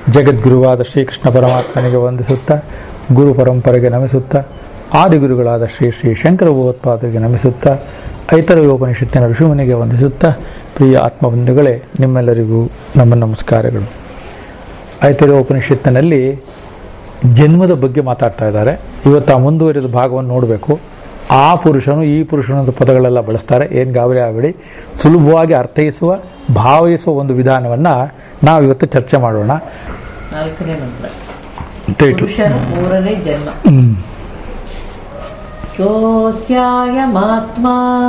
ಜಗದ್ಗುರುವಾದ ಶ್ರೀಕೃಷ್ಣ ಪರಮಾತ್ಮನಿಗೆ ವಂದಿಸುತ್ತಾ ಗುರು ಪರಂಪರೆಗೆ ನಮಿಸುತ್ತಾ ಆದಿಗುರುಗಳಾದ ಶ್ರೀ ಶ್ರೀ ಶಂಕರ ಭಗವತ್ಪಾದರಿಗೆ ನಮಿಸುತ್ತಾ ಐತರವಿ ಉಪನಿಷತ್ತಿನ ಋಷಿಮುನಿಗೆ ವಂದಿಸುತ್ತಾ ಪ್ರಿಯ ಆತ್ಮಬಂಧುಗಳೇ ನಿಮ್ಮೆಲ್ಲರಿಗೂ ನಮ್ಮ ನಮಸ್ಕಾರಗಳು ಐತರವಿ ಉಪನಿಷತ್ತಿನಲ್ಲಿ ಜನ್ಮದ ಬಗ್ಗೆ ಮಾತಾಡ್ತಾ ಇದ್ದಾರೆ ಇವತ್ತು ಆ ಮುಂದುವರಿದ ಭಾಗವನ್ನು ನೋಡಬೇಕು ಆ ಪುರುಷನು ಈ ಪುರುಷನು ಅಂತ ಪದಗಳೆಲ್ಲ ಬಳಸ್ತಾರೆ ಏನು ಗಾಬರಿ ಆಗಬೇಡಿ ಸುಲಭವಾಗಿ ಅರ್ಥೈಸುವ ಭಾವಿಸುವ ಒಂದು ವಿಧಾನವನ್ನು ನಾವು ಇವತ್ತು ಚರ್ಚೆ ಮಾಡೋಣ ನಾಲ್ಕನೇ ಮಂತ್ರ ಟೈಟ್ಲು ಪುರುಷನ ಮೂರನೇ ಜನ್ಮ ಹ್ಮ್. सोऽस्यायमात्मा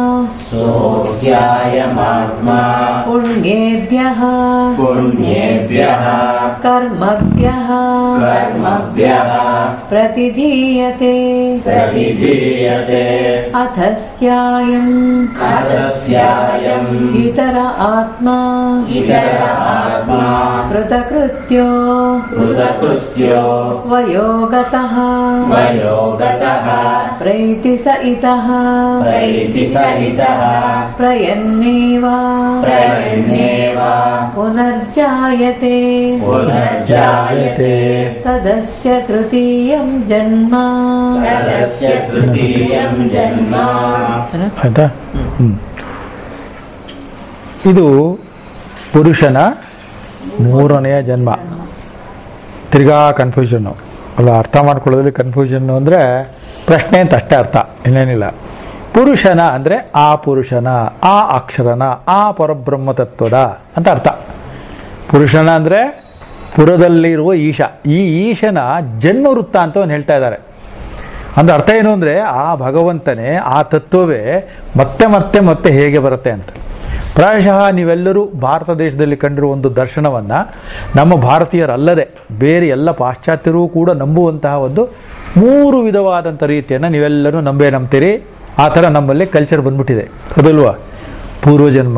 सोऽस्यायमात्मा पुण्येभ्यः पुण्येभ्यः कर्मभ्यः कर्मभ्यः प्रतिधीयते प्रतिधीयते अथस्यायम् अतस्यायम् इतर आत्मा इतर आत्मा कृतकृत्यो कृतकृत्यो वयोगतः वयोगतः प्रैति स इतः प्रैतिसहितः प्रयन्नेव प्रयन्नेव पुनर्जायते पुनर्जायते तदस्य तृतीयं जन्म तदस्य तृतीयं जन्म ಆಯ್ತಾ ಹ್ಮ್. ಇದು ಪುರುಷನ ಮೂರನೆಯ ಜನ್ಮ ತಿರ್ಗಾ ಕನ್ಫ್ಯೂಷನ್ನು ಅಲ್ಲ ಅರ್ಥ ಮಾಡ್ಕೊಳ್ಳೋದ್ರಲ್ಲಿ ಕನ್ಫ್ಯೂಷನ್ ಅಂದರೆ ಪ್ರಶ್ನೆ ಅಂತ ಅಷ್ಟೇ ಅರ್ಥ ಇನ್ನೇನಿಲ್ಲ ಪುರುಷನ ಅಂದರೆ ಆ ಪುರುಷನ ಆ ಅಕ್ಷರನ ಆ ಪರಬ್ರಹ್ಮ ತತ್ವದ ಅಂತ ಅರ್ಥ ಪುರುಷನ ಅಂದರೆ ಪುರದಲ್ಲಿರುವ ಈಶ ಈ ಈಶನ ಜನ್ಮ ವೃತ್ತ ಅಂತ ಒಂದು ಹೇಳ್ತಾ ಇದ್ದಾರೆ ಅಂದ್ರೆ ಅರ್ಥ ಏನು ಅಂದರೆ ಆ ಭಗವಂತನೇ ಆ ತತ್ವವೇ ಮತ್ತೆ ಮತ್ತೆ ಮತ್ತೆ ಹೇಗೆ ಬರುತ್ತೆ ಅಂತ ಪ್ರಾಯಶಃ ನೀವೆಲ್ಲರೂ ಭಾರತ ದೇಶದಲ್ಲಿ ಕಂಡಿರುವ ಒಂದು ದರ್ಶನವನ್ನು ನಮ್ಮ ಭಾರತೀಯರಲ್ಲದೆ ಬೇರೆ ಎಲ್ಲ ಪಾಶ್ಚಾತ್ಯರೂ ಕೂಡ ನಂಬುವಂತಹ ಒಂದು ಮೂರು ವಿಧವಾದಂಥ ರೀತಿಯನ್ನು ನೀವೆಲ್ಲರೂ ನಂಬೇ ನಂಬ್ತೀರಿ ಆ ಥರ ನಮ್ಮಲ್ಲಿ ಕಲ್ಚರ್ ಬಂದ್ಬಿಟ್ಟಿದೆ ಹೌದಲ್ವಾ ಪೂರ್ವಜನ್ಮ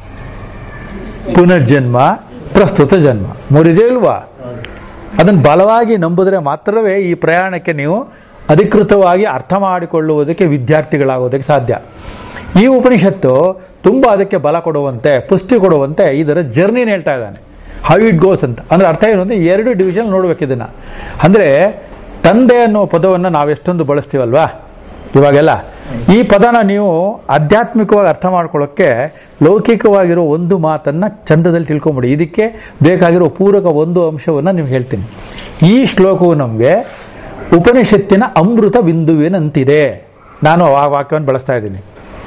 ಪುನರ್ಜನ್ಮ ಪ್ರಸ್ತುತ ಜನ್ಮ ಮೂರಿದೆ ಇಲ್ವಾ ಅದನ್ನು ಬಲವಾಗಿ ನಂಬಿದ್ರೆ ಮಾತ್ರವೇ ಈ ಪ್ರಯಾಣಕ್ಕೆ ನೀವು ಅಧಿಕೃತವಾಗಿ ಅರ್ಥ ಮಾಡಿಕೊಳ್ಳುವುದಕ್ಕೆ ವಿದ್ಯಾರ್ಥಿಗಳಾಗೋದಕ್ಕೆ ಸಾಧ್ಯ ಈ ಉಪನಿಷತ್ತು ತುಂಬ ಅದಕ್ಕೆ ಬಲ ಕೊಡುವಂತೆ ಪುಷ್ಟಿ ಕೊಡುವಂತೆ ಇದರ ಜರ್ನಿನ ಹೇಳ್ತಾ ಇದ್ದಾನೆ ಹೌ ಇಟ್ ಗೋಸ್ ಅಂತ ಅಂದ್ರೆ ಅರ್ಥ ಏನು ಅಂದರೆ ಎರಡು ಡಿವಿಷನ್ ನೋಡ್ಬೇಕು ಇದನ್ನ ಅಂದರೆ ತಂದೆ ಅನ್ನೋ ಪದವನ್ನು ನಾವೆಷ್ಟೊಂದು ಬಳಸ್ತೀವಲ್ವಾ ಇವಾಗೆಲ್ಲ ಈ ಪದನ ನೀವು ಆಧ್ಯಾತ್ಮಿಕವಾಗಿ ಅರ್ಥ ಮಾಡ್ಕೊಳ್ಳೋಕ್ಕೆ ಲೌಕಿಕವಾಗಿರೋ ಒಂದು ಮಾತನ್ನ ಚಂದದಲ್ಲಿ ತಿಳ್ಕೊಂಬಿಡಿ ಇದಕ್ಕೆ ಬೇಕಾಗಿರೋ ಪೂರಕ ಒಂದು ಅಂಶವನ್ನು ನೀವು ಹೇಳ್ತೀನಿ ಈ ಶ್ಲೋಕವು ನಮಗೆ ಉಪನಿಷತ್ತಿನ ಅಮೃತ ಬಿಂದುವಿನಂತಿದೆ ನಾನು ಆ ವಾಕ್ಯವನ್ನು ಬಳಸ್ತಾ ಇದ್ದೀನಿ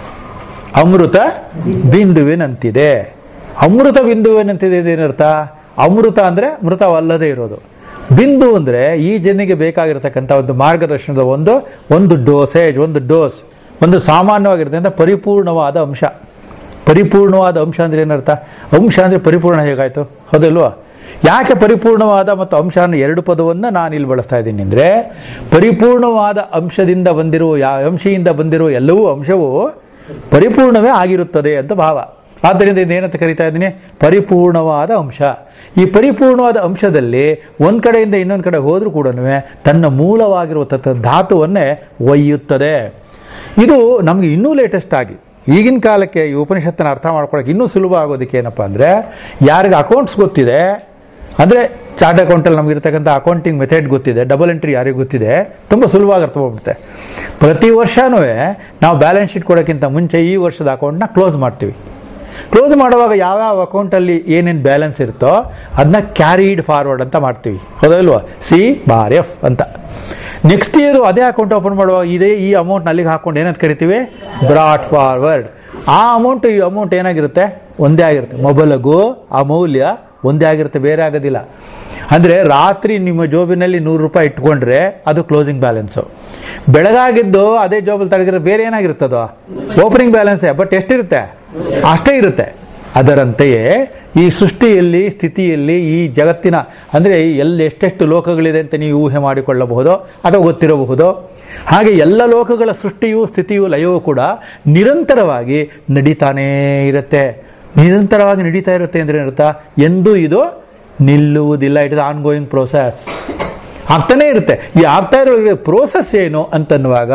ಅಮೃತ ಬಿಂದುವಿನಂತಿದೆ ಅಮೃತ ಬಿಂದುವಿನಂತಿದೆ ಏನರ್ಥ ಅಮೃತ ಅಂದ್ರೆ ಮೃತವಲ್ಲದೆ ಇರೋದು ಬಿಂದು ಅಂದ್ರೆ ಈ ಜನಿಗೆ ಬೇಕಾಗಿರತಕ್ಕಂಥ ಒಂದು ಮಾರ್ಗದರ್ಶನದ ಒಂದು ಒಂದು ಡೋಸೇಜ್ ಒಂದು ಡೋಸ್ ಒಂದು ಸಾಮಾನ್ಯವಾಗಿರ್ತಕ್ಕಂಥ ಪರಿಪೂರ್ಣವಾದ ಅಂಶ ಪರಿಪೂರ್ಣವಾದ ಅಂಶ ಅಂದ್ರೆ ಏನರ್ಥ ಅಂಶ ಅಂದ್ರೆ ಪರಿಪೂರ್ಣ ಹೇಗಾಯ್ತು ಹೌದಲ್ವಾ ಯಾಕೆ ಪರಿಪೂರ್ಣವಾದ ಮತ್ತು ಅಂಶ ಅನ್ನೋ ಎರಡು ಪದವನ್ನು ನಾನು ಇಲ್ಲಿ ಬಳಸ್ತಾ ಇದ್ದೀನಿ ಅಂದರೆ ಪರಿಪೂರ್ಣವಾದ ಅಂಶದಿಂದ ಬಂದಿರುವ ಯಾ ಅಂಶಿಯಿಂದ ಬಂದಿರುವ ಎಲ್ಲವೂ ಅಂಶವು ಪರಿಪೂರ್ಣವೇ ಆಗಿರುತ್ತದೆ ಅಂತ ಭಾವ ಆದ್ದರಿಂದ ಇದೇನಂತ ಕರಿತಾ ಇದ್ದೀನಿ ಪರಿಪೂರ್ಣವಾದ ಅಂಶ ಈ ಪರಿಪೂರ್ಣವಾದ ಅಂಶದಲ್ಲಿ ಒಂದ್ ಕಡೆಯಿಂದ ಇನ್ನೊಂದು ಕಡೆ ಹೋದ್ರೂ ಕೂಡ ತನ್ನ ಮೂಲವಾಗಿರುವ ತತ್ ಧಾತುವನ್ನೇ ಒಯ್ಯುತ್ತದೆ ಇದು ನಮಗೆ ಇನ್ನೂ ಲೇಟೆಸ್ಟ್ ಆಗಿ ಈಗಿನ ಕಾಲಕ್ಕೆ ಈ ಉಪನಿಷತ್ತನ್ನ ಅರ್ಥ ಮಾಡ್ಕೊಳ್ಳೋಕೆ ಇನ್ನೂ ಸುಲಭ ಆಗೋದಕ್ಕೆ ಏನಪ್ಪಾ ಅಂದರೆ ಯಾರಿಗೆ ಅಕೌಂಟ್ಸ್ ಗೊತ್ತಿದೆ ಅಂದರೆ ಚಾರ್ಟ್ ಅಕೌಂಟಲ್ಲಿ ನಮ್ಗೆ ಇರ್ತಕ್ಕಂಥ ಅಕೌಂಟಿಂಗ್ ಮೆಥಡ್ ಗೊತ್ತಿದೆ ಡಬಲ್ ಎಂಟ್ರಿ ಯಾರಿಗೆ ಗೊತ್ತಿದೆ ತುಂಬ ಸುಲಭವಾಗಿ ಅರ್ಥ ಹೋಗ್ಬಿಡುತ್ತೆ ಪ್ರತಿ ವರ್ಷನೂ ನಾವು ಬ್ಯಾಲೆನ್ಸ್ ಶೀಟ್ ಕೊಡೋಕ್ಕಿಂತ ಮುಂಚೆ ಈ ವರ್ಷದ ಅಕೌಂಟ್ನ ಕ್ಲೋಸ್ ಮಾಡ್ತೀವಿ ಕ್ಲೋಸ್ ಮಾಡುವಾಗ ಯಾವ್ಯಾವ ಅಕೌಂಟಲ್ಲಿ ಏನೇನು ಬ್ಯಾಲೆನ್ಸ್ ಇರುತ್ತೋ ಅದನ್ನ ಕ್ಯಾರಿಡ್ ಫಾರ್ವರ್ಡ್ ಅಂತ ಮಾಡ್ತೀವಿ ಹೌದಲ್ವಾ ಸಿ ಬಾರ್ ಎಫ್ ಅಂತ ನೆಕ್ಸ್ಟ್ ಇಯರ್ ಅದೇ ಅಕೌಂಟ್ ಓಪನ್ ಮಾಡುವಾಗ ಇದೇ ಈ ಅಮೌಂಟ್ ಅಲ್ಲಿಗೆ ಹಾಕೊಂಡು ಏನಂತ ಕರಿತೀವಿ ಬ್ರಾಟ್ ಫಾರ್ವರ್ಡ್ ಆ ಅಮೌಂಟ್ ಈ ಅಮೌಂಟ್ ಏನಾಗಿರುತ್ತೆ ಒಂದೇ ಆಗಿರುತ್ತೆ ಮೊಬೈಲ್ಗೂ ಆ ಮೌಲ್ಯ ಒಂದೇ ಆಗಿರುತ್ತೆ ಬೇರೆ ಆಗೋದಿಲ್ಲ ಅಂದರೆ ರಾತ್ರಿ ನಿಮ್ಮ ಜೋಬಿನಲ್ಲಿ ನೂರು ರೂಪಾಯಿ ಇಟ್ಕೊಂಡ್ರೆ ಅದು ಕ್ಲೋಸಿಂಗ್ ಬ್ಯಾಲೆನ್ಸು ಬೆಳಗಾಗಿದ್ದು ಅದೇ ಜೋಬಲ್ಲಿ ತಡಗಿದ್ರೆ ಬೇರೆ ಏನಾಗಿರುತ್ತದೋ ಓಪನಿಂಗ್ ಬ್ಯಾಲೆನ್ಸೇ ಬಟ್ ಎಷ್ಟಿರುತ್ತೆ ಅಷ್ಟೇ ಇರುತ್ತೆ ಅದರಂತೆಯೇ ಈ ಸೃಷ್ಟಿಯಲ್ಲಿ ಸ್ಥಿತಿಯಲ್ಲಿ ಈ ಜಗತ್ತಿನ ಅಂದರೆ ಎಲ್ಲಿ ಎಷ್ಟೆಷ್ಟು ಲೋಕಗಳಿದೆ ಅಂತ ನೀವು ಊಹೆ ಮಾಡಿಕೊಳ್ಳಬಹುದು ಅಥವಾ ಗೊತ್ತಿರಬಹುದು ಹಾಗೆ ಎಲ್ಲ ಲೋಕಗಳ ಸೃಷ್ಟಿಯು ಸ್ಥಿತಿಯು ಲಯವೂ ಕೂಡ ನಿರಂತರವಾಗಿ ನಡೀತಾನೇ ಇರುತ್ತೆ ನಿರಂತರವಾಗಿ ನಡೀತಾ ಇರುತ್ತೆ ಅಂದ್ರೆ ಏನರ್ಥ ಎಂದೂ ಇದು ನಿಲ್ಲುವುದಿಲ್ಲ it is on going process ಆಗ್ತಾನೆ ಇರುತ್ತೆ ಈ ಆಗ್ತಾ ಇರೋ ಪ್ರೋಸೆಸ್ ಏನು ಅಂತನ್ನುವಾಗ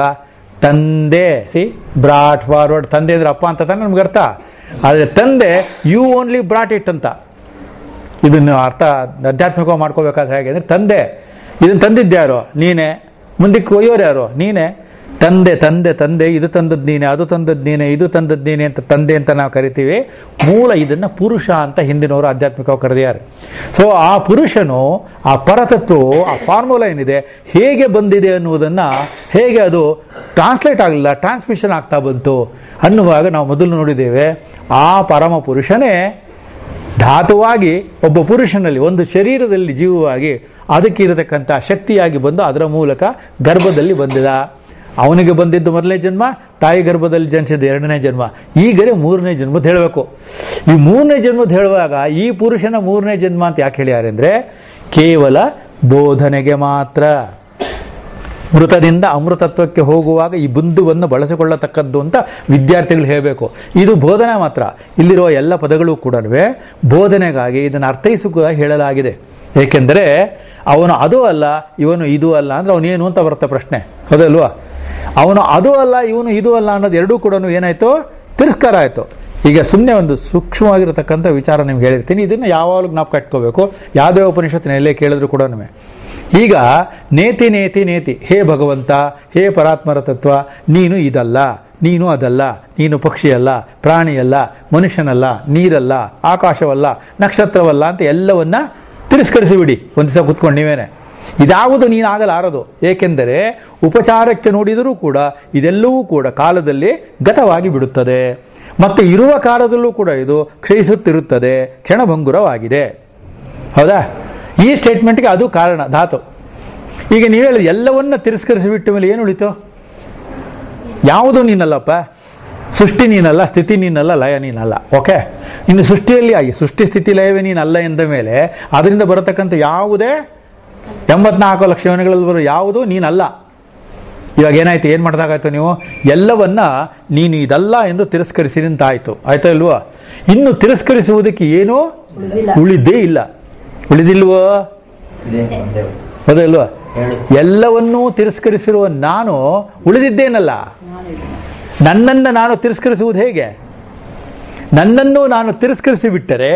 ತಂದೆ ಸಿ ಬ್ರಾಟ್ ಫಾರ್ವರ್ಡ್ ತಂದೆ ಅಂದ್ರೆ ಅಪ್ಪ ಅಂತ ತಾನೆ ನಮ್ಗೆ ಅರ್ಥ ಆದರೆ ತಂದೆ ಯು ಓನ್ಲಿ ಬ್ರಾಟ್ ಇಟ್ ಅಂತ ಇದನ್ನು ಅರ್ಥ ಆಧ್ಯಾತ್ಮಿಕವಾಗಿ ಮಾಡ್ಕೋಬೇಕಾದ್ರೆ ಹೇಗೆ ಅಂದ್ರೆ ತಂದೆ ಇದನ್ನು ತಂದಿದ್ದ್ಯಾರು ನೀನೇ ಮುಂದಕ್ಕೆ ಒಯ್ಯೋರು ಯಾರು ನೀನೇ ತಂದೆ ತಂದೆ ತಂದೆ ಇದು ತಂದದ್ದು ನೀನೆ ಅದು ತಂದದ್ದು ನೀನೆ ಇದು ತಂದದ್ದು ನೀನೆ ಅಂತ ತಂದೆ ಅಂತ ನಾವು ಕರಿತೀವಿ ಮೂಲ ಇದನ್ನ ಪುರುಷ ಅಂತ ಹಿಂದಿನವರು ಆಧ್ಯಾತ್ಮಿಕವಾಗಿ ಕರೆದಿದ್ದಾರೆ ಸೊ ಆ ಪುರುಷನು ಆ ಪರತತ್ವವು ಆ ಫಾರ್ಮುಲಾ ಏನಿದೆ ಹೇಗೆ ಬಂದಿದೆ ಅನ್ನುವುದನ್ನ ಹೇಗೆ ಅದು ಟ್ರಾನ್ಸ್ಲೇಟ್ ಆಗಲಿಲ್ಲ ಟ್ರಾನ್ಸ್ಮಿಷನ್ ಆಗ್ತಾ ಬಂತು ಅನ್ನುವಾಗ ನಾವು ಮೊದಲು ನೋಡಿದ್ದೇವೆ ಆ ಪರಮ ಪುರುಷನೇ ಧಾತುವಾಗಿ ಒಬ್ಬ ಪುರುಷನಲ್ಲಿ ಒಂದು ಶರೀರದಲ್ಲಿ ಜೀವವಾಗಿ ಅದಕ್ಕೆ ಇರತಕ್ಕಂಥ ಶಕ್ತಿಯಾಗಿ ಬಂದು ಅದರ ಮೂಲಕ ಗರ್ಭದಲ್ಲಿ ಬಂದಿದ ಅವನಿಗೆ ಬಂದಿದ್ದು ಮೊದಲನೇ ಜನ್ಮ ತಾಯಿ ಗರ್ಭದಲ್ಲಿ ಜನಿಸಿದ್ದು ಎರಡನೇ ಜನ್ಮ ಈಗಲೇ ಮೂರನೇ ಜನ್ಮದ ಹೇಳಬೇಕು ಈ ಮೂರನೇ ಜನ್ಮದ ಹೇಳುವಾಗ ಈ ಪುರುಷನ ಮೂರನೇ ಜನ್ಮ ಅಂತ ಯಾಕೆ ಹೇಳ್ಯಾರೆ ಅಂದ್ರೆ ಕೇವಲ ಬೋಧನೆಗೆ ಮಾತ್ರ ಮೃತದಿಂದ ಅಮೃತತ್ವಕ್ಕೆ ಹೋಗುವಾಗ ಈ ಬಿಂದುವನ್ನು ಬಳಸಿಕೊಳ್ಳತಕ್ಕದ್ದು ಅಂತ ವಿದ್ಯಾರ್ಥಿಗಳು ಹೇಳಬೇಕು ಇದು ಬೋಧನೆ ಮಾತ್ರ ಇಲ್ಲಿರುವ ಎಲ್ಲ ಪದಗಳು ಕೂಡ ಬೋಧನೆಗಾಗಿ ಇದನ್ನು ಅರ್ಥೈಸುವ ಹೇಳಲಾಗಿದೆ ಏಕೆಂದರೆ ಅವನು ಅದು ಅಲ್ಲ ಇವನು ಇದು ಅಲ್ಲ ಅಂದ್ರೆ ಅವನೇನು ಅಂತ ಬರುತ್ತೆ ಪ್ರಶ್ನೆ ಹೌದಲ್ವಾ ಅವನು ಅದು ಅಲ್ಲ ಇವನು ಇದು ಅಲ್ಲ ಅನ್ನೋದು ಎರಡೂ ಕೂಡ ಏನಾಯ್ತು ತಿರಸ್ಕಾರ ಆಯಿತು ಈಗ ಸುಮ್ಮನೆ ಒಂದು ಸೂಕ್ಷ್ಮವಾಗಿರತಕ್ಕಂಥ ವಿಚಾರ ನಿಮ್ಗೆ ಹೇಳಿರ್ತೀನಿ ಇದನ್ನು ಯಾವಾಗಲೂ ಜ್ಞಾಪಕ ಇಟ್ಕೋಬೇಕು ಯಾವುದೇ ಉಪನಿಷತ್ತಿನ ಎಲ್ಲೇ ಕೇಳಿದ್ರು ಕೂಡ ಈಗ ನೇತಿ ನೇತಿ ನೇತಿ ಹೇ ಭಗವಂತ ಹೇ ಪರಾತ್ಮರ ತತ್ವ ನೀನು ಇದಲ್ಲ ನೀನು ಅದಲ್ಲ ನೀನು ಪಕ್ಷಿಯಲ್ಲ ಪ್ರಾಣಿಯಲ್ಲ ಮನುಷ್ಯನಲ್ಲ ನೀರಲ್ಲ ಆಕಾಶವಲ್ಲ ನಕ್ಷತ್ರವಲ್ಲ ಅಂತ ಎಲ್ಲವನ್ನ ತಿರಸ್ಕರಿಸಿಬಿಡಿ ಒಂದು ದಿವಸ ಕುತ್ಕೊಂಡು ನೀವೇನೆ ಇದಾವುದು ನೀನಾಗಲಾರದು ಏಕೆಂದರೆ ಉಪಚಾರಕ್ಕೆ ನೋಡಿದರೂ ಕೂಡ ಇದೆಲ್ಲವೂ ಕೂಡ ಕಾಲದಲ್ಲಿ ಗತವಾಗಿ ಬಿಡುತ್ತದೆ ಮತ್ತೆ ಇರುವ ಕಾಲದಲ್ಲೂ ಕೂಡ ಇದು ಕ್ಷಯಿಸುತ್ತಿರುತ್ತದೆ ಕ್ಷಣಭಂಗುರವಾಗಿದೆ ಹೌದಾ ಈ ಸ್ಟೇಟ್ಮೆಂಟ್ಗೆ ಅದು ಕಾರಣ ಧಾತು ಈಗ ನೀವು ಹೇಳಿದ ಎಲ್ಲವನ್ನ ತಿರಸ್ಕರಿಸಿ ಬಿಟ್ಟ ಮೇಲೆ ಏನು ಉಳಿತು ಯಾವುದು ನೀನಲ್ಲಪ್ಪ ಸೃಷ್ಟಿ ನೀನಲ್ಲ ಸ್ಥಿತಿ ನೀನಲ್ಲ ಲಯ ನೀನಲ್ಲ ಓಕೆ ಇನ್ನು ಸೃಷ್ಟಿಯಲ್ಲಿ ಆಗಿ ಸೃಷ್ಟಿ ಸ್ಥಿತಿ ಲಯವೇ ನೀನಲ್ಲ ಎಂದ ಮೇಲೆ ಅದರಿಂದ ಬರತಕ್ಕಂಥ ಯಾವುದೇ ಎಂಬತ್ನಾಲ್ಕು ಲಕ್ಷ ಯೋನಿಗಳಲ್ಲಿ ಬರೋ ಯಾವುದು ನೀನಲ್ಲ ಇವಾಗ ಏನಾಯ್ತು ಏನು ಮಾಡಿದಾಗಾಯ್ತು ನೀವು ಎಲ್ಲವನ್ನ ನೀನು ಇದಲ್ಲ ಎಂದು ತಿರಸ್ಕರಿಸಿ ನಿಂತಾಯ್ತು ಆಯ್ತಾ ಇಲ್ವಾ ಇನ್ನು ತಿರಸ್ಕರಿಸುವುದಕ್ಕೆ ಏನೂ ಉಳಿದೇ ಇಲ್ಲ ಉಳಿದಿಲ್ವೋ ಇದೆ ಒಂದೇ ಹೌದಲ್ವಾ ಹೇಳು ಎಲ್ಲವನ್ನೂ ತಿರಸ್ಕರಿಸಿರುವ ನಾನು ಉಳಿದಿದ್ದೇನಲ್ಲ ನನ್ನನ್ನು ನಾನು ತಿರಸ್ಕರಿಸುವುದು ಹೇಗೆ ನನ್ನನ್ನು ನಾನು ತಿರಸ್ಕರಿಸಿ ಬಿಟ್ಟರೆ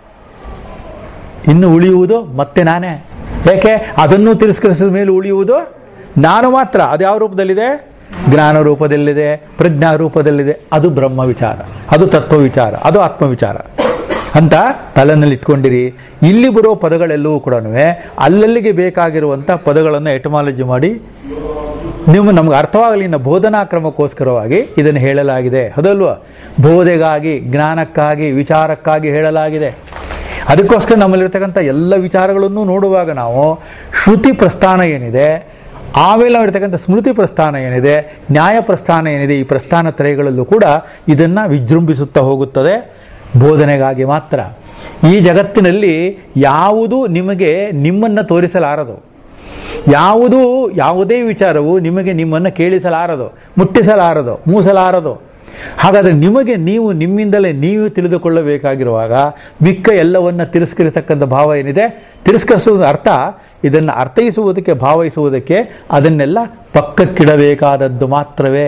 ಇನ್ನು ಉಳಿಯುವುದು ಮತ್ತೆ ನಾನೇ ಯಾಕೆ ಅದನ್ನು ತಿರಸ್ಕರಿಸಿದ ಮೇಲೆ ಉಳಿಯುವುದು ನಾನು ಮಾತ್ರ ಅದು ಯಾವ ರೂಪದಲ್ಲಿದೆ ಜ್ಞಾನ ರೂಪದಲ್ಲಿದೆ ಪ್ರಜ್ಞಾ ರೂಪದಲ್ಲಿದೆ ಅದು ಬ್ರಹ್ಮ ವಿಚಾರ ಅದು ತತ್ವ ವಿಚಾರ ಅದು ಆತ್ಮ ವಿಚಾರ ಅಂತ ತಲೆನಲ್ಲಿ ಇಟ್ಕೊಂಡಿರಿ ಇಲ್ಲಿ ಬರೋ ಪದಗಳೆಲ್ಲವೂ ಕೂಡ ಅಲ್ಲಲ್ಲಿಗೆ ಬೇಕಾಗಿರುವಂಥ ಪದಗಳನ್ನು ಎಟಮಾಲಜಿ ಮಾಡಿ ನೀವು ನಮ್ಗೆ ಅರ್ಥವಾಗಲಿ ಇನ್ನು ಬೋಧನಾ ಕ್ರಮಕ್ಕೋಸ್ಕರವಾಗಿ ಇದನ್ನು ಹೇಳಲಾಗಿದೆ ಹೌದಲ್ವಾ ಬೋಧೆಗಾಗಿ ಜ್ಞಾನಕ್ಕಾಗಿ ವಿಚಾರಕ್ಕಾಗಿ ಹೇಳಲಾಗಿದೆ ಅದಕ್ಕೋಸ್ಕರ ನಮ್ಮಲ್ಲಿರ್ತಕ್ಕಂಥ ಎಲ್ಲ ವಿಚಾರಗಳನ್ನು ನೋಡುವಾಗ ನಾವು ಶ್ರುತಿ ಪ್ರಸ್ಥಾನ ಏನಿದೆ ಆಮೇಲೆ ನಾವು ಇರ್ತಕ್ಕಂಥ ಸ್ಮೃತಿ ಪ್ರಸ್ಥಾನ ಏನಿದೆ ನ್ಯಾಯ ಪ್ರಸ್ಥಾನ ಏನಿದೆ ಈ ಪ್ರಸ್ಥಾನ ತ್ರಯಗಳಲ್ಲೂ ಕೂಡ ಇದನ್ನು ವಿಜೃಂಭಿಸುತ್ತಾ ಹೋಗುತ್ತದೆ ಬೋಧನೆಗಾಗಿ ಮಾತ್ರ ಈ ಜಗತ್ತಿನಲ್ಲಿ ಯಾವುದು ನಿಮಗೆ ನಿಮ್ಮನ್ನು ತೋರಿಸಲಾರದು ಯಾವುದೂ ಯಾವುದೇ ವಿಚಾರವು ನಿಮಗೆ ನಿಮ್ಮನ್ನು ಕೇಳಿಸಲಾರದು ಮುಟ್ಟಿಸಲಾರದು ಮೂಸಲಾರದು ಹಾಗಾದರೆ ನಿಮಗೆ ನೀವು ನಿಮ್ಮಿಂದಲೇ ನೀವು ತಿಳಿದುಕೊಳ್ಳಬೇಕಾಗಿರುವಾಗ ಮಿಕ್ಕ ಎಲ್ಲವನ್ನ ತಿರಸ್ಕರಿಸತಕ್ಕಂಥ ಭಾವ ಏನಿದೆ ತಿರಸ್ಕರಿಸುವುದು ಅರ್ಥ ಇದನ್ನು ಅರ್ಥೈಸುವುದಕ್ಕೆ ಭಾವಿಸುವುದಕ್ಕೆ ಅದನ್ನೆಲ್ಲ ಪಕ್ಕಕ್ಕಿಡಬೇಕಾದದ್ದು ಮಾತ್ರವೇ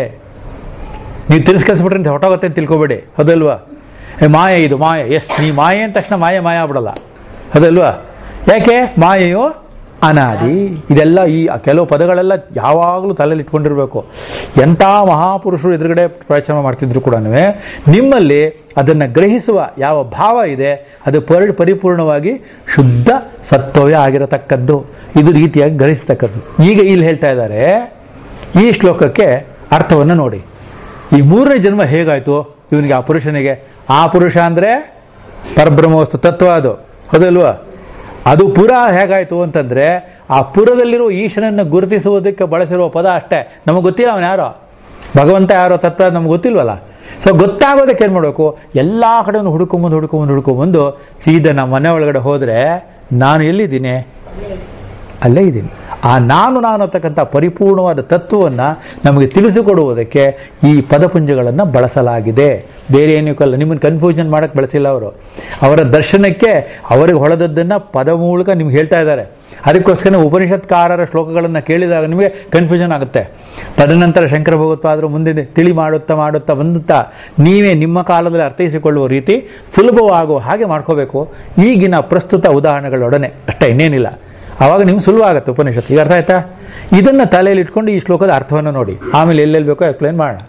ನೀವು ತಿರಸ್ಕರಿಸ್ಬಿಟ್ರೆ ಅಂತ ಹೊಟ್ಟೋಗುತ್ತೆ ಅಂತ ತಿಳ್ಕೊಬೇಡಿ ಹೌದಲ್ವಾ ಏ ಮಾಯೆ ಇದು ಮಾಯೆ ಎಸ್ ನೀ ಮಾಯೆ ಅಂದ ತಕ್ಷಣ ಮಾಯೆ ಮಾಯ ಆಗ್ಬಿಡಲ್ಲ ಹೌದಲ್ವಾ ಯಾಕೆ ಮಾಯೆಯು ಅನಾದಿ ಇದೆಲ್ಲ ಈ ಕೆಲವು ಪದಗಳೆಲ್ಲ ಯಾವಾಗಲೂ ತಲೆಯಲ್ಲಿ ಇಟ್ಕೊಂಡಿರ್ಬೇಕು ಎಂಥ ಮಹಾಪುರುಷರು ಎದುರುಗಡೆ ಪ್ರವಚನ ಮಾಡ್ತಿದ್ರು ಕೂಡ ನಿಮ್ಮಲ್ಲಿ ಅದನ್ನು ಗ್ರಹಿಸುವ ಯಾವ ಭಾವ ಇದೆ ಅದು ಪರಿ ಪರಿಪೂರ್ಣವಾಗಿ ಶುದ್ಧ ಸತ್ವವೇ ಆಗಿರತಕ್ಕದ್ದು ಇದು ರೀತಿಯಾಗಿ ಗ್ರಹಿಸ್ತಕ್ಕದ್ದು ಈಗ ಇಲ್ಲಿ ಹೇಳ್ತಾ ಇದ್ದಾರೆ ಈ ಶ್ಲೋಕಕ್ಕೆ ಅರ್ಥವನ್ನು ನೋಡಿ ಈ ಮೂರನೇ ಜನ್ಮ ಹೇಗಾಯ್ತು ಇವನಿಗೆ ಆ ಪುರುಷನಿಗೆ ಆ ಪುರುಷ ಅಂದ್ರೆ ಪರಬ್ರಹ್ಮವಸ್ತು ತತ್ವ ಅದು ಹೌದಲ್ವಾ ಅದು ಪುರ ಹೇಗಾಯ್ತು ಅಂತಂದ್ರೆ ಆ ಪುರದಲ್ಲಿರುವ ಈಶನನ್ನು ಗುರುತಿಸುವುದಕ್ಕೆ ಬಳಸಿರುವ ಪದ ಅಷ್ಟೇ ನಮಗೆ ಗೊತ್ತಿಲ್ಲ ಅವನು ಯಾರೋ ಭಗವಂತ ಯಾರೋ ತತ್ವ ನಮ್ಗೆ ಗೊತ್ತಿಲ್ವಲ್ಲ ಸೊ ಗೊತ್ತಾಗೋದಕ್ಕೆ ಏನು ಮಾಡಬೇಕು ಎಲ್ಲ ಕಡೆಯನ್ನು ಹುಡುಕೊಂಬಂದು ಹುಡುಕೊಂಬಂದು ಹುಡುಕೊಂಬಂದು ಸೀದಾ ನಮ್ಮ ಮನೆ ಒಳಗಡೆ ಹೋದ್ರೆ ನಾನು ಎಲ್ಲಿದ್ದೀನಿ ಅಲ್ಲೇ ಇದ್ದೀನಿ ಆ ನಾನು ನಾನು ಅಂತಕ್ಕಂಥ ಪರಿಪೂರ್ಣವಾದ ತತ್ವವನ್ನು ನಮಗೆ ತಿಳಿಸಿಕೊಡುವುದಕ್ಕೆ ಈ ಪದಪುಂಜಗಳನ್ನು ಬಳಸಲಾಗಿದೆ ಬೇರೆ ಏನಕ್ಕೂ ಅಲ್ಲ ನಿಮ್ಮನ್ನು ಕನ್ಫ್ಯೂಷನ್ ಮಾಡಕ್ಕೆ ಬಳಸಿಲ್ಲ ಅವರು ಅವರ ದರ್ಶನಕ್ಕೆ ಅವರಿಗೆ ಹೊಳೆದದ್ದನ್ನು ಪದ ಮೂಲಕ ನಿಮ್ಗೆ ಹೇಳ್ತಾ ಇದ್ದಾರೆ ಅದಕ್ಕೋಸ್ಕರ ಉಪನಿಷತ್ಕಾರರ ಶ್ಲೋಕಗಳನ್ನು ಕೇಳಿದಾಗ ನಿಮಗೆ ಕನ್ಫ್ಯೂಷನ್ ಆಗುತ್ತೆ ತದನಂತರ ಶಂಕರ ಭಗವತ್ಪಾದರು ಮುಂದೆ ತಿಳಿ ಮಾಡುತ್ತಾ ಮಾಡುತ್ತಾ ಬಂದುತ್ತಾ ನೀವೇ ನಿಮ್ಮ ಕಾಲದಲ್ಲಿ ಅರ್ಥೈಸಿಕೊಳ್ಳುವ ರೀತಿ ಸುಲಭವಾಗುವ ಹಾಗೆ ಮಾಡ್ಕೋಬೇಕು ಈಗಿನ ಪ್ರಸ್ತುತ ಉದಾಹರಣೆಗಳೊಡನೆ ಅಷ್ಟೇ ಇನ್ನೇನಿಲ್ಲ ಆವಾಗ ನಿಮ್ಗೆ ಸುಲಭ ಆಗುತ್ತೆ ಉಪನಿಷತ್ತು ಈಗ ಅರ್ಥ ಆಯ್ತಾ ಇದನ್ನು ತಲೆಯಲ್ಲಿ ಇಟ್ಕೊಂಡು ಈ ಶ್ಲೋಕದ ಅರ್ಥವನ್ನು ನೋಡಿ ಆಮೇಲೆ ಎಲ್ಲೆಲ್ಲಿ ಬೇಕೋ ಎಕ್ಸ್ಪ್ಲೇನ್ ಮಾಡೋಣ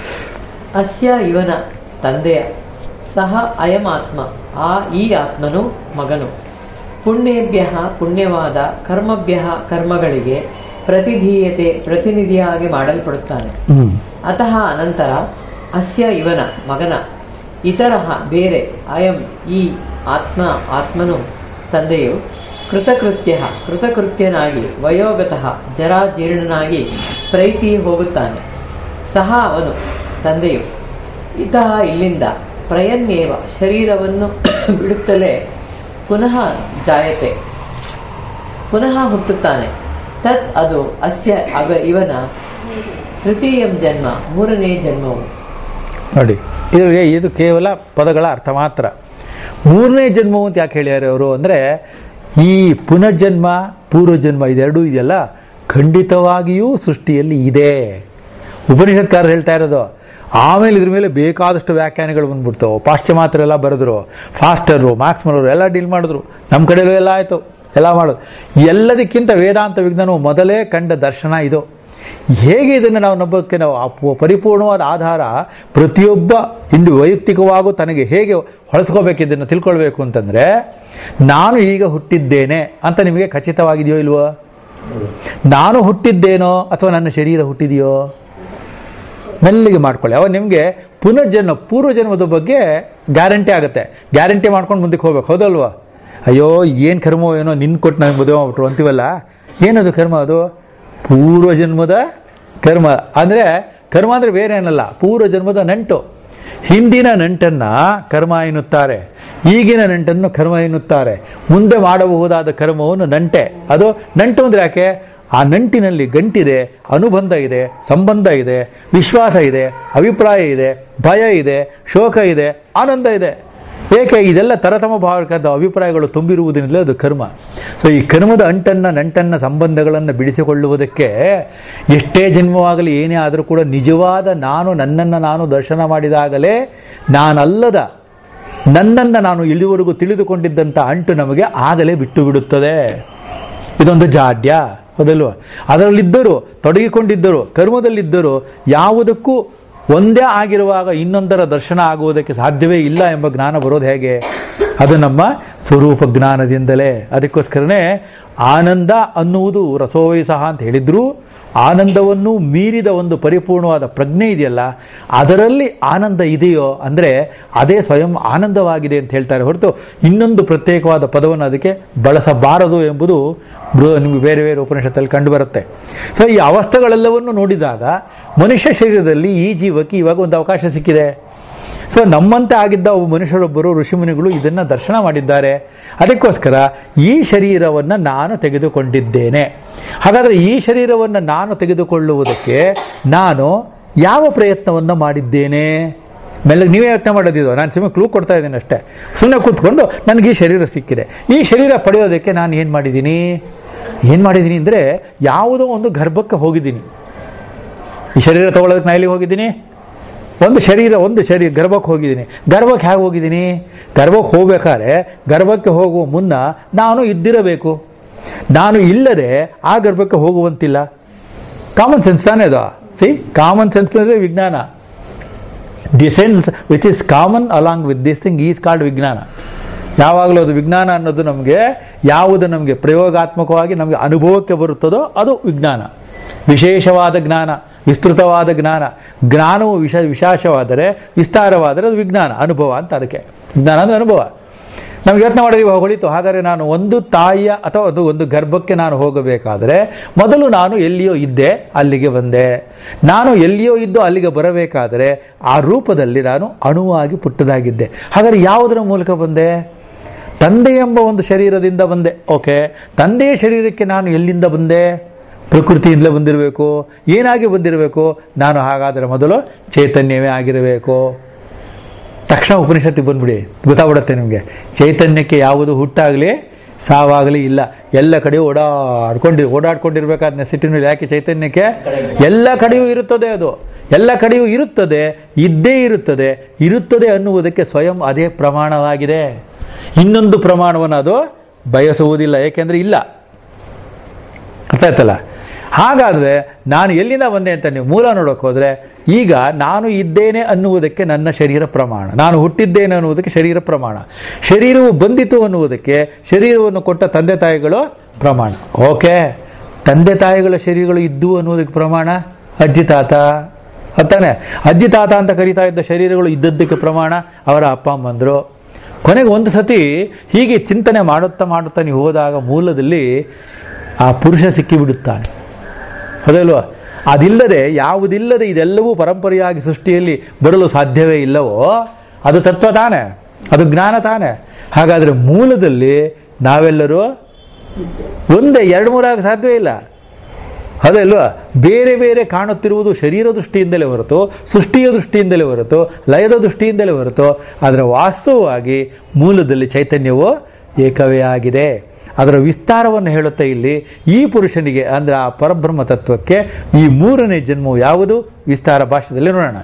ಅಸ್ಯ ಇವನ ತಂದೆಯ ಸಹ ಅಯಮಾತ್ಮ ಆ ಈ ಆತ್ಮನು ಮಗನು ಪುಣ್ಯೇಭ್ಯ ಪುಣ್ಯವಾದ ಕರ್ಮಭ್ಯ ಕರ್ಮಗಳಿಗೆ ಪ್ರತಿಧೀಯತೆ ಪ್ರತಿನಿಧಿಯಾಗಿ ಮಾಡಲ್ಪಡುತ್ತಾನೆ ಹ್ಮ್ ಅತಃ ಅನಂತರ ಅಸ್ಯ ಇವನ ಮಗನ ಇತರ ಬೇರೆ ಅಯಂ ಈ ಆತ್ಮ ಆತ್ಮನು ತಂದೆಯು ಕೃತಕೃತ್ಯ ಕೃತಕೃತ್ಯನಾಗಿ ವಯೋಗತಃ ಜರಾಜೀರ್ಣನಾಗಿ ಪ್ರೈತಿ ಹೋಗುತ್ತಾನೆ ಸಹ ಅವನು ತಂದೆಯು ಇತಃ ಇಲ್ಲಿಂದ ಪ್ರಯನ್ನೇವ ಶರೀರವನ್ನು ಬಿಡುತ್ತಲೇ ಪುನಃ ಜಾಯತೆ ಪುನಃ ಹುಟ್ಟುತ್ತಾನೆ ತತ್ ಅದು ಅಸ್ಯ ಅವ ಇವನ ತೃತೀಯಂ ಜನ್ಮ ಮೂರನೇ ಜನ್ಮವು ನೋಡಿ ಇದಕ್ಕೆ ಇದು ಕೇವಲ ಪದಗಳ ಅರ್ಥ ಮಾತ್ರ ಮೂರನೇ ಜನ್ಮವು ಅಂತ ಯಾಕೆ ಹೇಳ್ಯಾರೆ ಅವರು ಅಂದರೆ ಈ ಪುನರ್ಜನ್ಮ ಪೂರ್ವಜನ್ಮ ಇದೆರಡೂ ಇದೆಯಲ್ಲ ಖಂಡಿತವಾಗಿಯೂ ಸೃಷ್ಟಿಯಲ್ಲಿ ಇದೆ ಉಪನಿಷತ್ಕಾರರು ಹೇಳ್ತಾ ಇರೋದು ಆಮೇಲೆ ಇದ್ರ ಮೇಲೆ ಬೇಕಾದಷ್ಟು ವ್ಯಾಖ್ಯಾನಗಳು ಬಂದ್ಬಿಡ್ತು ಪಾಶ್ಚಿಮಾತ್ಯರೆಲ್ಲ ಬರೆದ್ರು ಫಾಸ್ಟರು ಮಾರ್ಕ್ಸ್ಮನರು ಎಲ್ಲ ಡೀಲ್ ಮಾಡಿದ್ರು ನಮ್ಮ ಕಡೆಯಲ್ಲೂ ಎಲ್ಲ ಆಯಿತು ಎಲ್ಲ ಮಾಡೋದು ಎಲ್ಲದಕ್ಕಿಂತ ವೇದಾಂತ ವಿಜ್ಞಾನವು ಮೊದಲೇ ಕಂಡ ದರ್ಶನ ಇದು ಹೇಗೆ ಇದನ್ನು ನಾವು ನಂಬೋಕ್ಕೆ ನಾವು ಆ ಪು- ಪರಿಪೂರ್ಣವಾದ ಆಧಾರ ಪ್ರತಿಯೊಬ್ಬ ಇಂದು ವೈಯಕ್ತಿಕವಾಗೂ ತನಗೆ ಹೇಗೆ ಹೊಳಸ್ಕೋಬೇಕು ಇದನ್ನು ತಿಳ್ಕೊಳ್ಬೇಕು ಅಂತಂದರೆ ನಾನು ಈಗ ಹುಟ್ಟಿದ್ದೇನೆ ಅಂತ ನಿಮಗೆ ಖಚಿತವಾಗಿದೆಯೋ ಇಲ್ವೋ ನಾನು ಹುಟ್ಟಿದ್ದೇನೋ ಅಥವಾ ನನ್ನ ಶರೀರ ಹುಟ್ಟಿದೆಯೋ ಮೆಲ್ಲಿಗೆ ಮಾಡ್ಕೊಳ್ಳಿ ಅವಾಗ ನಿಮಗೆ ಪುನರ್ಜನ್ಮ ಪೂರ್ವಜನ್ಮದ ಬಗ್ಗೆ ಗ್ಯಾರಂಟಿ ಆಗುತ್ತೆ ಗ್ಯಾರಂಟಿ ಮಾಡ್ಕೊಂಡು ಮುಂದಕ್ಕೆ ಹೋಗ್ಬೇಕು ಹೌದಲ್ವಾ ಅಯ್ಯೋ ಏನು ಕರ್ಮೋ ಏನೋ ನಿನ್ನ ಕೊಟ್ಟು ನನಗೆ ಮದುವೆ ಮಾಡ್ಬಿಟ್ರು ಅಂತೀವಲ್ಲ ಏನದು ಕರ್ಮ ಅದು ಪೂರ್ವಜನ್ಮದ ಕರ್ಮ ಅಂದರೆ ಕರ್ಮ ಅಂದರೆ ಬೇರೆ ಏನಲ್ಲ ಪೂರ್ವಜನ್ಮದ ನಂಟು ಹಿಂದಿನ ನಂಟನ್ನು ಕರ್ಮ ಎನ್ನುತ್ತಾರೆ ಈಗಿನ ನಂಟನ್ನು ಕರ್ಮ ಎನ್ನುತ್ತಾರೆ ಮುಂದೆ ಮಾಡಬಹುದಾದ ಕರ್ಮವನ್ನು ನಂಟೆ ಅದು ನಂಟು ಅಂದರೆ ಯಾಕೆ ಆ ನಂಟಿನಲ್ಲಿ ಗಂಟಿದೆ ಅನುಬಂಧ ಇದೆ ಸಂಬಂಧ ಇದೆ ವಿಶ್ವಾಸ ಇದೆ ಅಭಿಪ್ರಾಯ ಇದೆ ಭಯ ಇದೆ ಶೋಕ ಇದೆ ಆನಂದ ಇದೆ ಏಕೆ ಇದೆಲ್ಲ ತರತಮ ಭಾವಕದ ಅಭಿಪ್ರಾಯಗಳು ತುಂಬಿರುವುದರಿಂದಲೇ ಅದು ಕರ್ಮ ಸೊ ಈ ಕರ್ಮದ ಅಂಟನ್ನು ನಂಟನ್ನು ಸಂಬಂಧಗಳನ್ನು ಬಿಡಿಸಿಕೊಳ್ಳುವುದಕ್ಕೆ ಎಷ್ಟೇ ಜನ್ಮವಾಗಲಿ ಏನೇ ಆದರೂ ಕೂಡ ನಿಜವಾದ ನಾನು ನನ್ನನ್ನು ನಾನು ದರ್ಶನ ಮಾಡಿದಾಗಲೇ ನಾನಲ್ಲದ ನನ್ನನ್ನು ನಾನು ಇಲ್ಲಿವರೆಗೂ ತಿಳಿದುಕೊಂಡಿದ್ದಂಥ ಅಂಟು ನಮಗೆ ಆಗಲೇ ಬಿಟ್ಟು ಬಿಡುತ್ತದೆ ಇದೊಂದು ಜಾಡ್ಯ ಹೌದಲ್ವಾ ಅದರಲ್ಲಿದ್ದರು ತೊಡಗಿಕೊಂಡಿದ್ದರು ಕರ್ಮದಲ್ಲಿದ್ದರು ಯಾವುದಕ್ಕೂ ಒಂದೇ ಆಗಿರುವಾಗ ಇನ್ನೊಂದರ ದರ್ಶನ ಆಗುವುದಕ್ಕೆ ಸಾಧ್ಯವೇ ಇಲ್ಲ ಎಂಬ ಜ್ಞಾನ ಬರೋದು ಹೇಗೆ ಅದು ನಮ್ಮ ಸ್ವರೂಪ ಜ್ಞಾನದಿಂದಲೇ ಅದಕ್ಕೋಸ್ಕರನೇ ಆನಂದ ಅನ್ನುವುದು ರಸೋವೈ ಸಹ ಅಂತ ಹೇಳಿದ್ರು ಆನಂದವನ್ನು ಮೀರಿದ ಒಂದು ಪರಿಪೂರ್ಣವಾದ ಪ್ರಜ್ಞೆ ಇದೆಯಲ್ಲ ಅದರಲ್ಲಿ ಆನಂದ ಇದೆಯೋ ಅಂದರೆ ಅದೇ ಸ್ವಯಂ ಆನಂದವಾಗಿದೆ ಅಂತ ಹೇಳ್ತಾರೆ ಹೊರತು ಇನ್ನೊಂದು ಪ್ರತ್ಯೇಕವಾದ ಪದವನ್ನು ಅದಕ್ಕೆ ಬಳಸಬಾರದು ಎಂಬುದು ಬೃ- ನಿಮಗೆ ಬೇರೆ ಬೇರೆ ಉಪನಿಷತ್ತಲ್ಲಿ ಕಂಡುಬರುತ್ತೆ ಸೊ ಈ ಅವಸ್ಥೆಗಳೆಲ್ಲವನ್ನು ನೋಡಿದಾಗ ಮನುಷ್ಯ ಶರೀರದಲ್ಲಿ ಈ ಜೀವಕ್ಕೆ ಇವಾಗ ಒಂದು ಅವಕಾಶ ಸಿಕ್ಕಿದೆ ಸೊ ನಮ್ಮಂತೆ ಆಗಿದ್ದ ಒಬ್ಬ ಮನುಷ್ಯರೊಬ್ಬರು ಋಷಿಮುನಿಗಳು ಇದನ್ನು ದರ್ಶನ ಮಾಡಿದ್ದಾರೆ ಅದಕ್ಕೋಸ್ಕರ ಈ ಶರೀರವನ್ನು ನಾನು ತೆಗೆದುಕೊಂಡಿದ್ದೇನೆ ಹಾಗಾದರೆ ಈ ಶರೀರವನ್ನು ನಾನು ತೆಗೆದುಕೊಳ್ಳುವುದಕ್ಕೆ ನಾನು ಯಾವ ಪ್ರಯತ್ನವನ್ನು ಮಾಡಿದ್ದೇನೆ ಮೆಲ್ಲಗೆ ನೀವೇ ಯೋಚನೆ ಮಾಡೋದಿದ್ದು ನಾನು ಸುಮ್ಮನೆ ಕ್ಲೂ ಕೊಡ್ತಾ ಇದ್ದೀನಿ ಅಷ್ಟೇ ಸುಮ್ಮನೆ ಕೂತ್ಕೊಂಡು ನನಗೆ ಈ ಶರೀರ ಸಿಕ್ಕಿದೆ ಈ ಶರೀರ ಪಡೆಯೋದಕ್ಕೆ ನಾನು ಏನು ಮಾಡಿದ್ದೀನಿ ಏನು ಮಾಡಿದ್ದೀನಿ ಅಂದರೆ ಯಾವುದೋ ಒಂದು ಗರ್ಭಕ್ಕೆ ಹೋಗಿದ್ದೀನಿ ಈ ಶರೀರ ತಗೊಳ್ಳೋದಕ್ಕೆ ನಾನು ಎಲ್ಲಿಗೆ ಹೋಗಿದ್ದೀನಿ ಒಂದು ಶರೀರ ಒಂದು ಶರೀರ ಗರ್ಭಕ್ಕೆ ಹೋಗಿದ್ದೀನಿ ಗರ್ಭಕ್ಕೆ ಹೇಗೆ ಹೋಗಿದ್ದೀನಿ ಗರ್ಭಕ್ಕೆ ಹೋಗ್ಬೇಕಾದ್ರೆ ಗರ್ಭಕ್ಕೆ ಹೋಗುವ ಮುನ್ನ ನಾನು ಇದ್ದಿರಬೇಕು ನಾನು ಇಲ್ಲದೆ ಆ ಗರ್ಭಕ್ಕೆ ಹೋಗುವಂತಿಲ್ಲ ಕಾಮನ್ ಸೆನ್ಸ್ ತಾನೇ ಅದು ಸಿ ಕಾಮನ್ ಸೆನ್ಸ್ ಅಂದರೆ ವಿಜ್ಞಾನ the sense which is common along with this thing is called ವಿಜ್ಞಾನ ಯಾವಾಗಲೂ ಅದು ವಿಜ್ಞಾನ ಅನ್ನೋದು ನಮಗೆ ಯಾವುದು ನಮಗೆ ಪ್ರಯೋಗಾತ್ಮಕವಾಗಿ ನಮಗೆ ಅನುಭವಕ್ಕೆ ಬರುತ್ತದೋ ಅದು ವಿಜ್ಞಾನ ವಿಶೇಷವಾದ ಜ್ಞಾನ ವಿಸ್ತೃತವಾದ ಜ್ಞಾನ ಜ್ಞಾನವು ವಿಶ ವಿಶೇಷವಾದರೆ ವಿಸ್ತಾರವಾದರೆ ಅದು ವಿಜ್ಞಾನ ಅನುಭವ ಅಂತ ಅದಕ್ಕೆ ವಿಜ್ಞಾನ ಅಂದರೆ ಅನುಭವ ನಮ್ಗೆ ಯೋಚನೆ ಮಾಡಿದ್ರೆ ಇವಾಗ ಹೊಳಿತು ಹಾಗಾದರೆ ನಾನು ಒಂದು ತಾಯಿಯ ಅಥವಾ ಅದು ಒಂದು ಗರ್ಭಕ್ಕೆ ನಾನು ಹೋಗಬೇಕಾದರೆ ಮೊದಲು ನಾನು ಎಲ್ಲಿಯೋ ಇದ್ದೆ ಅಲ್ಲಿಗೆ ಬಂದೆ ನಾನು ಎಲ್ಲಿಯೋ ಇದ್ದು ಅಲ್ಲಿಗೆ ಬರಬೇಕಾದರೆ ಆ ರೂಪದಲ್ಲಿ ನಾನು ಅಣುವಾಗಿ ಪುಟ್ಟದಾಗಿದ್ದೆ ಹಾಗಾದರೆ ಯಾವುದರ ಮೂಲಕ ಬಂದೆ ತಂದೆ ಎಂಬ ಒಂದು ಶರೀರದಿಂದ ಬಂದೆ ಓಕೆ ತಂದೆಯ ಶರೀರಕ್ಕೆ ನಾನು ಎಲ್ಲಿಂದ ಬಂದೆ ಪ್ರಕೃತಿಯಿಂದಲೇ ಬಂದಿರಬೇಕು ಏನಾಗಿ ಬಂದಿರಬೇಕು ನಾನು ಹಾಗಾದರೆ ಮೊದಲು ಚೈತನ್ಯವೇ ಆಗಿರಬೇಕು ತಕ್ಷಣ ಉಪನಿಷತ್ತಿಗೆ ಬಂದ್ಬಿಡಿ ಗೊತ್ತಾಗ್ಬಿಡುತ್ತೆ ನಿಮಗೆ ಚೈತನ್ಯಕ್ಕೆ ಯಾವುದು ಹುಟ್ಟಾಗಲಿ ಸಾವಾಗಲಿ ಇಲ್ಲ ಎಲ್ಲ ಕಡೆಯೂ ಓಡಾಡ್ಕೊಂಡು ಓಡಾಡ್ಕೊಂಡಿರ್ಬೇಕಾದ ನೆಸಿಟಿನಲ್ಲಿ ಯಾಕೆ ಚೈತನ್ಯಕ್ಕೆ ಎಲ್ಲ ಕಡೆಯೂ ಇರುತ್ತದೆ ಅದು ಎಲ್ಲ ಕಡೆಯೂ ಇರುತ್ತದೆ ಇದ್ದೇ ಇರುತ್ತದೆ ಇರುತ್ತದೆ ಅನ್ನುವುದಕ್ಕೆ ಸ್ವಯಂ ಅದೇ ಪ್ರಮಾಣವಾಗಿದೆ ಇನ್ನೊಂದು ಪ್ರಮಾಣವನ್ನು ಅದು ಬಯಸುವುದಿಲ್ಲ ಏಕೆಂದರೆ ಇಲ್ಲ ಅರ್ಥ ಆಯ್ತಲ್ಲ ಹಾಗಾದ್ರೆ ನಾನು ಎಲ್ಲಿಂದ ಬಂದೆ ಅಂತ ನೀವು ಮೂಲ ನೋಡೋಕೆ ಹೋದ್ರೆ ಈಗ ನಾನು ಇದ್ದೇನೆ ಅನ್ನುವುದಕ್ಕೆ ನನ್ನ ಶರೀರ ಪ್ರಮಾಣ ನಾನು ಹುಟ್ಟಿದ್ದೇನೆ ಅನ್ನುವುದಕ್ಕೆ ಶರೀರ ಪ್ರಮಾಣ ಶರೀರವು ಬಂದಿತು ಅನ್ನುವುದಕ್ಕೆ ಶರೀರವನ್ನು ಕೊಟ್ಟ ತಂದೆ ತಾಯಿಗಳು ಪ್ರಮಾಣ ಓಕೆ ತಂದೆ ತಾಯಿಗಳ ಶರೀರಗಳು ಇದ್ದು ಅನ್ನುವುದಕ್ಕೆ ಪ್ರಮಾಣ ಅಜ್ಜಿ ತಾತ ಅತ್ತಾನೆ ಅಜ್ಜಿ ತಾತ ಅಂತ ಕರೀತಾ ಇದ್ದ ಶರೀರಗಳು ಇದ್ದದ್ದಕ್ಕೆ ಪ್ರಮಾಣ ಅವರ ಅಪ್ಪ ಅಮ್ಮಂದರು ಕೊನೆಗೆ ಒಂದು ಸತಿ ಹೀಗೆ ಚಿಂತನೆ ಮಾಡುತ್ತಾ ಮಾಡುತ್ತಾ ನೀವು ಹೋದಾಗ ಮೂಲದಲ್ಲಿ ಆ ಪುರುಷ ಸಿಕ್ಕಿಬಿಡುತ್ತಾನೆ ಹೌದಲ್ವಾ ಅದಿಲ್ಲದೆ ಯಾವುದಿಲ್ಲದೆ ಇದೆಲ್ಲವೂ ಪರಂಪರೆಯಾಗಿ ಸೃಷ್ಟಿಯಲ್ಲಿ ಬರಲು ಸಾಧ್ಯವೇ ಇಲ್ಲವೋ ಅದು ತತ್ವ ತಾನೆ ಅದು ಜ್ಞಾನ ತಾನೆ ಹಾಗಾದರೆ ಮೂಲದಲ್ಲಿ ನಾವೆಲ್ಲರೂ ಒಂದೇ ಎರಡು ಮೂರಾಗ ಸಾಧ್ಯವೇ ಇಲ್ಲ ಅದಲ್ವಾ ಬೇರೆ ಬೇರೆ ಕಾಣುತ್ತಿರುವುದು ಶರೀರ ದೃಷ್ಟಿಯಿಂದಲೇ ಹೊರತು ಸೃಷ್ಟಿಯ ದೃಷ್ಟಿಯಿಂದಲೇ ಹೊರತು ಲಯದ ದೃಷ್ಟಿಯಿಂದಲೇ ಹೊರತು ಅದರ ವಾಸ್ತವವಾಗಿ ಮೂಲದಲ್ಲಿ ಚೈತನ್ಯವು ಏಕವೇ ಆಗಿದೆ ಅದರ ವಿಸ್ತಾರವನ್ನು ಹೇಳುತ್ತಾ ಇಲ್ಲಿ ಈ ಪುರುಷನಿಗೆ ಅಂದರೆ ಆ ಪರಬ್ರಹ್ಮ ತತ್ವಕ್ಕೆ ಈ ಮೂರನೇ ಜನ್ಮವು ಯಾವುದು ವಿಸ್ತಾರ ಭಾಷೆಯಲ್ಲಿ ನೋಡೋಣ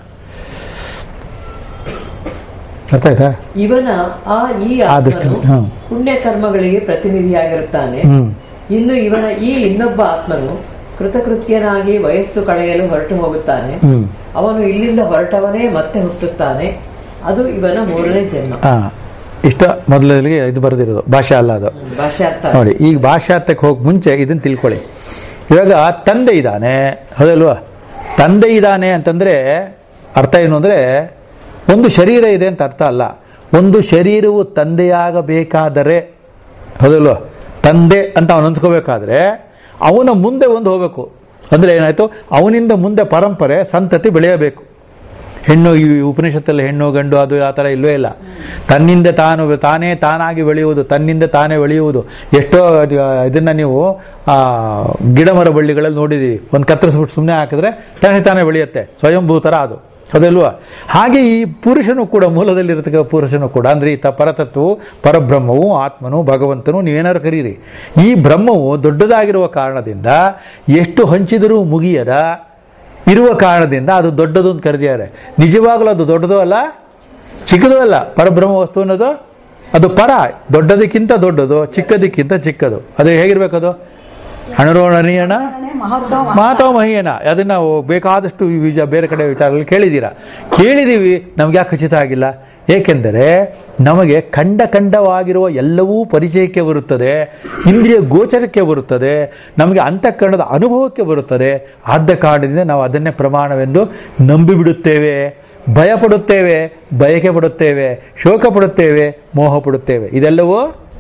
ಅರ್ಥ ಆಯ್ತಾ ಇವನ ಆ ಈ ಆ ದೃಷ್ಟಿ- ಆತ್ಮನು ಹ್ಮ್. ಪುಣ್ಯ ಕರ್ಮಗಳಿಗೆ ಪ್ರತಿನಿಧಿಯಾಗಿರುತ್ತಾನೆ ಹ್ಮ್ ಇನ್ನು ಇವನ ಈ ಇನ್ನೊಬ್ಬ ಆತ್ಮನು ಕೃತಕೃತ್ಯನಾಗಿ ವಯಸ್ಸು ಕಳೆಯಲು ಹೊರಟು ಹೋಗುತ್ತಾನೆ ಹ್ಮ್ ಅವನು ಇಲ್ಲಿಂದ ಹೊರಟವನೇ ಮತ್ತೆ ಹುಟ್ಟುತ್ತಾನೆ ಅದು ಇವನ ಮೂರನೇ ಜನ್ಮ ಹಾ ಇಷ್ಟ ಮೊದಲಿಗೆ ಇದು ಬರೆದಿರೋದು ಭಾಷೆ ಅಲ್ಲ ಅದು ಭಾಷಾರ್ಥ ನೋಡಿ ಈಗ ಭಾಷಾರ್ಥಕ್ಕೆ ಹೋಗಿ ಮುಂಚೆ ಇದನ್ನು ತಿಳ್ಕೊಳ್ಳಿ ಇವಾಗ ತಂದೆ ಇದ್ದಾನೆ ಹೌದಲ್ವಾ ತಂದೆ ಇದ್ದಾನೆ ಅಂತಂದ್ರೆ ಅರ್ಥ ಏನು ಅಂದ್ರೆ ಒಂದು ಶರೀರ ಇದೆ ಅಂತ ಅರ್ಥ ಅಲ್ಲ ಒಂದು ಶರೀರವು ತಂದೆಯಾಗಬೇಕಾದರೆ ಹೌದಲ್ವಾ ತಂದೆ ಅಂತ ಅವನು ಅನ್ಸ್ಕೋಬೇಕಾದ್ರೆ ಅವನ ಮುಂದೆ ಒಂದು ಹೋಗಬೇಕು ಅಂದ್ರೆ ಏನಾಯ್ತು ಅವನಿಂದ ಮುಂದೆ ಪರಂಪರೆ ಸಂತತಿ ಬೆಳೆಯಬೇಕು ಹೆಣ್ಣು ಈ ಉಪನಿಷತ್ತಲ್ಲಿ ಹೆಣ್ಣು ಗಂಡು ಅದು ಆ ಥರ ಇಲ್ಲವೇ ಇಲ್ಲ ತನ್ನಿಂದ ತಾನು ತಾನೇ ತಾನಾಗಿ ಬೆಳೆಯುವುದು ತನ್ನಿಂದ ತಾನೇ ಬೆಳೆಯುವುದು ಎಷ್ಟೋ ಅದು, ಇದನ್ನ ನೀವು ಆ ಗಿಡ ಮರ ಬಳ್ಳಿಗಳಲ್ಲಿ ನೋಡಿದ್ದೀವಿ ಒಂದು ಕತ್ತರಿಸ್ಬಿಟ್ಟು ಸುಮ್ಮನೆ ಹಾಕಿದ್ರೆ ತಾನೇ ತಾನೇ ಬೆಳೆಯುತ್ತೆ ಸ್ವಯಂಭೂತರ ಅದು ಅದಲ್ವಾ ಹಾಗೆ ಈ ಪುರುಷನು ಕೂಡ ಮೂಲದಲ್ಲಿರತಕ್ಕ ಪುರುಷನು ಕೂಡ ಅಂದ್ರೆ ಈ ತ ಪರತತ್ವವು ಪರಬ್ರಹ್ಮವು ಆತ್ಮನು ಭಗವಂತನು ನೀವೇನಾದ್ರು ಕರೀರಿ ಈ ಬ್ರಹ್ಮವು ದೊಡ್ಡದಾಗಿರುವ ಕಾರಣದಿಂದ ಎಷ್ಟು ಹಂಚಿದರೂ ಮುಗಿಯದ ಇರುವ ಕಾರಣದಿಂದ ಅದು ದೊಡ್ಡದು ಅಂತ ಕರೆದಿದ್ದಾರೆ ನಿಜವಾಗಲೂ ಅದು ದೊಡ್ಡದು ಅಲ್ಲ ಚಿಕ್ಕದು ಅಲ್ಲ ಪರಬ್ರಹ್ಮ ವಸ್ತು ಅನ್ನೋದು ಅದು ಪರ ದೊಡ್ಡದಕ್ಕಿಂತ ದೊಡ್ಡದು ಚಿಕ್ಕದಕ್ಕಿಂತ ಚಿಕ್ಕದು ಅದು ಹೇಗಿರ್ಬೇಕದು ಹಣರೋಣನೀಯಣ ಮಾತವ ಮಹಿಯನ ಅದನ್ನ ನಾವು ಬೇಕಾದಷ್ಟು ಈ ವಿಜ ಬೇರೆ ಕಡೆ ವಿಚಾರದಲ್ಲಿ ಕೇಳಿದ್ದೀರಾ ಕೇಳಿದೀವಿ ನಮ್ಗೆ ಯಾಕೆ ಖಚಿತ ಆಗಿಲ್ಲ ಏಕೆಂದರೆ ನಮಗೆ ಖಂಡ ಖಂಡವಾಗಿರುವ ಎಲ್ಲವೂ ಪರಿಚಯಕ್ಕೆ ಬರುತ್ತದೆ ಇಂದ್ರಿಯ ಗೋಚರಕ್ಕೆ ಬರುತ್ತದೆ ನಮಗೆ ಅಂತಃಕರಣದ ಅನುಭವಕ್ಕೆ ಬರುತ್ತದೆ ಆದ ಕಾರಣದಿಂದ ನಾವು ಅದನ್ನೇ ಪ್ರಮಾಣವೆಂದು ನಂಬಿಬಿಡುತ್ತೇವೆ ಭಯ ಪಡುತ್ತೇವೆ ಬಯಕೆ ಪಡುತ್ತೇವೆ ಶೋಕ ಪಡುತ್ತೇವೆ ಮೋಹ ಪಡುತ್ತೇವೆ ಇದೆಲ್ಲವೂ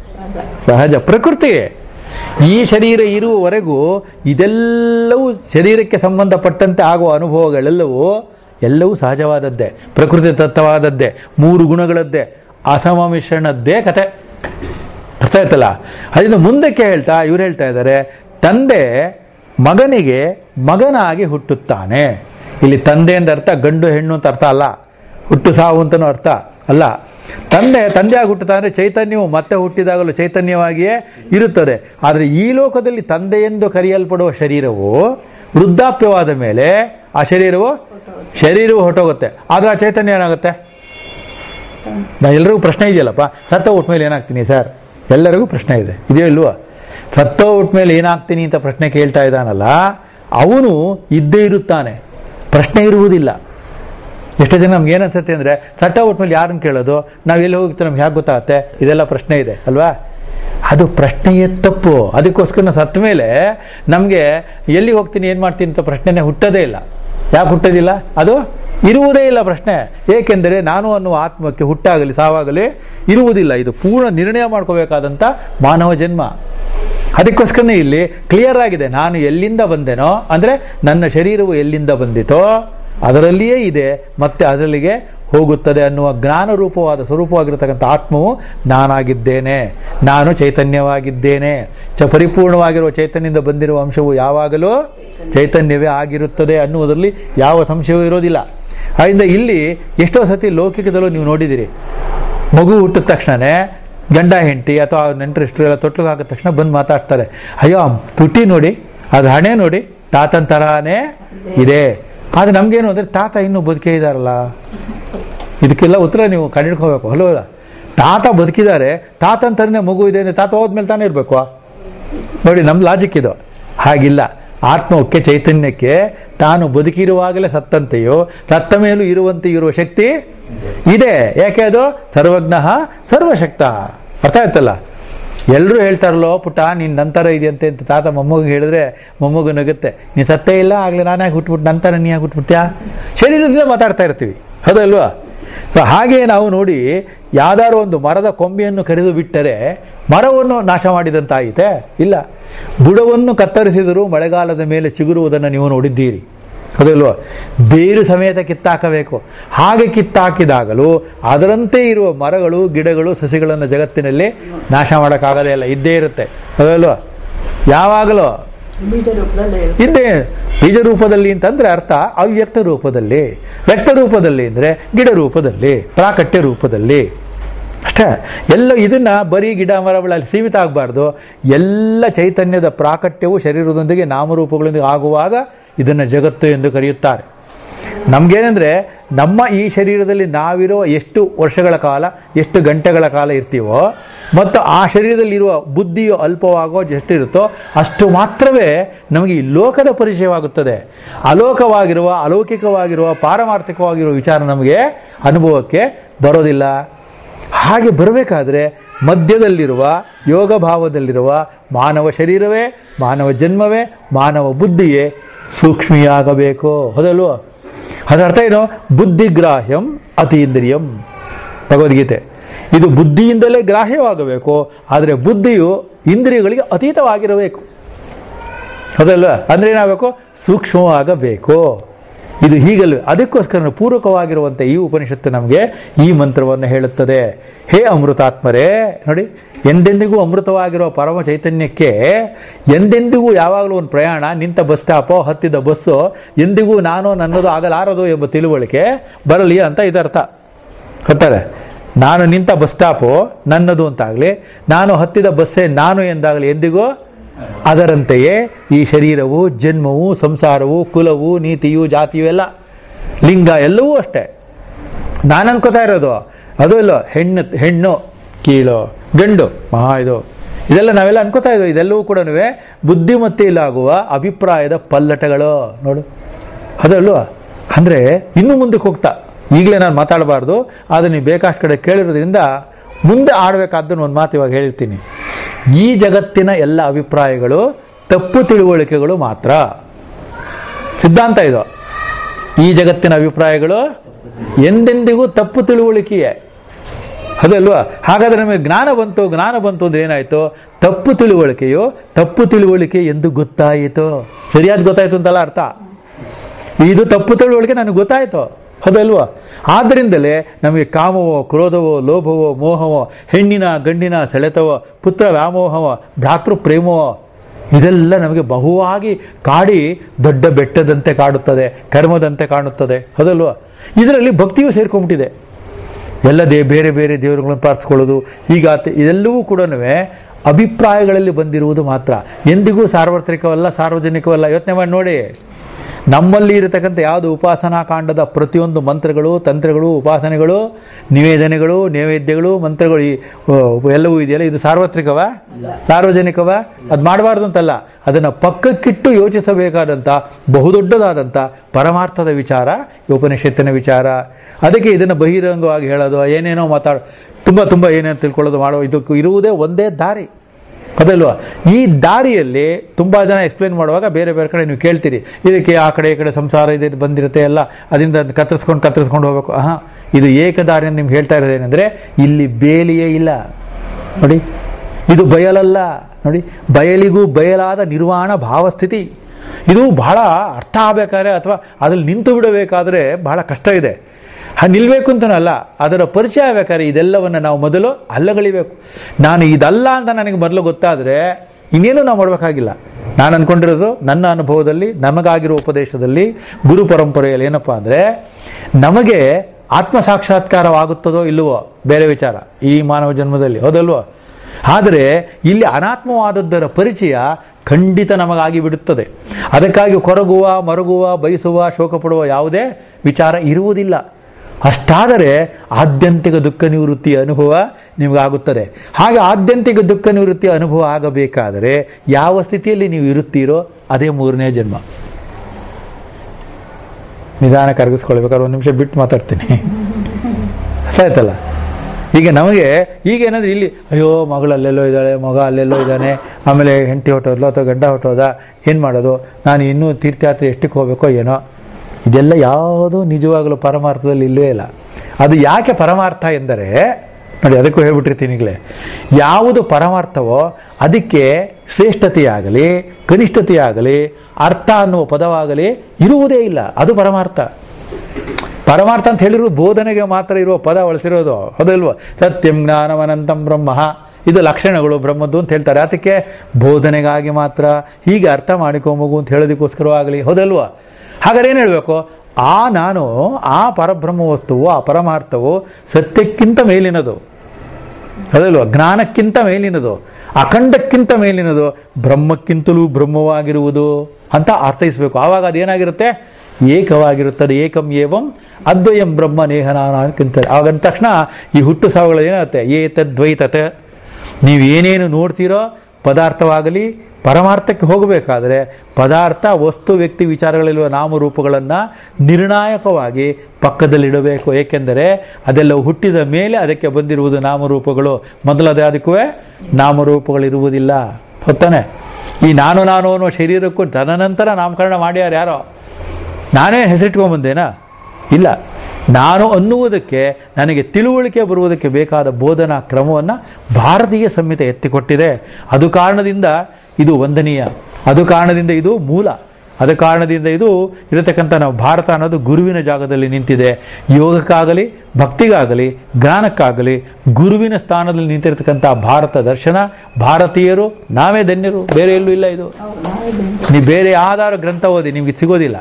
ಸಹಜ ಪ್ರಕೃತಿಯೇ ಈ ಶರೀರ ಇರುವವರೆಗೂ ಇದೆಲ್ಲವೂ ಶರೀರಕ್ಕೆ ಸಂಬಂಧಪಟ್ಟಂತೆ ಆಗುವ ಅನುಭವಗಳೆಲ್ಲವೂ ಎಲ್ಲವೂ ಸಹಜವಾದದ್ದೇ ಪ್ರಕೃತಿ ತತ್ವವಾದದ್ದೇ ಮೂರು ಗುಣಗಳದ್ದೇ ಅಸಮ ಮಿಶ್ರಣದ್ದೇ ಕತೆ ಅರ್ಥ ಆಯ್ತಲ್ಲ ಅದರಿಂದ ಮುಂದಕ್ಕೆ ಹೇಳ್ತಾ ಇವ್ರು ಹೇಳ್ತಾ ಇದ್ದಾರೆ ತಂದೆ ಮಗನಿಗೆ ಮಗನಾಗಿ ಹುಟ್ಟುತ್ತಾನೆ ಇಲ್ಲಿ ತಂದೆ ಅಂತ ಅರ್ಥ ಗಂಡು ಹೆಣ್ಣು ಅಂತ ಅರ್ಥ ಅಲ್ಲ ಹುಟ್ಟು ಸಾವು ಅಂತನೂ ಅರ್ಥ ಅಲ್ಲ ತಂದೆ ತಂದೆಯಾಗಿ ಹುಟ್ಟುತ್ತಾ ಅಂದ್ರೆ ಚೈತನ್ಯವು ಮತ್ತೆ ಹುಟ್ಟಿದಾಗಲೂ ಚೈತನ್ಯವಾಗಿಯೇ ಇರುತ್ತದೆ ಆದರೆ ಈ ಲೋಕದಲ್ಲಿ ತಂದೆ ಎಂದು ಕರೆಯಲ್ಪಡುವ ಶರೀರವು ವೃದ್ಧಾಪ್ಯವಾದ ಮೇಲೆ ಆ ಶರೀರವು ಶರೀರವು ಹೊರಟೋಗುತ್ತೆ ಆದ್ರೆ ಆ ಚೈತನ್ಯ ಏನಾಗುತ್ತೆ ನಾ ಎಲ್ರಿಗೂ ಪ್ರಶ್ನೆ ಇದೆಯಲ್ಲಪ್ಪ ಸತ್ತ ಮೇಲೆ ಏನಾಗ್ತೀನಿ ಸರ್ ಎಲ್ಲರಿಗೂ ಪ್ರಶ್ನೆ ಇದೆ ಇದೆಯೋ ಇಲ್ವಾ ಸತ್ತ ಮೇಲೆ ಏನಾಗ್ತೀನಿ ಅಂತ ಪ್ರಶ್ನೆ ಕೇಳ್ತಾ ಇದ್ದಾನಲ್ಲ ಅವನು ಇದ್ದೇ ಇರುತ್ತಾನೆ ಪ್ರಶ್ನೆ ಇರುವುದಿಲ್ಲ ಎಷ್ಟೋ ಜನ ನಮ್ಗೆ ಏನು ಅನ್ಸುತ್ತೆ ಅಂದರೆ ಸಟ್ಟ ಮೇಲೆ ಯಾರನ್ನ ಕೇಳೋದು ನಾವು ಎಲ್ಲಿ ಹೋಗ್ತೀವಿ ನಮ್ಗೆ ಹೇಗೆ ಗೊತ್ತಾಗುತ್ತೆ ಇದೆಲ್ಲ ಪ್ರಶ್ನೆ ಇದೆ ಅಲ್ವಾ ಅದು ಪ್ರಶ್ನೆಯೇ ತಪ್ಪು ಅದಕ್ಕೋಸ್ಕರ ನಾವು ಸತ್ತ ಮೇಲೆ ನಮಗೆ ಎಲ್ಲಿ ಹೋಗ್ತೀನಿ ಏನು ಮಾಡ್ತೀನಿ ಅಂತ ಪ್ರಶ್ನೆನೇ ಹುಟ್ಟೋದೇ ಇಲ್ಲ ಯಾಕೆ ಹುಟ್ಟೋದಿಲ್ಲ ಅದು ಇರುವುದೇ ಇಲ್ಲ ಪ್ರಶ್ನೆ ಏಕೆಂದರೆ ನಾನು ಅನ್ನುವ ಆತ್ಮಕ್ಕೆ ಹುಟ್ಟಾಗಲಿ ಸಾವಾಗಲಿ ಇರುವುದಿಲ್ಲ ಇದು ಪೂರ್ಣ ನಿರ್ಣಯ ಮಾಡ್ಕೋಬೇಕಾದಂಥ ಮಾನವ ಜನ್ಮ ಅದಕ್ಕೋಸ್ಕರನೇ ಇಲ್ಲಿ ಕ್ಲಿಯರ್ ಆಗಿದೆ ನಾನು ಎಲ್ಲಿಂದ ಬಂದೆನೋ ಅಂದರೆ ನನ್ನ ಶರೀರವು ಎಲ್ಲಿಂದ ಬಂದಿತೋ ಅದರಲ್ಲಿಯೇ ಇದೆ ಮತ್ತೆ ಅದರಲ್ಲಿಗೆ ಹೋಗುತ್ತದೆ ಅನ್ನುವ ಜ್ಞಾನ ರೂಪವಾದ ಸ್ವರೂಪವಾಗಿರತಕ್ಕಂಥ ಆತ್ಮವು ನಾನಾಗಿದ್ದೇನೆ ನಾನು ಚೈತನ್ಯವಾಗಿದ್ದೇನೆ ಚ ಪರಿಪೂರ್ಣವಾಗಿರುವ ಚೈತನ್ಯದಿಂದ ಬಂದಿರುವ ಅಂಶವು ಯಾವಾಗಲೂ ಚೈತನ್ಯವೇ ಆಗಿರುತ್ತದೆ ಅನ್ನುವುದರಲ್ಲಿ ಯಾವ ಸಂಶಯವೂ ಇರೋದಿಲ್ಲ ಆದ್ದರಿಂದ ಇಲ್ಲಿ ಎಷ್ಟೋ ಸತಿ ಲೌಕಿಕದಲ್ಲೂ ನೀವು ನೋಡಿದಿರಿ ಮಗು ಹುಟ್ಟಿದ ತಕ್ಷಣನೇ ಗಂಡ ಹೆಂಡತಿ ಅಥವಾ ನೆಂಟರಿಷ್ಟರು ಎಲ್ಲ ತೊಟ್ಲಿಗೆ ಹಾಕಿದ ತಕ್ಷಣ ಬಂದು ಮಾತಾಡ್ತಾರೆ ಅಯ್ಯೋ ಆ ತುಟಿ ನೋಡಿ ಅದು ಹಣೆ ನೋಡಿ ತಾತನ ತರಾನೇ ಇದೆ ಆದರೆ ನಮಗೇನು ಅಂದರೆ ತಾತ ಇನ್ನೂ ಬದುಕೇ ಇದ್ದಾರಲ್ಲ ಇದಕ್ಕೆಲ್ಲ ಉತ್ತರ ನೀವು ಕಂಡಿಡ್ಕೋಬೇಕು ಅಲ್ವಲ್ಲ ತಾತ ಬದುಕಿದ್ದಾರೆ ತಾತನ ಥರನೇ ಮಗು ಇದೆ ಅಂದರೆ ತಾತ ಹೋದ್ಮೇಲೆ ತಾನೇ ಇರಬೇಕು ನೋಡಿ ನಮ್ಮ ಲಾಜಿಕ್ ಇದು ಹಾಗಿಲ್ಲ ಆತ್ಮಕ್ಕೆ ಚೈತನ್ಯಕ್ಕೆ ತಾನು ಬದುಕಿರುವಾಗಲೇ ಸತ್ತಂತೆಯೋ ಸತ್ತ ಮೇಲೂ ಇರುವಂತೆ ಇರುವ ಶಕ್ತಿ ಇದೆ ಯಾಕೆ ಅದು ಸರ್ವಜ್ಞ ಸರ್ವಶಕ್ತ ಅರ್ಥ ಆಯ್ತಲ್ಲ ಎಲ್ಲರೂ ಹೇಳ್ತಾರಲ್ಲೋ ಪುಟ್ಟ ನಿನ್ ನಂತರ ಇದೆಯಂತೆ ಅಂತ ತಾತ ಮೊಮ್ಮಗ ಹೇಳಿದ್ರೆ ಮೊಮ್ಮಗು ನಗುತ್ತೆ ನೀ ಸತ್ತೇ ಇಲ್ಲ ಆಗ್ಲೇ ನಾನೇ ಹುಟ್ಬಿಟ್ಟು ನಂತರ ನೀ ಯಾಕೆ ಹುಟ್ಬಿಟ್ಯಾ ಶರೀರದಿಂದ ಮಾತಾಡ್ತಾ ಇರ್ತೀವಿ ಹೌದಲ್ವಾ ಸೊ ಹಾಗೆ ನಾವು ನೋಡಿ ಯಾವ್ದಾದ್ರು ಒಂದು ಮರದ ಕೊಂಬೆಯನ್ನು ಕರೆದು ಬಿಟ್ಟರೆ ಮರವನ್ನು ನಾಶ ಮಾಡಿದಂತಾಯಿತೆ ಇಲ್ಲ ಬುಡವನ್ನು ಕತ್ತರಿಸಿದರೂ ಮಳೆಗಾಲದ ಮೇಲೆ ಚಿಗುರುವುದನ್ನು ನೀವು ನೋಡಿದ್ದೀರಿ ಹೌದಲ್ವಾ ಬೇರು ಸಮೇತ ಕಿತ್ತಾಕಬೇಕು ಹಾಗೆ ಕಿತ್ತಾಕಿದಾಗಲೂ ಅದರಂತೆ ಇರುವ ಮರಗಳು ಗಿಡಗಳು ಸಸಿಗಳನ್ನು ಜಗತ್ತಿನಲ್ಲಿ ನಾಶ ಮಾಡೋಕ್ಕಾಗದೇ ಇಲ್ಲ ಇದ್ದೇ ಇರುತ್ತೆ ಹೌದಲ್ವಾ ಯಾವಾಗಲೂ ಬೀಜ ರೂಪದಲ್ಲಿ ಇದ್ದೇ ಬೀಜ ರೂಪದಲ್ಲಿ ಅಂತಂದ್ರೆ ಅರ್ಥ ಅವ್ಯಕ್ತ ರೂಪದಲ್ಲಿ ವ್ಯಕ್ತ ರೂಪದಲ್ಲಿ ಅಂದ್ರೆ ಗಿಡ ರೂಪದಲ್ಲಿ ಪ್ರಾಕಟ್ಯ ರೂಪದಲ್ಲಿ ಅಷ್ಟೇ ಎಲ್ಲ ಇದನ್ನ ಬರೀ ಗಿಡ ಮರಗಳಲ್ಲಿ ಸೀಮಿತ ಆಗಬಾರ್ದು ಎಲ್ಲ ಚೈತನ್ಯದ ಪ್ರಾಕಟ್ಯವು ಶರೀರದೊಂದಿಗೆ ನಾಮರೂಪಗಳೊಂದಿಗೆ ಆಗುವಾಗ ಇದನ್ನು ಜಗತ್ತು ಎಂದು ಕರೆಯುತ್ತಾರೆ ನಮ್ಗೇನೆಂದ್ರೆ ನಮ್ಮ ಈ ಶರೀರದಲ್ಲಿ ನಾವಿರೋ ಎಷ್ಟು ವರ್ಷಗಳ ಕಾಲ ಎಷ್ಟು ಗಂಟೆಗಳ ಕಾಲ ಇರ್ತೀವೋ ಮತ್ತು ಆ ಶರೀರದಲ್ಲಿರುವ ಬುದ್ಧಿಯು ಅಲ್ಪವಾಗೋ ಎಷ್ಟಿರುತ್ತೋ ಅಷ್ಟು ಮಾತ್ರವೇ ನಮಗೆ ಈ ಲೋಕದ ಪರಿಚಯವಾಗುತ್ತದೆ ಅಲೋಕವಾಗಿರುವ ಅಲೌಕಿಕವಾಗಿರುವ ಪಾರಮಾರ್ಥಿಕವಾಗಿರುವ ವಿಚಾರ ನಮಗೆ ಅನುಭವಕ್ಕೆ ಬರೋದಿಲ್ಲ ಹಾಗೆ ಬರಬೇಕಾದ್ರೆ ಮಧ್ಯದಲ್ಲಿರುವ ಯೋಗ ಭಾವದಲ್ಲಿರುವ ಮಾನವ ಶರೀರವೇ ಮಾನವ ಜನ್ಮವೇ ಮಾನವ ಬುದ್ಧಿಯೇ ಸೂಕ್ಷ್ಮಿಯಾಗಬೇಕು ಹೌದಲ್ವೋ ಅದರ ಅರ್ಥ ಏನು ಬುದ್ಧಿಗ್ರಾಹ್ಯಂ ಅತೀಂದ್ರಿಯಂ ಭಗವದ್ಗೀತೆ ಇದು ಬುದ್ಧಿಯಿಂದಲೇ ಗ್ರಾಹ್ಯವಾಗಬೇಕು ಆದರೆ ಬುದ್ಧಿಯು ಇಂದ್ರಿಯಗಳಿಗೆ ಅತೀತವಾಗಿರಬೇಕು ಹೌದಲ್ವಾ ಅಂದ್ರೆ ಏನಾಗಬೇಕು ಸೂಕ್ಷ್ಮವಾಗಬೇಕು ಇದು ಹೀಗಲ್ವೇ ಅದಕ್ಕೋಸ್ಕರ ಪೂರಕವಾಗಿರುವಂತೆ ಈ ಉಪನಿಷತ್ತು ನಮಗೆ ಈ ಮಂತ್ರವನ್ನು ಹೇಳುತ್ತದೆ ಹೇ ಅಮೃತಾತ್ಮರೇ ನೋಡಿ ಎಂದೆಂದಿಗೂ ಅಮೃತವಾಗಿರುವ ಪರಮ ಚೈತನ್ಯಕ್ಕೆ ಎಂದೆಂದಿಗೂ ಯಾವಾಗಲೂ ಒಂದು ಪ್ರಯಾಣ ನಿಂತ ಬಸ್ ಸ್ಟಾಪೋ ಹತ್ತಿದ ಬಸ್ಸು ಎಂದಿಗೂ ನಾನು ನನ್ನದು ಆಗಲಾರದು ಎಂಬ ತಿಳುವಳಿಕೆ ಬರಲಿ ಅಂತ ಇದರ್ಥ ಗೊತ್ತಾರೆ ನಾನು ನಿಂತ ಬಸ್ ಸ್ಟಾಪು ನನ್ನದು ಅಂತಾಗಲಿ ನಾನು ಹತ್ತಿದ ಬಸ್ಸೇ ನಾನು ಎಂದಾಗಲಿ ಎಂದಿಗೂ ಅದರಂತೆಯೇ ಈ ಶರೀರವು ಜನ್ಮವು ಸಂಸಾರವು ಕುಲವು ನೀತಿಯು ಜಾತಿಯು ಎಲ್ಲ ಲಿಂಗ ಎಲ್ಲವೂ ಅಷ್ಟೇ ನಾನು ಅನ್ಕೋತಾ ಇರೋದು ಅದು ಇಲ್ಲ ಹೆಣ್ಣು ಹೆಣ್ಣು ಕೀಳು ಗಂಡು ಮಹಾ ಇದು ಇದೆಲ್ಲ ನಾವೆಲ್ಲ ಅನ್ಕೋತಾ ಇದ್ವಿ ಇದೆಲ್ಲವೂ ಕೂಡ ಬುದ್ಧಿಮತ್ತೆಯಲ್ಲಾಗುವ ಅಭಿಪ್ರಾಯದ ಪಲ್ಲಟಗಳು ನೋಡು ಅದಲ್ವಾ ಅಂದ್ರೆ ಇನ್ನು ಮುಂದಕ್ಕೆ ಹೋಗ್ತಾ ಈಗಲೇ ನಾನು ಮಾತಾಡಬಾರ್ದು ಆದರೆ ನೀವು ಬೇಕಾಷ್ಟು ಕಡೆ ಕೇಳಿರೋದ್ರಿಂದ ಮುಂದೆ ಆಡಬೇಕಾದ್ದನ್ನು ಒಂದು ಮಾತು ಇವಾಗ ಹೇಳ್ತೀನಿ ಈ ಜಗತ್ತಿನ ಎಲ್ಲ ಅಭಿಪ್ರಾಯಗಳು ತಪ್ಪು ತಿಳುವಳಿಕೆಗಳು ಮಾತ್ರ ಸಿದ್ಧಾಂತ ಇದು ಈ ಜಗತ್ತಿನ ಅಭಿಪ್ರಾಯಗಳು ಎಂದೆಂದಿಗೂ ತಪ್ಪು ತಿಳುವಳಿಕೆಯೇ ಅದಲ್ವಾ ಹಾಗಾದ್ರೆ ನಮಗೆ ಜ್ಞಾನ ಬಂತು ಜ್ಞಾನ ಬಂತು ಅಂದ್ರೆ ಏನಾಯ್ತು ತಪ್ಪು ತಿಳುವಳಿಕೆಯು ತಪ್ಪು ತಿಳುವಳಿಕೆ ಎಂದು ಗೊತ್ತಾಯಿತು ಸರಿಯಾದ ಗೊತ್ತಾಯ್ತು ಅಂತಲ್ಲ ಅರ್ಥ ಇದು ತಪ್ಪು ತಿಳುವಳಿಕೆ ನನಗೆ ಗೊತ್ತಾಯ್ತು ಹೌದಲ್ವಾ ಆದ್ದರಿಂದಲೇ ನಮಗೆ ಕಾಮವೋ ಕ್ರೋಧವೋ ಲೋಭವೋ ಮೋಹವೋ ಹೆಣ್ಣಿನ ಗಂಡಿನ ಸೆಳೆತವೋ ಪುತ್ರ ವ್ಯಾಮೋಹವೋ ಭ್ರಾತೃ ಪ್ರೇಮವೋ ಇದೆಲ್ಲ ನಮಗೆ ಬಹುವಾಗಿ ಕಾಡಿ ದೊಡ್ಡ ಬೆಟ್ಟದಂತೆ ಕಾಡುತ್ತದೆ ಕರ್ಮದಂತೆ ಕಾಣುತ್ತದೆ ಹೌದಲ್ವಾ ಇದರಲ್ಲಿ ಭಕ್ತಿಯೂ ಸೇರ್ಕೊಂಡ್ಬಿಟ್ಟಿದೆ ಎಲ್ಲ ದೇ ಬೇರೆ ಬೇರೆ ದೇವರುಗಳನ್ನು ಪ್ರಾರ್ಥಿಸ್ಕೊಳ್ಳೋದು ಹೀಗಾತ ಇದೆಲ್ಲವೂ ಕೂಡ ಅಭಿಪ್ರಾಯಗಳಲ್ಲಿ ಬಂದಿರುವುದು ಮಾತ್ರ ಎಂದಿಗೂ ಸಾರ್ವತ್ರಿಕವಲ್ಲ ಸಾರ್ವಜನಿಕವಲ್ಲ ಯೋಚನೆ ಮಾಡಿ ನೋಡಿ ನಮ್ಮಲ್ಲಿ ಇರತಕ್ಕಂಥ ಯಾವುದು ಉಪಾಸನಾ ಕಾಂಡದ ಪ್ರತಿಯೊಂದು ಮಂತ್ರಗಳು ತಂತ್ರಗಳು ಉಪಾಸನೆಗಳು ನಿವೇದನೆಗಳು ನೈವೇದ್ಯಗಳು ಮಂತ್ರಗಳು ಈ, ಆ, ಎಲ್ಲವೂ ಇದೆಯಲ್ಲ ಇದು ಸಾರ್ವತ್ರಿಕವ ಸಾರ್ವಜನಿಕವ ಅದು ಮಾಡಬಾರ್ದು ಅಂತಲ್ಲ ಅದನ್ನು ಪಕ್ಕಕ್ಕಿಟ್ಟು ಯೋಚಿಸಬೇಕಾದಂಥ ಬಹುದೊಡ್ಡದಾದಂಥ ಪರಮಾರ್ಥದ ವಿಚಾರ ಈ ಉಪನಿಷತ್ತಿನ ವಿಚಾರ ಅದಕ್ಕೆ ಇದನ್ನು ಬಹಿರಂಗವಾಗಿ ಹೇಳೋದು ಏನೇನೋ ಮಾತಾಡ ತುಂಬ ತುಂಬ ಏನೇನು ತಿಳ್ಕೊಳ್ಳೋದು ಮಾಡೋ ಇದಕ್ಕೂ ಇರುವುದೇ ಒಂದೇ ದಾರಿ ಅದಲ್ವಾ ಈ ದಾರಿಯಲ್ಲಿ ತುಂಬಾ ಜನ ಎಕ್ಸ್ಪ್ಲೇನ್ ಮಾಡುವಾಗ ಬೇರೆ ಬೇರೆ ಕಡೆ ನೀವು ಕೇಳ್ತೀರಿ ಇದಕ್ಕೆ ಆ ಕಡೆ ಈ ಕಡೆ ಸಂಸಾರ ಇದೆ ಬಂದಿರುತ್ತೆ ಎಲ್ಲ ಅದರಿಂದ ಅದ್ನ ಕತ್ತರಿಸ್ಕೊಂಡು ಕತ್ತರಿಸ್ಕೊಂಡು ಹೋಗ್ಬೇಕು ಆಹಾ ಇದು ಏಕದಾರಿ ಅಂತ ನಿಮ್ಗೆ ಹೇಳ್ತಾ ಇರೋದೇನೆಂದ್ರೆ ಇಲ್ಲಿ ಬೇಲಿಯೇ ಇಲ್ಲ ನೋಡಿ ಇದು ಬಯಲಲ್ಲ ನೋಡಿ ಬಯಲಿಗೂ ಬಯಲಾದ ನಿರ್ವಾಣ ಭಾವಸ್ಥಿತಿ ಇದು ಬಹಳ ಅರ್ಥ ಆಗಬೇಕಾದ್ರೆ ಅಥವಾ ಅದ್ರಲ್ಲಿ ನಿಂತು ಬಿಡಬೇಕಾದ್ರೆ ಬಹಳ ಕಷ್ಟ ಇದೆ ಹಾ ನಿಲ್ಬೇಕು ಅಂತನಲ್ಲ ಅದರ ಪರಿಚಯ ಆಗ್ಬೇಕಾದ್ರೆ ಇದೆಲ್ಲವನ್ನು ನಾವು ಮೊದಲು ಅಲ್ಲಗಳಿಬೇಕು ನಾನು ಇದಲ್ಲ ಅಂತ ನನಗೆ ಮೊದಲು ಗೊತ್ತಾದರೆ ಇನ್ನೇನು ನಾವು ಮಾಡಬೇಕಾಗಿಲ್ಲ ನಾನು ಅನ್ಕೊಂಡಿರೋದು ನನ್ನ ಅನುಭವದಲ್ಲಿ ನಮಗಾಗಿರೋ ಉಪದೇಶದಲ್ಲಿ ಗುರು ಪರಂಪರೆಯಲ್ಲಿ ಏನಪ್ಪ ಅಂದರೆ ನಮಗೆ ಆತ್ಮ ಸಾಕ್ಷಾತ್ಕಾರವಾಗುತ್ತದೋ ಇಲ್ಲವೋ ಬೇರೆ ವಿಚಾರ ಈ ಮಾನವ ಜನ್ಮದಲ್ಲಿ ಹೌದಲ್ವೋ ಆದರೆ ಇಲ್ಲಿ ಅನಾತ್ಮವಾದದ್ದರ ಪರಿಚಯ ಖಂಡಿತ ನಮಗಾಗಿ ಬಿಡುತ್ತದೆ ಅದಕ್ಕಾಗಿ ಕೊರಗುವ ಮರಗುವ ಬಯಸುವ ಶೋಕ ಪಡುವ ಯಾವುದೇ ವಿಚಾರ ಇರುವುದಿಲ್ಲ ಅಷ್ಟಾದರೆ ಆದ್ಯಂತಿಕ ದುಃಖ ನಿವೃತ್ತಿಯ ಅನುಭವ ನಿಮಗಾಗುತ್ತದೆ ಹಾಗೆ ಆದ್ಯಂತಿಕ ದುಃಖ ನಿವೃತ್ತಿಯ ಅನುಭವ ಆಗಬೇಕಾದರೆ ಯಾವ ಸ್ಥಿತಿಯಲ್ಲಿ ನೀವು ಇರುತ್ತೀರೋ ಅದೇ ಮೂರನೇ ಜನ್ಮ ನಿಧಾನ ಕರಗಿಸ್ಕೊಳ್ಬೇಕಾದ್ರೆ ಒಂದು ನಿಮಿಷ ಬಿಟ್ಟು ಮಾತಾಡ್ತೀನಿ ಆಯ್ತಲ್ಲ ಈಗ ನಮಗೆ ಈಗ ಏನಂದ್ರೆ ಇಲ್ಲಿ ಅಯ್ಯೋ ಮಗಳು ಅಲ್ಲೆಲ್ಲೋ ಇದ್ದಾಳೆ ಮಗ ಅಲ್ಲೆಲ್ಲೋ ಇದ್ದಾನೆ ಆಮೇಲೆ ಹೆಂಡತಿ ಹೊಟ್ಟೋದ್ಲು ಅಥವಾ ಗಂಡ ಹೊಟ್ಟೋದ ಏನು ಮಾಡೋದು ನಾನು ಇನ್ನೂ ತೀರ್ಥಯಾತ್ರೆ ಎಷ್ಟಕ್ಕೆ ಹೋಗ್ಬೇಕೋ ಏನೋ ಇದೆಲ್ಲ ಯಾವುದೂ ನಿಜವಾಗಲೂ ಪರಮಾರ್ಥದಲ್ಲಿ ಇಲ್ಲವೇ ಇಲ್ಲ ಅದು ಯಾಕೆ ಪರಮಾರ್ಥ ಎಂದರೆ ನೋಡಿ ಅದಕ್ಕೂ ಹೇಳ್ಬಿಟ್ಟಿರ್ತೀನಿ ಈಗಲೇ ಯಾವುದು ಪರಮಾರ್ಥವೋ ಅದಕ್ಕೆ ಶ್ರೇಷ್ಠತೆಯಾಗಲಿ ಕನಿಷ್ಠತೆಯಾಗಲಿ ಅರ್ಥ ಅನ್ನುವ ಪದವಾಗಲಿ ಇರುವುದೇ ಇಲ್ಲ ಅದು ಪರಮಾರ್ಥ ಪರಮಾರ್ಥ ಅಂತ ಹೇಳಿರೋದು ಬೋಧನೆಗೆ ಮಾತ್ರ ಇರುವ ಪದ ಬಳಸಿರೋದು ಹೌದಲ್ವ ಸತ್ಯಂ ಜ್ಞಾನವನಂತಂ ಬ್ರಹ್ಮ ಇದು ಲಕ್ಷಣಗಳು ಬ್ರಹ್ಮದ್ದು ಅಂತ ಹೇಳ್ತಾರೆ ಅದಕ್ಕೆ ಬೋಧನೆಗಾಗಿ ಮಾತ್ರ ಹೀಗೆ ಅರ್ಥ ಮಾಡಿಕೊಂಬಗು ಅಂತ ಹೇಳೋದಕ್ಕೋಸ್ಕರವಾಗಲಿ ಹೌದಲ್ವಾ ಹಾಗಾದ್ರೆ ಏನು ಹೇಳಬೇಕು ಆ ನಾನು ಆ ಪರಬ್ರಹ್ಮ ವಸ್ತುವು ಆ ಪರಮಾರ್ಥವು ಸತ್ಯಕ್ಕಿಂತ ಮೇಲಿನದು ಅದಲ್ವ ಜ್ಞಾನಕ್ಕಿಂತ ಮೇಲಿನದು ಅಖಂಡಕ್ಕಿಂತ ಮೇಲಿನದು ಬ್ರಹ್ಮಕ್ಕಿಂತಲೂ ಬ್ರಹ್ಮವಾಗಿರುವುದು ಅಂತ ಅರ್ಥೈಸಬೇಕು ಆವಾಗ ಅದೇನಾಗಿರುತ್ತೆ ಏಕವಾಗಿರುತ್ತದೆ ಏಕಂ ಏವಂ ಅದ್ವಯಂ ಬ್ರಹ್ಮ ನೇಹನಾನಕ್ಕಿಂತ ಆವಾಗ ಅಂದ ತಕ್ಷಣ ಈ ಹುಟ್ಟು ಸಾವುಗಳು ಏನಾಗುತ್ತೆ ಏತದ್ವೈತತೆ ನೀವು ಏನೇನು ನೋಡ್ತೀರೋ ಪದಾರ್ಥವಾಗಲಿ ಪರಮಾರ್ಥಕ್ಕೆ ಹೋಗಬೇಕಾದ್ರೆ ಪದಾರ್ಥ ವಸ್ತು ವ್ಯಕ್ತಿ ವಿಚಾರಗಳಿರುವ ನಾಮರೂಪಗಳನ್ನು ನಿರ್ಣಾಯಕವಾಗಿ ಪಕ್ಕದಲ್ಲಿಡಬೇಕು ಏಕೆಂದರೆ ಅದೆಲ್ಲ ಹುಟ್ಟಿದ ಮೇಲೆ ಅದಕ್ಕೆ ಬಂದಿರುವುದು ನಾಮರೂಪಗಳು ಮೊದಲದೇ ಅದಕ್ಕೂ ನಾಮರೂಪಗಳಿರುವುದಿಲ್ಲ ಗೊತ್ತಾನೆ ಈ ನಾನು ನಾನು ಅನ್ನೋ ಶರೀರಕ್ಕೂ ತದನಂತರ ನಾಮಕರಣ ಮಾಡ್ಯಾರ ಯಾರೋ ನಾನೇ ಹೆಸರಿಟ್ಕೊಂಡ್ಬಂದೇನಾ ಇಲ್ಲ ನಾನು ಅನ್ನುವುದಕ್ಕೆ ನನಗೆ ತಿಳುವಳಿಕೆ ಬರುವುದಕ್ಕೆ ಬೇಕಾದ ಬೋಧನಾ ಕ್ರಮವನ್ನು ಭಾರತೀಯ ಸಂಹಿತೆ ಎತ್ತಿಕೊಟ್ಟಿದೆ ಅದು ಕಾರಣದಿಂದ ಇದು ವಂದನೀಯ ಅದು ಕಾರಣದಿಂದ ಇದು ಮೂಲ ಅದು ಕಾರಣದಿಂದ ಇದು ಇರತಕ್ಕಂಥ ನಾವು ಭಾರತ ಅನ್ನೋದು ಗುರುವಿನ ಜಾಗದಲ್ಲಿ ನಿಂತಿದೆ ಯೋಗಕ್ಕಾಗಲಿ ಭಕ್ತಿಗಾಗಲಿ ಜ್ಞಾನಕ್ಕಾಗಲಿ ಗುರುವಿನ ಸ್ಥಾನದಲ್ಲಿ ನಿಂತಿರತಕ್ಕಂಥ ಭಾರತ ದರ್ಶನ ಭಾರತೀಯರು ನಾವೇ ಧನ್ಯರು ಬೇರೆ ಎಲ್ಲೂ ಇಲ್ಲ ಇದು ನೀವು ಬೇರೆ ಯಾವ್ದಾದ್ರು ಗ್ರಂಥ ಓದಿ ನಿಮ್ಗೆ ಸಿಗೋದಿಲ್ಲ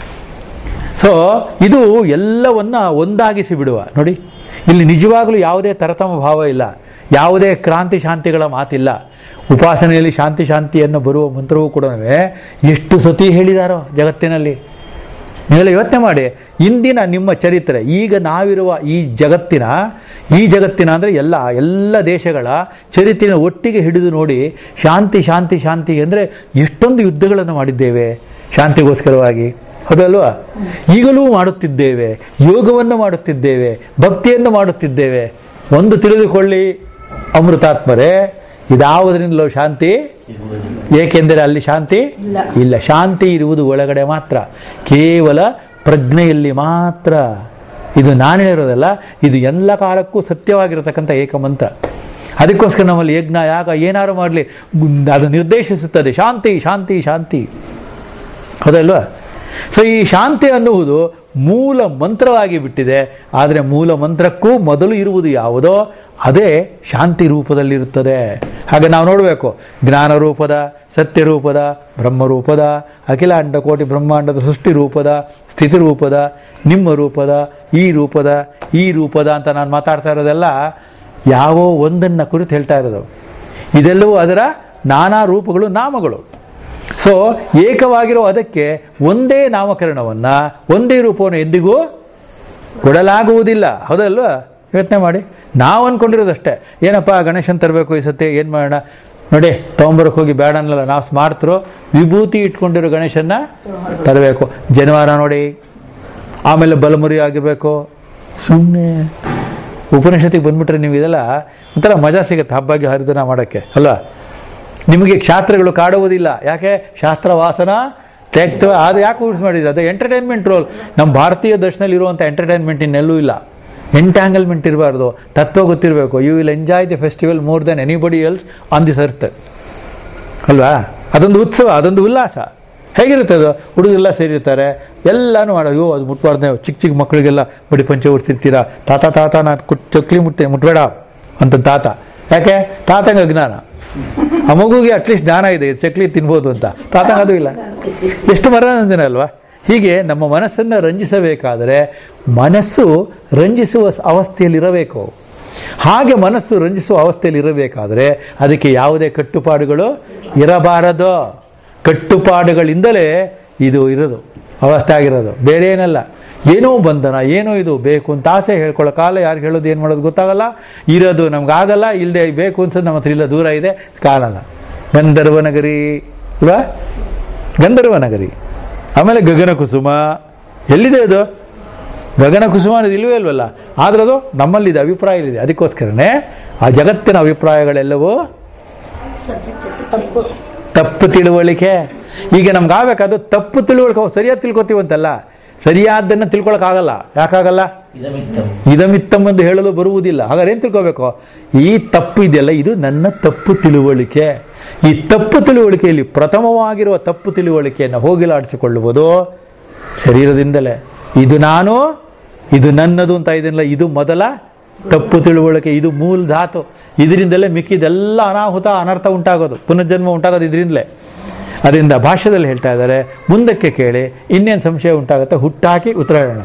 ಸೊ ಇದು ಎಲ್ಲವನ್ನ ಒಂದಾಗಿಸಿ ಬಿಡುವ ನೋಡಿ ಇಲ್ಲಿ ನಿಜವಾಗಲೂ ಯಾವುದೇ ತರತಮ ಭಾವ ಇಲ್ಲ ಯಾವುದೇ ಕ್ರಾಂತಿ ಶಾಂತಿಗಳ ಮಾತಿಲ್ಲ ಉಪಾಸನೆಯಲ್ಲಿ ಶಾಂತಿ ಶಾಂತಿಯನ್ನು ಬರುವ ಮಂತ್ರವೂ ಕೂಡ ಎಷ್ಟು ಸತಿ ಹೇಳಿದಾರೋ ಜಗತ್ತಿನಲ್ಲಿ ನೀವೆಲ್ಲ ಯೋಚನೆ ಮಾಡಿ ಇಂದಿನ ನಿಮ್ಮ ಚರಿತ್ರೆ ಈಗ ನಾವಿರುವ ಈ ಜಗತ್ತಿನ ಈ ಜಗತ್ತಿನ ಅಂದರೆ ಎಲ್ಲ ಎಲ್ಲ ದೇಶಗಳ ಚರಿತ್ರೆನ ಒಟ್ಟಿಗೆ ಹಿಡಿದು ನೋಡಿ ಶಾಂತಿ ಶಾಂತಿ ಶಾಂತಿ ಅಂದರೆ ಎಷ್ಟೊಂದು ಯುದ್ಧಗಳನ್ನು ಮಾಡಿದ್ದೇವೆ ಶಾಂತಿಗೋಸ್ಕರವಾಗಿ ಹೌದಲ್ವಾ ಈಗಲೂ ಮಾಡುತ್ತಿದ್ದೇವೆ ಯೋಗವನ್ನು ಮಾಡುತ್ತಿದ್ದೇವೆ ಭಕ್ತಿಯನ್ನು ಮಾಡುತ್ತಿದ್ದೇವೆ ಒಂದು ತಿಳಿದುಕೊಳ್ಳಿ ಅಮೃತಾತ್ಮರೇ ಇದಾವುದರಿಂದಲೂ ಶಾಂತಿ ಏಕೆಂದರೆ ಅಲ್ಲಿ ಶಾಂತಿ ಇಲ್ಲ ಶಾಂತಿ ಇರುವುದು ಒಳಗಡೆ ಮಾತ್ರ ಕೇವಲ ಪ್ರಜ್ಞೆಯಲ್ಲಿ ಮಾತ್ರ ಇದು ನಾನು ಹೇಳಿರೋದಲ್ಲ ಇದು ಎಲ್ಲ ಕಾಲಕ್ಕೂ ಸತ್ಯವಾಗಿರತಕ್ಕಂಥ ಏಕಮಂತ್ರ ಅದಕ್ಕೋಸ್ಕರ ನಮ್ಮಲ್ಲಿ ಯಜ್ಞ ಯಾಗ ಏನಾರು ಮಾಡಲಿ ಅದು ನಿರ್ದೇಶಿಸುತ್ತದೆ ಶಾಂತಿ ಶಾಂತಿ ಶಾಂತಿ ಹೌದಲ್ವಾ ಸೊ ಈ ಶಾಂತಿ ಅನ್ನುವುದು ಮೂಲ ಮಂತ್ರವಾಗಿ ಬಿಟ್ಟಿದೆ ಆದರೆ ಮೂಲ ಮಂತ್ರಕ್ಕೂ ಮೊದಲು ಇರುವುದು ಯಾವುದೋ ಅದೇ ಶಾಂತಿ ರೂಪದಲ್ಲಿರುತ್ತದೆ ಹಾಗೆ ನಾವು ನೋಡಬೇಕು ಜ್ಞಾನ ರೂಪದ ಸತ್ಯ ರೂಪದ ಬ್ರಹ್ಮರೂಪದ ಅಖಿಲಾಂಡ ಕೋಟಿ ಬ್ರಹ್ಮಾಂಡದ ಸೃಷ್ಟಿ ರೂಪದ ಸ್ಥಿತಿ ರೂಪದ ನಿಮ್ಮ ರೂಪದ ಈ ರೂಪದ ಈ ರೂಪದ ಅಂತ ನಾನು ಮಾತಾಡ್ತಾ ಇರೋದೆಲ್ಲ ಯಾವೋ ಒಂದನ್ನು ಕುರಿತು ಹೇಳ್ತಾ ಇರೋದು ಇದೆಲ್ಲವೂ ಅದರ ನಾನಾ ರೂಪಗಳು ನಾಮಗಳು ಸೊ ಏಕವಾಗಿರೋ ಅದಕ್ಕೆ ಒಂದೇ ನಾಮಕರಣವನ್ನ ಒಂದೇ ರೂಪವನ್ನು ಎಂದಿಗೂ ಕೊಡಲಾಗುವುದಿಲ್ಲ ಹೌದಲ್ವಾ ಯೋಚನೆ ಮಾಡಿ ನಾವು ಅನ್ಕೊಂಡಿರೋದಷ್ಟೇ ಏನಪ್ಪ ಗಣೇಶನ್ ತರಬೇಕು ಈ ಸತಿ ಏನು ಮಾಡೋಣ ನೋಡಿ ತೊಗೊಂಬರಕ್ಕೆ ಹೋಗಿ ಬೇಡ ಅನ್ನಲ್ಲ ನಾವು ಸ್ಮಾರ್ತರು ವಿಭೂತಿ ಇಟ್ಕೊಂಡಿರೋ ಗಣೇಶನ್ನ ತರಬೇಕು ಜನಿವಾರ ನೋಡಿ ಆಮೇಲೆ ಬಲಮುರಿ ಆಗಿರಬೇಕು ಸುಮ್ಮನೆ ಉಪನಿಷತ್ತಿಗೆ ಬಂದ್ಬಿಟ್ರೆ ನೀವು ಇದೆಲ್ಲ ಒಂಥರ ಮಜಾ ಸಿಗುತ್ತೆ ಹಬ್ಬಗೆ ಹರಿದನ ಮಾಡೋಕ್ಕೆ ಅಲ್ವಾ ನಿಮಗೆ ಶಾಸ್ತ್ರಗಳು ಕಾಡುವುದಿಲ್ಲ ಯಾಕೆ ಶಾಸ್ತ್ರ ವಾಸನ ತೆಗ್ತವೆ ಅದು ಯಾಕೆ ಯೂಸ್ ಮಾಡಿದ್ರೆ ಅದು ಎಂಟರ್ಟೈನ್ಮೆಂಟ್ ರೋಲ್ ನಮ್ಮ ಭಾರತೀಯ ದರ್ಶನಲ್ಲಿ ಇರುವಂಥ ಎಂಟರ್ಟೈನ್ಮೆಂಟ್ ಇನ್ನೆಲ್ಲೂ ಇಲ್ಲ ಎಂಟ್ಯಾಂಗಲ್ಮೆಂಟ್ ಇರಬಾರ್ದು ತತ್ವ ಗೊತ್ತಿರಬೇಕು you will enjoy the festival more than anybody else on this earth ಅಲ್ವಾ ಅದೊಂದು ಉತ್ಸವ ಅದೊಂದು ಉಲ್ಲಾಸ ಹೇಗಿರುತ್ತೆ ಅದು ಹುಡುಗರೆಲ್ಲ ಸೇರಿರ್ತಾರೆ ಎಲ್ಲಾನು ಮಾಡೋ ಅಯ್ಯೋ ಅದು ಮುಟ್ಬಾರ್ದು ಚಿಕ್ಕ ಚಿಕ್ಕ ಮಕ್ಕಳಿಗೆಲ್ಲ ಬಡಿ ಪಂಚೆ ಉಡ್ಸಿರ್ತೀರಾ ತಾತ ತಾತ ನಾನು ಕುಟ್ ಚಕ್ಲಿ ಮುಟ್ಟೆ ಮುಟ್ಬೇಡ ಅಂತ ತಾತ ಯಾಕೆ ತಾತಂಗ ಜ್ಞಾನ ಆ ಮಗುಗೆ ಅಟ್ಲೀಸ್ಟ್ ಜ್ಞಾನ ಇದೆ ಚಕ್ಲಿ ತಿನ್ಬೋದು ಅಂತ ತಾತಂಗ ಅದು ಇಲ್ಲ ಎಷ್ಟು ಮನರಂಜನೆ ಅಲ್ವಾ ಹೀಗೆ ನಮ್ಮ ಮನಸ್ಸನ್ನು ರಂಜಿಸಬೇಕಾದರೆ ಮನಸ್ಸು ರಂಜಿಸುವ ಅವಸ್ಥೆಯಲ್ಲಿರಬೇಕು ಹಾಗೆ ಮನಸ್ಸು ರಂಜಿಸುವ ಅವಸ್ಥೆಯಲ್ಲಿ ಇರಬೇಕಾದ್ರೆ ಅದಕ್ಕೆ ಯಾವುದೇ ಕಟ್ಟುಪಾಡುಗಳು ಇರಬಾರದು ಕಟ್ಟುಪಾಡುಗಳಿಂದಲೇ ಇದು ಇರೋದು ಅವಸ್ಥೆ ಆಗಿರೋದು ಬೇರೆ ಏನಲ್ಲ ಏನೋ ಬಂಧನ ಏನೋ ಇದು ಬೇಕು ಅಂತ ಆಸೆ ಹೇಳ್ಕೊಳ್ಳೋ ಕಾಲ ಯಾರು ಹೇಳೋದು ಏನು ಮಾಡೋದು ಗೊತ್ತಾಗಲ್ಲ ಇರೋದು ನಮ್ಗಾಗಲ್ಲ ಇಲ್ಲದೆ ಬೇಕು ಅನ್ಸೋದು ನಮ್ಮ ಹತ್ರ ಇಲ್ಲ ದೂರ ಇದೆ ಕಾಣಲ್ಲ ಗಂಧರ್ವ ನಗರಿ ಅಲ್ವಾ ಗಂಧರ್ವ ನಗರಿ ಆಮೇಲೆ ಗಗನ ಕುಸುಮ ಎಲ್ಲಿದೆ ಅದು ಗಗನ ಕುಸುಮ ಅನ್ನೋದು ಇಲ್ವೇ ಇಲ್ವಲ್ಲ ಆದ್ರೆ ಅದು ನಮ್ಮಲ್ಲಿದೆ ಅಭಿಪ್ರಾಯಗಳಿದೆ ಅದಕ್ಕೋಸ್ಕರನೇ ಆ ಜಗತ್ತಿನ ಅಭಿಪ್ರಾಯಗಳೆಲ್ಲವೂ ತಪ್ಪು ತಿಳುವಳಿಕೆ ಈಗ ನಮ್ಗೆ ಆಗ್ಬೇಕಾದ್ರು ತಪ್ಪು ತಿಳುವಳಿಕೆ ಓ, ಸರಿಯಾಗಿ ತಿಳ್ಕೊತೀವಂತಲ್ಲ ಸರಿಯಾದ್ದನ್ನು ತಿಳ್ಕೊಳಕ್ಕಾಗಲ್ಲ ಯಾಕಾಗಲ್ಲ ಇದಮಿತ್ತಂ ಎಂದು ಹೇಳಲು ಬರುವುದಿಲ್ಲ ಹಾಗಾದ್ರೆ ಏನ್ ತಿಳ್ಕೋಬೇಕು ಈ ತಪ್ಪು ಇದೆಯಲ್ಲ ಇದು ನನ್ನ ತಪ್ಪು ತಿಳುವಳಿಕೆ ಈ ತಪ್ಪು ತಿಳುವಳಿಕೆಯಲ್ಲಿ ಪ್ರಥಮವಾಗಿರುವ ತಪ್ಪು ತಿಳುವಳಿಕೆಯನ್ನು ಹೋಗಿಲಾಡಿಸಿಕೊಳ್ಳುವುದು ಶರೀರದಿಂದಲೇ ಇದು ನಾನು ಇದು ನನ್ನದು ಅಂತ ಇದನ್ನೆಲ್ಲ ಇದು ಮೊದಲ ತಪ್ಪು ತಿಳುವಳಿಕೆ ಇದು ಮೂಲ ಧಾತು ಇದರಿಂದಲೇ ಮಿಕ್ಕಿದೆಲ್ಲ ಅನಾಹುತ ಅನರ್ಥ ಉಂಟಾಗೋದು ಪುನರ್ಜನ್ಮ ಉಂಟಾಗೋದು ಇದರಿಂದಲೇ ಅದರಿಂದ ಭಾಷ್ಯದಲ್ಲಿ ಹೇಳ್ತಾ ಇದ್ದಾರೆ ಮುಂದಕ್ಕೆ ಕೇಳಿ ಇನ್ನೇನು ಸಂಶಯ ಉಂಟಾಗುತ್ತೆ ಹುಟ್ಟಾಕಿ ಉತ್ತರ ಹೇಳೋಣ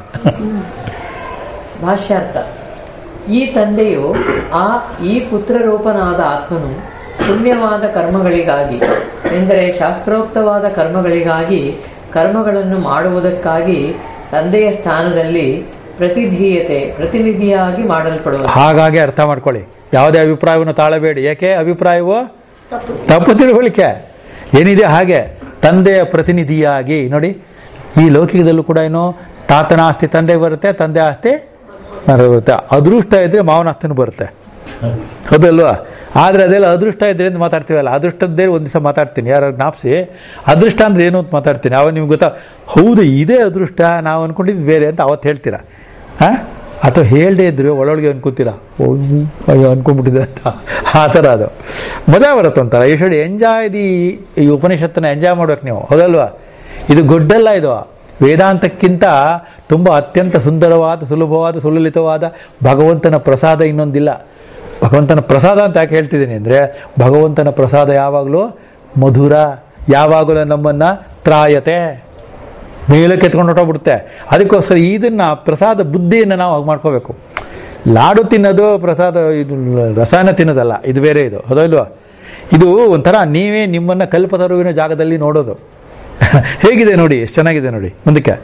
ಭಾಷ್ಯಾರ್ಥ ಈ ತಂದೆಯು ಆ ಈ ಪುತ್ರರೂಪನಾದ ಆತ್ಮನು ಪುಣ್ಯವಾದ ಕರ್ಮಗಳಿಗಾಗಿ ಎಂದರೆ ಶಾಸ್ತ್ರೋಕ್ತವಾದ ಕರ್ಮಗಳಿಗಾಗಿ ಕರ್ಮಗಳನ್ನು ಮಾಡುವುದಕ್ಕಾಗಿ ತಂದೆಯ ಸ್ಥಾನದಲ್ಲಿ ಪ್ರತಿಧೀಯತೆ ಪ್ರತಿನಿಧಿಯಾಗಿ ಮಾಡಲ್ಪಡುವುದು ಹಾಗಾಗಿ ಅರ್ಥ ಮಾಡ್ಕೊಳ್ಳಿ ಯಾವುದೇ ಅಭಿಪ್ರಾಯವನ್ನು ತಾಳಬೇಡಿ ಯಾಕೆ ಅಭಿಪ್ರಾಯವು ತಪ್ಪು ತಿಳುವಳಿಕೆ ಏನಿದೆ ಹಾಗೆ ತಂದೆಯ ಪ್ರತಿನಿಧಿಯಾಗಿ ನೋಡಿ ಈ ಲೌಕಿಕದಲ್ಲೂ ಕೂಡ ಏನು ತಾತನ ಆಸ್ತಿ ತಂದೆಗೆ ಬರುತ್ತೆ ತಂದೆ ಆಸ್ತಿ ನನಗೆ ಬರುತ್ತೆ ಅದೃಷ್ಟ ಇದ್ರೆ ಮಾವನ ಆಸ್ತಿನೂ ಬರುತ್ತೆ ಹೌದಲ್ವಾ ಆದ್ರೆ ಅದೆಲ್ಲ ಅದೃಷ್ಟ ಇದ್ರೆ ಅಂತ ಮಾತಾಡ್ತೀವಲ್ಲ ಅದೃಷ್ಟದ್ದೇ ಒಂದು ದಿವಸ ಮಾತಾಡ್ತೀನಿ ಯಾರು ಜ್ಞಾಪಿಸಿ ಅದೃಷ್ಟ ಅಂದ್ರೆ ಏನು ಅಂತ ಮಾತಾಡ್ತೀನಿ ಅವಾಗ ನಿಮ್ಗೆ ಗೊತ್ತಾ ಹೌದು ಇದೇ ಅದೃಷ್ಟ ನಾವು ಅನ್ಕೊಂಡಿದ್ದು ಬೇರೆ ಅಂತ ಅವತ್ತು ಹೇಳ್ತೀರಾ ಹಾ ಅಥವಾ ಹೇಳ್ದೇ ಇದ್ರೆ ಒಳೊಳಗೆ ಅನ್ಕೋತೀರಾ ಓ, ಅಯ್ಯೋ ಅನ್ಕೊಂಡ್ಬಿಟ್ಟಿದೆ ಅಂತ ಆ ಥರ ಅದು ಮಜಾ ಬರುತ್ತೆ ಒಂಥರ ಯು ಶುಡ್ ಎಂಜಾಯ್ ದಿ ಈ ಉಪನಿಷತ್ತನ್ನ ಎಂಜಾಯ್ ಮಾಡ್ಬೇಕು ನೀವು ಹೌದಲ್ವಾ ಇದು ಗೊಡ್ಡಲ್ಲ ಇದು ವೇದಾಂತಕ್ಕಿಂತ ತುಂಬ ಅತ್ಯಂತ ಸುಂದರವಾದ ಸುಲಭವಾದ ಸುಲಲಿತವಾದ ಭಗವಂತನ ಪ್ರಸಾದ ಇನ್ನೊಂದಿಲ್ಲ ಭಗವಂತನ ಪ್ರಸಾದ ಅಂತ ಯಾಕೆ ಹೇಳ್ತಿದ್ದೀನಿ ಅಂದರೆ ಭಗವಂತನ ಪ್ರಸಾದ ಯಾವಾಗಲೂ ಮಧುರ ಯಾವಾಗಲೂ ನಮ್ಮನ್ನ ತ್ರಾಯತೆ ಮೇಲಕ್ಕೆ ಎತ್ಕೊಂಡು ಹೊಟ್ಟೋಗ್ಬಿಡುತ್ತೆ ಅದಕ್ಕೋಸ್ಕರ ಇದನ್ನ ಪ್ರಸಾದ ಬುದ್ಧಿಯನ್ನು ನಾವು ಹಾಗೆ ಮಾಡ್ಕೋಬೇಕು ಲಾಡು ತಿನ್ನೋದು ಪ್ರಸಾದ ಇದು ರಸಾಯನ ತಿನ್ನೋದಲ್ಲ ಇದು ಬೇರೆ ಇದು ಹೌದಲ್ವಾ ಇದು ಒಂಥರ ನೀವೇ ನಿಮ್ಮನ್ನ ಕಲ್ಪತರುವಿನ ಜಾಗದಲ್ಲಿ ನೋಡೋದು ಹೇಗಿದೆ ನೋಡಿ ಎಷ್ಟು ಚೆನ್ನಾಗಿದೆ ನೋಡಿ ಮುಂದಕ್ಕೆ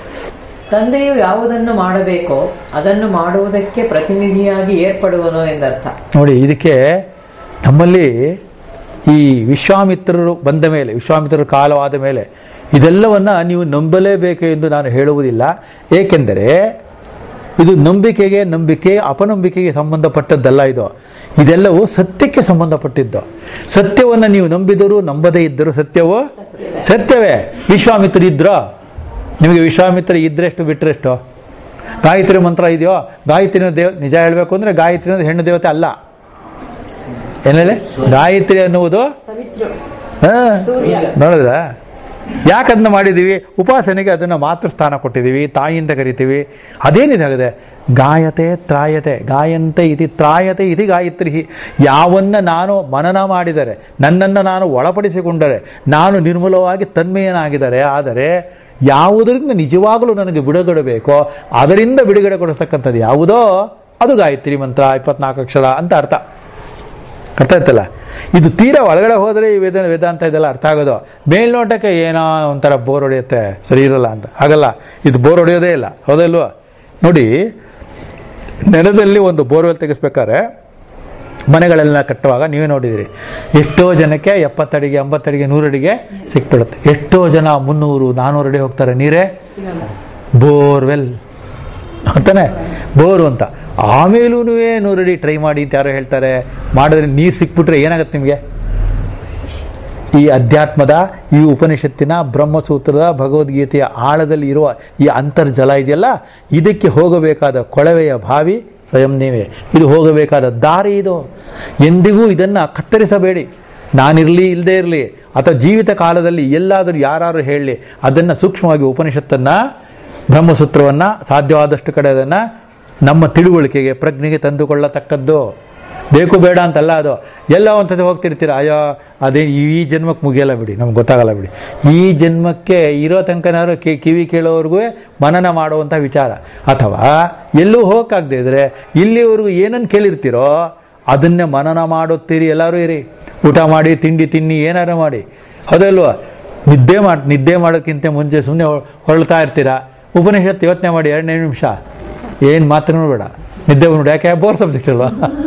ತಂದೆಯು ಯಾವುದನ್ನು ಮಾಡಬೇಕೋ ಅದನ್ನು ಮಾಡುವುದಕ್ಕೆ ಪ್ರತಿನಿಧಿಯಾಗಿ ಏರ್ಪಡುವನು ಎಂದರ್ಥ ನೋಡಿ ಇದಕ್ಕೆ ನಮ್ಮಲ್ಲಿ ಈ ವಿಶ್ವಾಮಿತ್ರರು ಬಂದ ಮೇಲೆ ವಿಶ್ವಾಮಿತ್ರರ ಕಾಲವಾದ ಮೇಲೆ ಇದೆಲ್ಲವನ್ನ ನೀವು ನಂಬಲೇಬೇಕು ಎಂದು ನಾನು ಹೇಳುವುದಿಲ್ಲ ಏಕೆಂದರೆ ಇದು ನಂಬಿಕೆಗೆ ನಂಬಿಕೆ ಅಪನಂಬಿಕೆಗೆ ಸಂಬಂಧಪಟ್ಟದ್ದಲ್ಲ ಇದು ಇದೆಲ್ಲವೂ ಸತ್ಯಕ್ಕೆ ಸಂಬಂಧಪಟ್ಟಿದ್ದು ಸತ್ಯವನ್ನು ನೀವು ನಂಬಿದರೂ ನಂಬದೇ ಇದ್ದರೂ ಸತ್ಯವೋ ಸತ್ಯವೇ ವಿಶ್ವಾಮಿತ್ರ ಇದ್ರೋ ನಿಮಗೆ ವಿಶ್ವಾಮಿತ್ರ ಇದ್ರೆಷ್ಟು ಬಿಟ್ರೆಷ್ಟು ಗಾಯತ್ರಿ ಮಂತ್ರ ಇದೆಯೋ ಗಾಯತ್ರಿ ದೇವ ನಿಜ ಹೇಳಬೇಕು ಅಂದ್ರೆ ಗಾಯತ್ರಿ ಅನ್ನೋದು ಹೆಣ್ಣು ದೇವತೆ ಅಲ್ಲ ಏನೇಳಿ ಗಾಯತ್ರಿ ಅನ್ನುವುದು ಹಾ, ನೋಡಿದ್ರ ಯಾಕೆ ಅದನ್ನ ಮಾಡಿದೀವಿ ಉಪಾಸನೆಗೆ ಅದನ್ನ ಮಾತೃಸ್ಥಾನ ಕೊಟ್ಟಿದ್ದೀವಿ ತಾಯಿಯಿಂದ ಕರಿತೀವಿ ಅದೇನಿದಾಗಿದೆ ಗಾಯತೆ ತ್ರಾಯತೆ ಗಾಯಂತೆ ಇತಿ ತ್ರಾಯತೆ ಇತಿ ಗಾಯತ್ರಿ ಯಾವನ್ನ ನಾನು ಮನನ ಮಾಡಿದರೆ ನನ್ನನ್ನು ನಾನು ಒಳಪಡಿಸಿಕೊಂಡರೆ ನಾನು ನಿರ್ಮಲವಾಗಿ ತನ್ಮಯನಾಗಿದ್ದಾರೆ ಆದರೆ ಯಾವುದರಿಂದ ನಿಜವಾಗಲೂ ನನಗೆ ಬಿಡುಗಡೆ ಬೇಕೋ ಅದರಿಂದ ಬಿಡುಗಡೆ ಕೊಡಿಸ್ತಕ್ಕಂಥದ್ದು ಯಾವುದೋ ಅದು ಗಾಯತ್ರಿ ಮಂತ್ರ ಇಪ್ಪತ್ನಾಲ್ಕು ಅಕ್ಷರ ಅಂತ ಅರ್ಥ ಅರ್ಥ ಆಯ್ತಲ್ಲ ಇದು ತೀರಾ ಒಳಗಡೆ ಹೋದರೆ ಈ ವೇದ ವೇದಾಂತ ಇದೆಲ್ಲ ಅರ್ಥ ಆಗೋದು ಮೇಲ್ನೋಟಕ್ಕೆ ಏನೋ ಒಂಥರ ಬೋರ್ ಹೊಡೆಯುತ್ತೆ ಸರಿ ಇರಲ್ಲ ಅಂತ ಹಾಗಲ್ಲ ಇದು ಬೋರ್ ಹೊಡೆಯೋದೇ ಇಲ್ಲ ಹೌದಲ್ವಾ ನೋಡಿ ನೆಲದಲ್ಲಿ ಒಂದು ಬೋರ್ವೆಲ್ ತೆಗೆಸ್ಬೇಕಾದ್ರೆ ಮನೆಗಳೆಲ್ಲ ಕಟ್ಟುವಾಗ ನೀವೇ ನೋಡಿದಿರಿ ಎಷ್ಟೋ ಜನಕ್ಕೆ ಎಪ್ಪತ್ತಡಿಗೆ ಎಂಬತ್ತಡಿಗೆ ನೂರಡಿಗೆ ಸಿಕ್ಬಿಡುತ್ತೆ ಎಷ್ಟೋ ಜನ ಮುನ್ನೂರು ನಾನ್ನೂರು ಅಡಿ ಹೋಗ್ತಾರೆ ನೀರೇ ಬೋರ್ವೆಲ್ ಅಂತಾನೆ ಬೋರು ಅಂತ ಆಮೇಲೂ ನೂರಡಿ ಟ್ರೈ ಮಾಡಿ ಅಂತ ಯಾರೋ ಹೇಳ್ತಾರೆ ಮಾಡಿದ್ರೆ ನೀರು ಸಿಕ್ಬಿಟ್ರೆ ಏನಾಗುತ್ತೆ ನಿಮಗೆ ಈ ಅಧ್ಯಾತ್ಮದ ಈ ಉಪನಿಷತ್ತಿನ ಬ್ರಹ್ಮಸೂತ್ರದ ಭಗವದ್ಗೀತೆಯ ಆಳದಲ್ಲಿ ಇರುವ ಈ ಅಂತರ್ಜಲ ಇದೆಯಲ್ಲ ಇದಕ್ಕೆ ಹೋಗಬೇಕಾದ ಕೊಳವೆಯ ಬಾವಿ ಸ್ವಯಂ ನೀವೇ ಇದು ಹೋಗಬೇಕಾದ ದಾರಿ ಇದು ಎಂದಿಗೂ ಇದನ್ನ ಕತ್ತರಿಸಬೇಡಿ ನಾನಿರಲಿ ಇಲ್ಲದೆ ಇರಲಿ ಅಥವಾ ಜೀವಿತ ಕಾಲದಲ್ಲಿ ಎಲ್ಲಾದರೂ ಯಾರು ಹೇಳಿ ಅದನ್ನು ಸೂಕ್ಷ್ಮವಾಗಿ ಉಪನಿಷತ್ತನ್ನ ಬ್ರಹ್ಮಸೂತ್ರವನ್ನ ಸಾಧ್ಯವಾದಷ್ಟು ಕಡೆ ಅದನ್ನ ನಮ್ಮ ತಿಳುವಳಿಕೆಗೆ ಪ್ರಜ್ಞೆಗೆ ತಂದುಕೊಳ್ಳತಕ್ಕದ್ದು ಬೇಕು ಬೇಡ ಅಂತಲ್ಲ ಅದು ಎಲ್ಲ ಒಂದ್ಸತಿ ಹೋಗ್ತಿರ್ತೀರ ಅಯ್ಯೋ ಅದೇ ಈ ಜನ್ಮಕ್ಕೆ ಮುಗಿಯಲ್ಲ ಬಿಡಿ ನಮ್ಗೆ ಗೊತ್ತಾಗಲ್ಲ ಬಿಡಿ ಈ ಜನ್ಮಕ್ಕೆ ಇರೋ ತನಕನಾದ್ರು ಕಿ ಕಿವಿ ಕೇಳೋವರೆಗೂ ಮನನ ಮಾಡುವಂಥ ವಿಚಾರ ಅಥವಾ ಎಲ್ಲೂ ಹೋಗಕ್ಕಾಗದೇ ಇದ್ರೆ ಇಲ್ಲಿವರೆಗೂ ಏನನ್ನು ಕೇಳಿರ್ತೀರೋ ಅದನ್ನೇ ಮನನ ಮಾಡುತ್ತೀರಿ ಎಲ್ಲರೂ ಇರಿ ಊಟ ಮಾಡಿ ತಿಂಡಿ ತಿನ್ನಿ ಏನಾರು ಮಾಡಿ ಹೌದಲ್ವಾ ನಿದ್ದೆ ಮಾಡಿ ನಿದ್ದೆ ಮಾಡೋಕ್ಕಿಂತ ಮುಂಚೆ ಸುಮ್ಮನೆ ಹೊರಳ್ತಾ ಇರ್ತೀರಾ ಉಪನಿಷತ್ತು ಯೋಚನೆ ಮಾಡಿ ಎರಡನೇ ನಿಮಿಷ ಏನು ಮಾತ್ರ ಬೇಡ ನಿದ್ದೆ ಬಂದ್ಬಿಡು ಯಾಕೆ ಬೋರ್ ಸಬ್ಜೆಕ್ಟ್ ಅಲ್ವಾ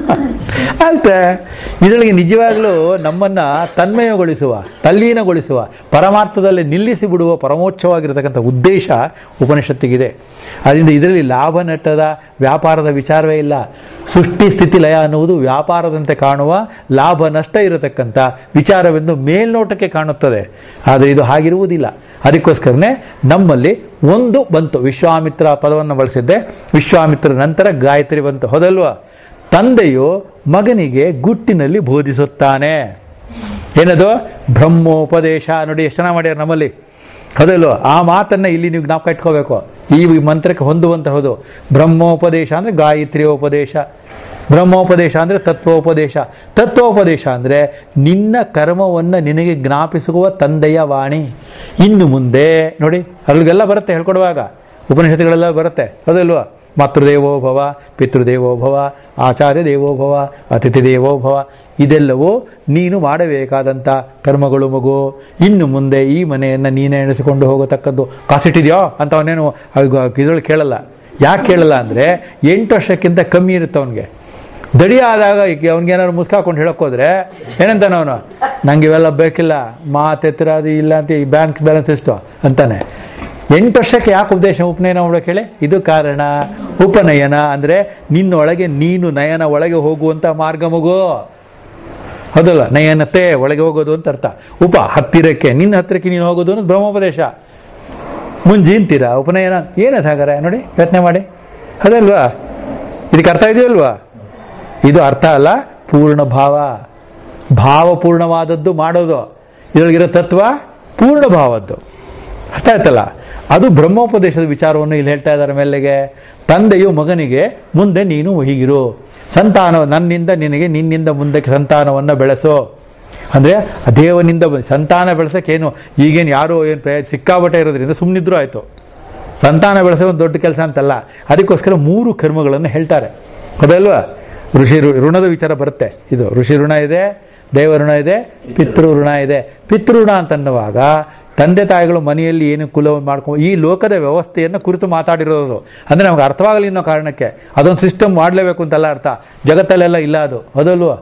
ಅಷ್ಟೇ ಇದರೊಳಗೆ ನಿಜವಾಗ್ಲೂ ನಮ್ಮನ್ನ ತನ್ಮಯಗೊಳಿಸುವ ತಲ್ಲೀನಗೊಳಿಸುವ ಪರಮಾರ್ಥದಲ್ಲಿ ನಿಲ್ಲಿಸಿ ಬಿಡುವ ಪರಮೋಚ್ಚವಾಗಿರತಕ್ಕಂಥ ಉದ್ದೇಶ ಉಪನಿಷತ್ತಿಗಿದೆ ಅದರಿಂದ ಇದರಲ್ಲಿ ಲಾಭ ನಟ್ಟದ ವ್ಯಾಪಾರದ ವಿಚಾರವೇ ಇಲ್ಲ ಸೃಷ್ಟಿ ಸ್ಥಿತಿ ಲಯ ಅನ್ನುವುದು ವ್ಯಾಪಾರದಂತೆ ಕಾಣುವ ಲಾಭ ನಷ್ಟ ಇರತಕ್ಕಂಥ ವಿಚಾರವೆಂದು ಮೇಲ್ನೋಟಕ್ಕೆ ಕಾಣುತ್ತದೆ ಆದರೆ ಇದು ಹಾಗಿರುವುದಿಲ್ಲ ಅದಕ್ಕೋಸ್ಕರನೇ ನಮ್ಮಲ್ಲಿ ಒಂದು ಬಂತು ವಿಶ್ವಾಮಿತ್ರ ಪದವನ್ನು ಬಳಸಿದ್ದೆ ವಿಶ್ವಾಮಿತ್ರ ನಂತರ ಗಾಯತ್ರಿ ಬಂತು ಹೌದಲ್ವಾ ತಂದೆಯು ಮಗನಿಗೆ ಗುಟ್ಟಿನಲ್ಲಿ ಬೋಧಿಸುತ್ತಾನೆ ಏನದು ಬ್ರಹ್ಮೋಪದೇಶ ನೋಡಿ ಎಷ್ಟು ಚೆನ್ನಾಗಿ ಮಾಡ್ಯಾರ ನಮ್ಮಲ್ಲಿ ಹೌದಲ್ವ ಆ ಮಾತನ್ನ ಇಲ್ಲಿ ನೀವು ಜ್ಞಾಪಕ ಇಟ್ಕೋಬೇಕು ಈ ಮಂತ್ರಕ್ಕೆ ಹೊಂದುವಂತಹದು ಬ್ರಹ್ಮೋಪದೇಶ ಅಂದ್ರೆ ಗಾಯತ್ರಿಯೋಪದೇಶ ಬ್ರಹ್ಮೋಪದೇಶ ಅಂದ್ರೆ ತತ್ವೋಪದೇಶ ತತ್ವೋಪದೇಶ ಅಂದ್ರೆ ನಿನ್ನ ಕರ್ಮವನ್ನು ನಿನಗೆ ಜ್ಞಾಪಿಸುವ ತಂದೆಯ ವಾಣಿ ಇನ್ನು ಮುಂದೆ ನೋಡಿ ಅಲ್ಲಿಗೆಲ್ಲ ಬರುತ್ತೆ ಹೇಳ್ಕೊಡುವಾಗ ಉಪನಿಷತ್ತುಗಳೆಲ್ಲ ಬರುತ್ತೆ ಹೌದಲ್ವಾ ಮಾತೃದೇವೋ ಭವ ಪಿತೃದೇವೋ ಭವ ಆಚಾರ್ಯ ದೇವೋ ಭವ ಅತಿಥಿ ದೇವೋ ಭವ ಇದೆಲ್ಲವೂ ನೀನು ಮಾಡಬೇಕಾದಂಥ ಕರ್ಮಗಳು ಮಗು ಇನ್ನು ಮುಂದೆ ಈ ಮನೆಯನ್ನು ನೀನೇ ಎಣಿಸಿಕೊಂಡು ಹೋಗತಕ್ಕದ್ದು ಕಾಸಿಟ್ಟಿದ್ಯೋ ಅಂತ ಅವನೇನು ಇದ್ರೊಳಗೆ ಕೇಳಲ್ಲ ಯಾಕೆ ಕೇಳಲ್ಲ ಅಂದರೆ ಎಂಟು ವರ್ಷಕ್ಕಿಂತ ಕಮ್ಮಿ ಇರುತ್ತೆ ಅವನಿಗೆ ದಡಿ ಆದಾಗ ಅವ್ನಿಗೇನಾದ್ರು ಮುಸ್ಕಾಕೊಂಡು ಹೇಳೋಕ್ಕೋದ್ರೆ ಏನಂತಾನೆ ಅವನು ನಂಗೆ ಇವೆಲ್ಲ ಬೇಕಿಲ್ಲ ಮಾತೆತ್ತಿರ ಅದು ಇಲ್ಲ ಅಂತ ಈ ಬ್ಯಾಂಕ್ ಬ್ಯಾಲೆನ್ಸ್ ಎಷ್ಟು ಅಂತಾನೆ ಎಂಟು ವರ್ಷಕ್ಕೆ ಯಾಕೆ ಉಪದೇಶ ಉಪನಯನ ಮಾಡೋಕೆ ಹೇಳಿ ಇದು ಕಾರಣ ಉಪನಯನ ಅಂದ್ರೆ ನಿನ್ನೊಳಗೆ ನೀನು ನಯನ ಒಳಗೆ ಹೋಗುವಂತ ಮಾರ್ಗ ಮಗು ಹೌದಲ್ಲ ನಯನತೆ ಒಳಗೆ ಹೋಗೋದು ಅಂತ ಅರ್ಥ ಉಪ ಹತ್ತಿರಕ್ಕೆ ನಿನ್ನ ಹತ್ತಿರಕ್ಕೆ ನೀನು ಹೋಗೋದು ಅನ್ನೋದು ಬ್ರಹ್ಮೋಪದೇಶ ಮುಂಜೀಂತೀರ ಉಪನಯನ ಏನದು ಹಾಗಾರೆ ನೋಡಿ ಯೋಚನೆ ಮಾಡಿ ಅದಲ್ವಾ ಇದಕ್ಕೆ ಅರ್ಥ ಇದೆಯಲ್ವಾ ಇದು ಅರ್ಥ ಅಲ್ಲ ಪೂರ್ಣ ಭಾವ ಭಾವಪೂರ್ಣವಾದದ್ದು ಮಾಡೋದು ಇದರೊಳಗಿರೋ ತತ್ವ ಪೂರ್ಣ ಭಾವದ್ದು ಅರ್ಥ ಆಯ್ತಲ್ಲ ಅದು ಬ್ರಹ್ಮೋಪದೇಶದ ವಿಚಾರವನ್ನು ಇಲ್ಲಿ ಹೇಳ್ತಾ ಇದ್ದಾರೆ ಮೇಲೆಗೆ ತಂದೆಯು ಮಗನಿಗೆ ಮುಂದೆ ನೀನು ಹೀಗಿರು ಸಂತಾನ ನನ್ನಿಂದ ನಿನಗೆ ನಿನ್ನಿಂದ ಮುಂದಕ್ಕೆ ಸಂತಾನವನ್ನು ಬೆಳೆಸೋ ಅಂದ್ರೆ ಆ ದೇವನಿಂದ ಬ- ಸಂತಾನ ಬೆಳೆಸೋಕ್ಕೇನು ಈಗೇನು ಯಾರು ಏನು ಪ್ರಯ ಸಿಕ್ಕಾಬಟ್ಟೆ ಇರೋದ್ರಿಂದ ಸುಮ್ಮನಿದ್ರು ಆಯ್ತು ಸಂತಾನ ಬೆಳೆಸೋ ಒಂದು ದೊಡ್ಡ ಕೆಲಸ ಅಂತಲ್ಲ ಅದಕ್ಕೋಸ್ಕರ ಮೂರು ಕರ್ಮಗಳನ್ನು ಹೇಳ್ತಾರೆ ಅದಲ್ವಾ ಋಷಿ ಋ- ಋಣದ ವಿಚಾರ ಬರುತ್ತೆ ಇದು ಋಷಿ ಋಣ ಇದೆ ದೇವ ಋಣ ಇದೆ ಪಿತೃ ಋಣ ಇದೆ ಪಿತೃಋಣ ಅಂತನ್ನುವಾಗ ತಂದೆ ತಾಯಿಗಳು ಮನೆಯಲ್ಲಿ ಏನು ಕುಲವನ್ನು ಮಾಡ್ಕೊಂಡು ಈ ಲೋಕದ ವ್ಯವಸ್ಥೆಯನ್ನು ಕುರಿತು ಮಾತಾಡಿರೋದು ಅಂದ್ರೆ ನಮ್ಗೆ ಅರ್ಥವಾಗಲಿ ಅನ್ನೋ ಕಾರಣಕ್ಕೆ ಅದೊಂದು ಸಿಸ್ಟಮ್ ಮಾಡಲೇಬೇಕು ಅಂತಲ್ಲ ಅರ್ಥ ಜಗತ್ತಲ್ಲೆಲ್ಲ ಇಲ್ಲ ಅದು ಅದಲ್ವಾ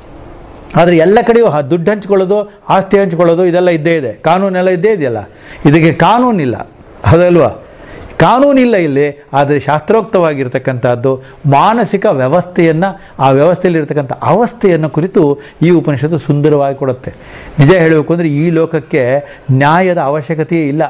ಆದರೆ ಎಲ್ಲ ಕಡೆಯೂ ಹ- ದುಡ್ಡು ಹಂಚ್ಕೊಳ್ಳೋದು ಆಸ್ತಿ ಹಂಚ್ಕೊಳ್ಳೋದು ಇದೆಲ್ಲ ಇದ್ದೇ ಇದೆ ಕಾನೂನೆಲ್ಲ ಇದ್ದೇ ಇದೆಯಲ್ಲ ಇದಕ್ಕೆ ಕಾನೂನಿಲ್ಲ ಹೌದಲ್ವಾ ಕಾನೂನಿಲ್ಲ ಇಲ್ಲಿ ಆದರೆ ಶಾಸ್ತ್ರೋಕ್ತವಾಗಿರ್ತಕ್ಕಂಥದ್ದು ಮಾನಸಿಕ ವ್ಯವಸ್ಥೆಯನ್ನು ಆ ವ್ಯವಸ್ಥೆಯಲ್ಲಿ ಇರತಕ್ಕಂಥ ಅವಸ್ಥೆಯನ್ನು ಕುರಿತು ಈ ಉಪನಿಷತ್ತು ಸುಂದರವಾಗಿ ಕೊಡುತ್ತೆ ನಿಜ ಹೇಳಬೇಕು ಅಂದರೆ ಈ ಲೋಕಕ್ಕೆ ನ್ಯಾಯದ ಅವಶ್ಯಕತೆಯೇ ಇಲ್ಲ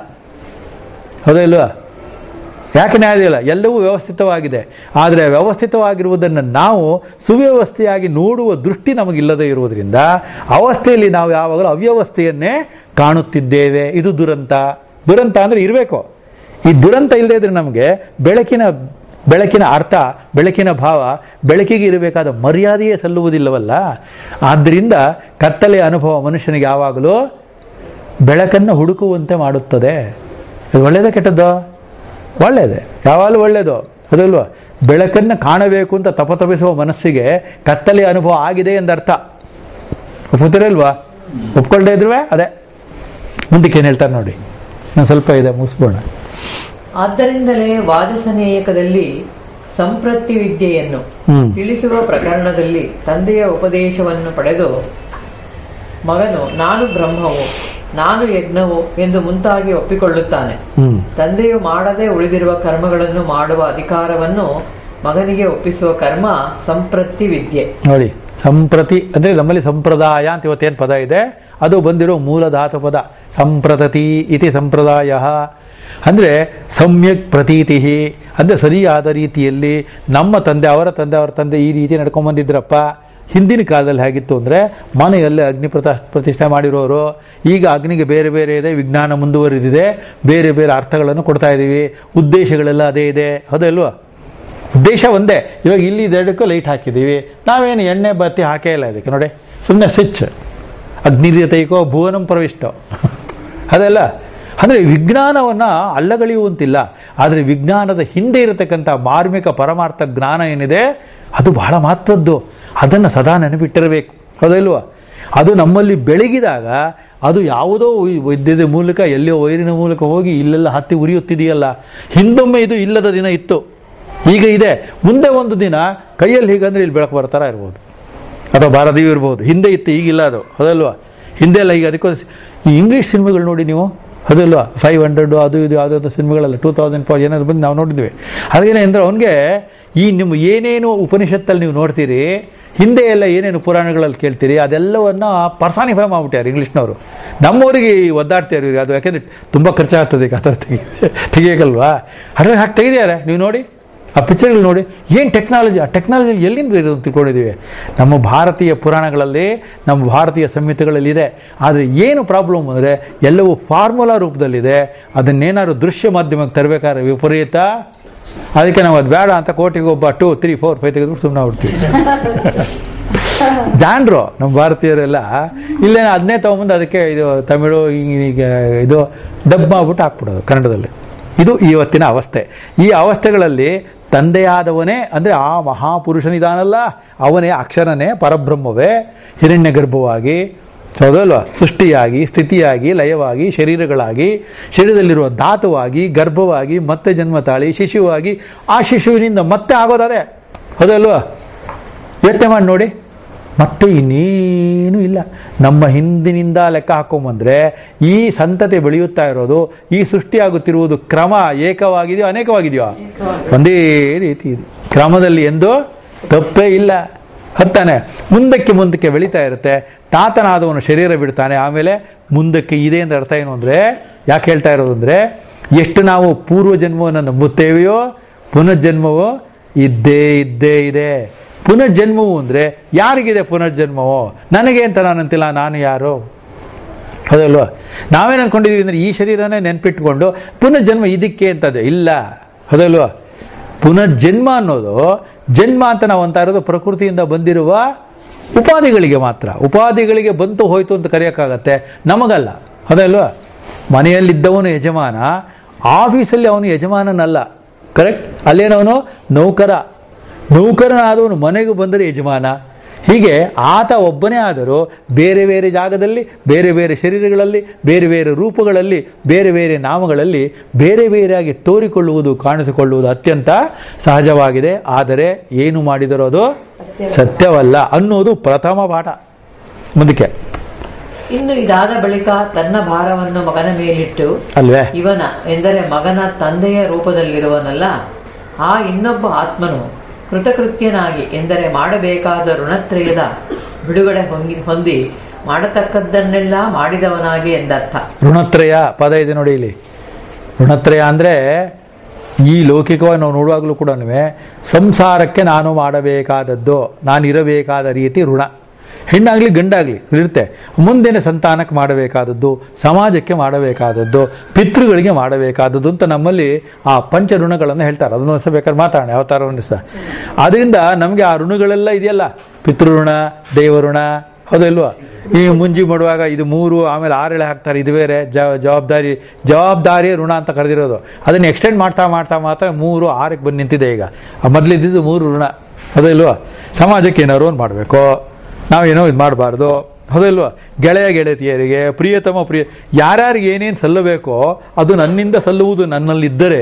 ಹೌದಲ್ವಾ ಯಾಕೆ ನ್ಯಾಯ ಇಲ್ಲ ಎಲ್ಲವೂ ವ್ಯವಸ್ಥಿತವಾಗಿದೆ ಆದರೆ ವ್ಯವಸ್ಥಿತವಾಗಿರುವುದನ್ನು ನಾವು ಸುವ್ಯವಸ್ಥೆಯಾಗಿ ನೋಡುವ ದೃಷ್ಟಿ ನಮಗಿಲ್ಲದೆ ಇರುವುದರಿಂದ ಅವಸ್ಥೆಯಲ್ಲಿ ನಾವು ಯಾವಾಗಲೂ ಅವ್ಯವಸ್ಥೆಯನ್ನೇ ಕಾಣುತ್ತಿದ್ದೇವೆ ಇದು ದುರಂತ ದುರಂತ ಅಂದರೆ ಇರಬೇಕು ಈ ದುರಂತ ಇಲ್ಲದೆ ಇದ್ರೆ ನಮಗೆ ಬೆಳಕಿನ ಬೆಳಕಿನ ಅರ್ಥ ಬೆಳಕಿನ ಭಾವ ಬೆಳಕಿಗೆ ಇರಬೇಕಾದ ಮರ್ಯಾದೆಯೇ ಸಲ್ಲುವುದಿಲ್ಲವಲ್ಲ ಆದ್ದರಿಂದ ಕತ್ತಲೆಯ ಅನುಭವ ಮನುಷ್ಯನಿಗೆ ಯಾವಾಗಲೂ ಬೆಳಕನ್ನು ಹುಡುಕುವಂತೆ ಮಾಡುತ್ತದೆ ಇದು ಒಳ್ಳೆಯದೇ ಕೆಟ್ಟದ್ದೋ ಒಳ್ಳೆಯದೇ ಯಾವಾಗಲೂ ಒಳ್ಳೆಯದು ಅದಲ್ವಾ ಬೆಳಕನ್ನು ಕಾಣಬೇಕು ಅಂತ ತಪತಪಿಸುವ ಮನಸ್ಸಿಗೆ ಕತ್ತಲೆಯ ಅನುಭವ ಆಗಿದೆ ಎಂದರ್ಥ ಒಪ್ಪುತ್ತೀರಲ್ವಾ ಒಪ್ಕೊಳ್ದೇ ಇದ್ರು ಅದೇ ಮುಂದಕ್ಕೆ ಏನು ಹೇಳ್ತಾರೆ ನೋಡಿ ನಾನು ಸ್ವಲ್ಪ ಇದೆ ಮುಗಿಸ್ಬೋಣ ಆದ್ದರಿಂದಲೇ ವಾಜಸನೇಯಕದಲ್ಲಿ ಸಂಪ್ರತಿ ವಿದ್ಯೆಯನ್ನು ಹ್ಮ್ ತಿಳಿಸುವ ಪ್ರಕರಣದಲ್ಲಿ ತಂದೆಯ ಉಪದೇಶವನ್ನು ಪಡೆದು ಮಗನು ನಾನು ಬ್ರಹ್ಮವು ನಾನು ಯಜ್ಞವು ಎಂದು ಮುಂತಾಗಿ ಒಪ್ಪಿಕೊಳ್ಳುತ್ತಾನೆ ಹ್ಮ್ ತಂದೆಯು ಮಾಡದೆ ಉಳಿದಿರುವ ಕರ್ಮಗಳನ್ನು ಮಾಡುವ ಅಧಿಕಾರವನ್ನು ಮಗನಿಗೆ ಒಪ್ಪಿಸುವ ಕರ್ಮ ಸಂಪ್ರತಿ ವಿದ್ಯೆ ನೋಡಿ ಸಂಪ್ರತಿ ಅಂದ್ರೆ ನಮ್ಮಲ್ಲಿ ಸಂಪ್ರದಾಯ ಅಂತ ಇವತ್ತೇನು ಪದ ಇದೆ ಅದು ಬಂದಿರೋ ಮೂಲ ಧಾತು ಪದ ಸಂಪ್ರತತಿ ಇತಿ ಸಂಪ್ರದಾಯ ಅಂದ್ರೆ ಸಮ್ಯಕ್ ಪ್ರತೀತಿ ಅಂದ್ರೆ ಸರಿಯಾದ ರೀತಿಯಲ್ಲಿ ನಮ್ಮ ತಂದೆ ಅವರ ತಂದೆ ಅವರ ತಂದೆ ಈ ರೀತಿ ನಡ್ಕೊಂಡ್ ಬಂದಿದ್ರಪ್ಪ ಹಿಂದಿನ ಕಾಲದಲ್ಲಿ ಹೇಗಿತ್ತು ಅಂದರೆ ಮನೆಯಲ್ಲೇ ಅಗ್ನಿ ಪ್ರತ ಪ್ರತಿಷ್ಠೆ ಮಾಡಿರೋರು ಈಗ ಅಗ್ನಿಗೆ ಬೇರೆ ಬೇರೆ ಇದೆ ವಿಜ್ಞಾನ ಮುಂದುವರಿದಿದೆ ಬೇರೆ ಬೇರೆ ಅರ್ಥಗಳನ್ನು ಕೊಡ್ತಾ ಇದ್ದೀವಿ ಉದ್ದೇಶಗಳೆಲ್ಲ ಅದೇ ಇದೆ ಹೌದಲ್ವಾ ಉದ್ದೇಶ ಒಂದೇ ಇವಾಗ ಇಲ್ಲಿ ಇದೆರಡಕ್ಕೂ ಲೈಟ್ ಹಾಕಿದ್ದೀವಿ ನಾವೇನು ಎಣ್ಣೆ ಬತ್ತಿ ಹಾಕೇ ಇಲ್ಲ ಇದಕ್ಕೆ ನೋಡಿ ಸುಮ್ಮನೆ ಸ್ವಿಚ್ ಅಗ್ನಿರ್ಯತೈಕೋ ಭುವನಂ ಪ್ರವಿಷ್ಟೋ ಅದಲ್ಲ ಅಂದರೆ ವಿಜ್ಞಾನವನ್ನು ಅಲ್ಲಗಳೆಯುವಂತಿಲ್ಲ ಆದರೆ ವಿಜ್ಞಾನದ ಹಿಂದೆ ಇರತಕ್ಕಂಥ ಮಾರ್ಮಿಕ ಪರಮಾರ್ಥ ಜ್ಞಾನ ಏನಿದೆ ಅದು ಬಹಳ ಮಹತ್ವದ್ದು ಅದನ್ನು ಸದಾ ನೆನಪಿಟ್ಟಿರಬೇಕು ಹೌದಲ್ವಾ ಅದು ನಮ್ಮಲ್ಲಿ ಬೆಳಗಿದಾಗ ಅದು ಯಾವುದೋ ವೈದ್ಯದ ಮೂಲಕ ಎಲ್ಲೋ ವೈರಿನ ಮೂಲಕ ಹೋಗಿ ಇಲ್ಲೆಲ್ಲ ಹತ್ತಿ ಉರಿಯುತ್ತಿದೆಯಲ್ಲ ಹಿಂದೊಮ್ಮೆ ಇದು ಇಲ್ಲದ ದಿನ ಇತ್ತು ಈಗ ಇದೆ ಮುಂದೆ ಒಂದು ದಿನ ಕೈಯಲ್ಲಿ ಹೀಗಂದ್ರೆ ಇಲ್ಲಿ ಬೆಳಕು ಬರ್ತಾರ ಇರ್ಬೋದು ಅಥವಾ ಭಾರತೀಯ ಇರ್ಬೋದು ಹಿಂದೆ ಇತ್ತು ಈಗಿಲ್ಲ ಅದು ಅದಲ್ವಾ ಹಿಂದೆ ಎಲ್ಲ ಈಗ ಅದಕ್ಕೋಸ್ಕರ ಈ ಇಂಗ್ಲೀಷ್ ಸಿನಿಮಾಗಳು ನೋಡಿ ನೀವು ಅದಲ್ವಾ ಫೈವ್ ಹಂಡ್ರೆಡ್ ಅದು ಇದು ಯಾವುದಾದ್ರು ಸಿನಿಮಾಗಳೆಲ್ಲ ಟೂ ತೌಸಂಡ್ ಫೋರ್ ಏನಾದ್ರು ಬಂದು ನಾವು ನೋಡಿದ್ವಿ ಹಾಗೇನೆ ಅಂದರೆ ಅವನಿಗೆ ಈ ನಿಮ್ಮ ಏನೇನು ಉಪನಿಷತ್ತಲ್ಲಿ ನೀವು ನೋಡ್ತೀರಿ ಹಿಂದೆ ಎಲ್ಲ ಏನೇನು ಪುರಾಣಗಳಲ್ಲಿ ಕೇಳ್ತೀರಿ ಅದೆಲ್ಲವನ್ನ ಪರ್ಸಾನಿಫೈ ಮಾಡ್ಬಿಟ್ಟಾರೆ ಇಂಗ್ಲೀಷ್ನವರು ನಮ್ಮವರಿಗೆ ಒದ್ದಾಡ್ತಾರೆ ಇವ್ರಿಗೆ ಅದು ಯಾಕೆಂದ್ರೆ ತುಂಬ ಖರ್ಚಾಗ್ತದೆ ಈಗ ಅದರ ತೆಗಿ ತೆಗಿಯಕಲ್ವಾ ಅದ್ರಲ್ಲಿ ಹಾಕಿ ತೆಗಿದಾರೆ ನೀವು ನೋಡಿ ಆ ಪಿಕ್ಚರ್ಗಳು ನೋಡಿ ಏನು ಟೆಕ್ನಾಲಜಿ ಆ ಟೆಕ್ನಾಲಜಿ ಎಲ್ಲಿಂದ ಇರೋದು ಅಂತ ತಿಳ್ಕೊಂಡಿದ್ದೀವಿ ನಮ್ಮ ಭಾರತೀಯ ಪುರಾಣಗಳಲ್ಲಿ ನಮ್ಮ ಭಾರತೀಯ ಸಂಹಿತೆಗಳಲ್ಲಿ ಇದೆ ಆದರೆ ಏನು ಪ್ರಾಬ್ಲಮ್ ಅಂದರೆ ಎಲ್ಲವೂ ಫಾರ್ಮುಲಾ ರೂಪದಲ್ಲಿದೆ ಅದನ್ನೇನಾದ್ರು ದೃಶ್ಯ ಮಾಧ್ಯಮಕ್ಕೆ ತರಬೇಕಾದ್ರೆ ವಿಪರೀತ ಅದಕ್ಕೆ ನಾವು ಅದು ಬೇಡ ಅಂತ ಕೋಟಿಗೆ ಒಬ್ಬ ಟೂ ತ್ರೀ ಫೋರ್ ಫೈವ್ ತೆಗೆದು ಸುಮ್ಮನೆ ಆಗ್ಬಿಡ್ತೀವಿ ಜಾನ್ರು ನಮ್ಮ ಭಾರತೀಯರೆಲ್ಲ ಇಲ್ಲೇ ಅದನ್ನೇ ತೊಗೊಂಬಂದು ಅದಕ್ಕೆ ಇದು ತಮಿಳು ಈಗ ಇದು ಡಬ್ ಮಾಡ್ಬಿಟ್ಟು ಹಾಕ್ಬಿಡೋದು ಕನ್ನಡದಲ್ಲಿ ಇದು ಇವತ್ತಿನ ಅವಸ್ಥೆ ಈ ಅವಸ್ಥೆಗಳಲ್ಲಿ ತಂದೆಯಾದವನೇ ಅಂದರೆ ಆ ಮಹಾಪುರುಷನಿದಾನಲ್ಲ ಅವನೇ ಅಕ್ಷರನೇ ಪರಬ್ರಹ್ಮವೇ ಹಿರಣ್ಯ ಗರ್ಭವಾಗಿ ಹೌದಲ್ವಾ ಸೃಷ್ಟಿಯಾಗಿ ಸ್ಥಿತಿಯಾಗಿ ಲಯವಾಗಿ ಶರೀರಗಳಾಗಿ ಶರೀರದಲ್ಲಿರುವ ಧಾತುವಾಗಿ ಗರ್ಭವಾಗಿ ಮತ್ತೆ ಜನ್ಮ ತಾಳಿ ಶಿಶುವಾಗಿ ಆ ಶಿಶುವಿನಿಂದ ಮತ್ತೆ ಆಗೋದದೇ ಹೌದಲ್ವಾ ಯೋಚನೆ ಮಾಡಿ ನೋಡಿ ಮತ್ತೆ ಇನ್ನೇನು ಇಲ್ಲ ನಮ್ಮ ಹಿಂದಿನಿಂದ ಲೆಕ್ಕ ಹಾಕೊಂಬಂದ್ರೆ ಈ ಸಂತತಿ ಬೆಳೆಯುತ್ತಾ ಇರೋದು ಈ ಸೃಷ್ಟಿಯಾಗುತ್ತಿರುವುದು ಕ್ರಮ ಏಕವಾಗಿದೆಯೋ ಅನೇಕವಾಗಿದೆಯೋ ಒಂದೇ ರೀತಿ ಇದೆ ಕ್ರಮದಲ್ಲಿ ಎಂದು ತಪ್ಪೇ ಇಲ್ಲ ಹತ್ತಾನೆ ಮುಂದಕ್ಕೆ ಮುಂದಕ್ಕೆ ಬೆಳೀತಾ ಇರುತ್ತೆ ತಾತನಾದವನು ಶರೀರ ಬಿಡ್ತಾನೆ ಆಮೇಲೆ ಮುಂದಕ್ಕೆ ಇದೆ ಅಂತ ಅರ್ಥ ಏನು ಅಂದರೆ ಯಾಕೆ ಹೇಳ್ತಾ ಇರೋದು ಅಂದರೆ ಎಷ್ಟು ನಾವು ಪೂರ್ವ ಜನ್ಮವನ್ನು ನಂಬುತ್ತೇವೆಯೋ ಪುನರ್ಜನ್ಮವು ಇದ್ದೇ ಇದ್ದೇ ಇದೆ ಪುನರ್ಜನ್ಮವು ಅಂದರೆ ಯಾರಿಗಿದೆ ಪುನರ್ಜನ್ಮವು ನನಗೆ ಅಂತ ನಾನು ಅಂತಿಲ್ಲ ನಾನು ಯಾರು ಹೌದಲ್ವಾ ನಾವೇನು ಅನ್ಕೊಂಡಿದೀವಿ ಅಂದರೆ ಈ ಶರೀರನೇ ನೆನ್ಪಿಟ್ಕೊಂಡು ಪುನರ್ಜನ್ಮ ಇದಕ್ಕೆ ಅಂತದೆ ಇಲ್ಲ ಹೌದಲ್ವಾ ಪುನರ್ಜನ್ಮ ಅನ್ನೋದು ಜನ್ಮ ಅಂತ ನಾವು ಅಂತ ಇರೋದು ಪ್ರಕೃತಿಯಿಂದ ಬಂದಿರುವ ಉಪಾಧಿಗಳಿಗೆ ಮಾತ್ರ ಉಪಾಧಿಗಳಿಗೆ ಬಂತು ಹೋಯ್ತು ಅಂತ ಕರೆಯೋಕ್ಕಾಗತ್ತೆ ನಮಗಲ್ಲ ಹೌದಲ್ವಾ ಮನೆಯಲ್ಲಿದ್ದವನು ಯಜಮಾನ ಆಫೀಸಲ್ಲಿ ಅವನು ಯಜಮಾನನಲ್ಲ ಕರೆಕ್ಟ್ ಅಲ್ಲೇನವನು ನೌಕರ ನೌಕರನಾದವನು ಮನೆಗೆ ಬಂದರೆ ಯಜಮಾನ ಹೀಗೆ ಆತ ಒಬ್ಬನೇ ಆದರೂ ಬೇರೆ ಬೇರೆ ಜಾಗದಲ್ಲಿ ಬೇರೆ ಬೇರೆ ಶರೀರಗಳಲ್ಲಿ ಬೇರೆ ಬೇರೆ ರೂಪಗಳಲ್ಲಿ ಬೇರೆ ಬೇರೆ ನಾಮಗಳಲ್ಲಿ ಬೇರೆ ಬೇರೆಯಾಗಿ ತೋರಿಕೊಳ್ಳುವುದು ಕಾಣಿಸಿಕೊಳ್ಳುವುದು ಅತ್ಯಂತ ಸಹಜವಾಗಿದೆ ಆದರೆ ಏನು ಮಾಡಿದರೋ ಅದು ಸತ್ಯವಲ್ಲ ಅನ್ನೋದು ಪ್ರಥಮ ಪಾಠ ಮುಂದಕ್ಕೆ ಇನ್ನು ಇದಾದ ಬಳಿಕ ತನ್ನ ಭಾರವನ್ನು ಮಗನ ಮೇಲಿಟ್ಟು ಅಲ್ವೇ ಇವನ ಎಂದರೆ ಮಗನ ತಂದೆಯ ರೂಪದಲ್ಲಿರುವನಲ್ಲ ಆ ಇನ್ನೊಬ್ಬ ಆತ್ಮನು ಕೃತಕೃತ್ಯನಾಗಿ ಎಂದರೆ ಮಾಡಬೇಕಾದ ಋಣತ್ರಯದ ಬಿಡುಗಡೆ ಹೊಂದಿ ಹೊಂದಿ ಮಾಡತಕ್ಕದ್ದನ್ನೆಲ್ಲ ಮಾಡಿದವನಾಗಿ ಎಂದರ್ಥ ಋಣತ್ರಯ ಪದ ಇದೆ ನೋಡಿ ಇಲ್ಲಿ ಋಣತ್ರಯ ಅಂದರೆ ಈ ಲೌಕಿಕವಾಗಿ ನಾವು ನೋಡುವಾಗಲೂ ಕೂಡ ಸಂಸಾರಕ್ಕೆ ನಾನು ಮಾಡಬೇಕಾದದ್ದು ನಾನು ಇರಬೇಕಾದ ರೀತಿ ಋಣ ಹೆಣ್ಣಾಗ್ಲಿ ಗಂಡಾಗ್ಲಿ ಇರುತ್ತೆ ಮುಂದಿನ ಸಂತಾನಕ್ಕೆ ಮಾಡಬೇಕಾದದ್ದು ಸಮಾಜಕ್ಕೆ ಮಾಡಬೇಕಾದದ್ದು ಪಿತೃಗಳಿಗೆ ಮಾಡಬೇಕಾದದ್ದು ಅಂತ ನಮ್ಮಲ್ಲಿ ಆ ಪಂಚ ಋಣಗಳನ್ನು ಹೇಳ್ತಾರೆ ಅದನ್ನು ಸಹ ಬೇಕಾದ್ರೆ ಮಾತಾಡೋಣ ಯಾವ ಥರವನ್ನು ಸಹ ಅದರಿಂದ ನಮಗೆ ಆ ಋಣಗಳೆಲ್ಲ ಇದೆಯಲ್ಲ ಪಿತೃಋಣ ದೇವಋಣ ಹೌದಲ್ವಾ ಈ ಮುಂಜಿ ಮಾಡುವಾಗ ಇದು ಮೂರು ಆಮೇಲೆ ಆರೆಳೆ ಹಾಕ್ತಾರೆ ಇದು ಬೇರೆ ಜ- ಜವಾಬ್ದಾರಿ ಜವಾಬ್ದಾರಿ ಋಣ ಅಂತ ಕರೆದಿರೋದು ಅದನ್ನು ಎಕ್ಸ್ಟೆಂಡ್ ಮಾಡ್ತಾ ಮಾಡ್ತಾ ಮಾಡ್ತಾ ಮೂರು ಆರಕ್ಕೆ ಬಂದು ನಿಂತಿದೆ ಈಗ ಮೊದಲಿದ್ದು ಮೂರು ಋಣ ಹೌದಲ್ವಾ ಸಮಾಜಕ್ಕೆ ಏನಾದ್ರು ಒಂದು ಮಾಡಬೇಕು ನಾವೇನೋ ಇದು ಮಾಡಬಾರ್ದು ಹೌದಲ್ವಾ ಗೆಳೆಯ ಗೆಳತಿಯರಿಗೆ ಪ್ರಿಯತಮ ಪ್ರಿಯ ಯಾರ್ಯಾರಿಗೆ ಏನೇನು ಸಲ್ಲಬೇಕೋ ಅದು ನನ್ನಿಂದ ಸಲ್ಲುವುದು ನನ್ನಲ್ಲಿದ್ದರೆ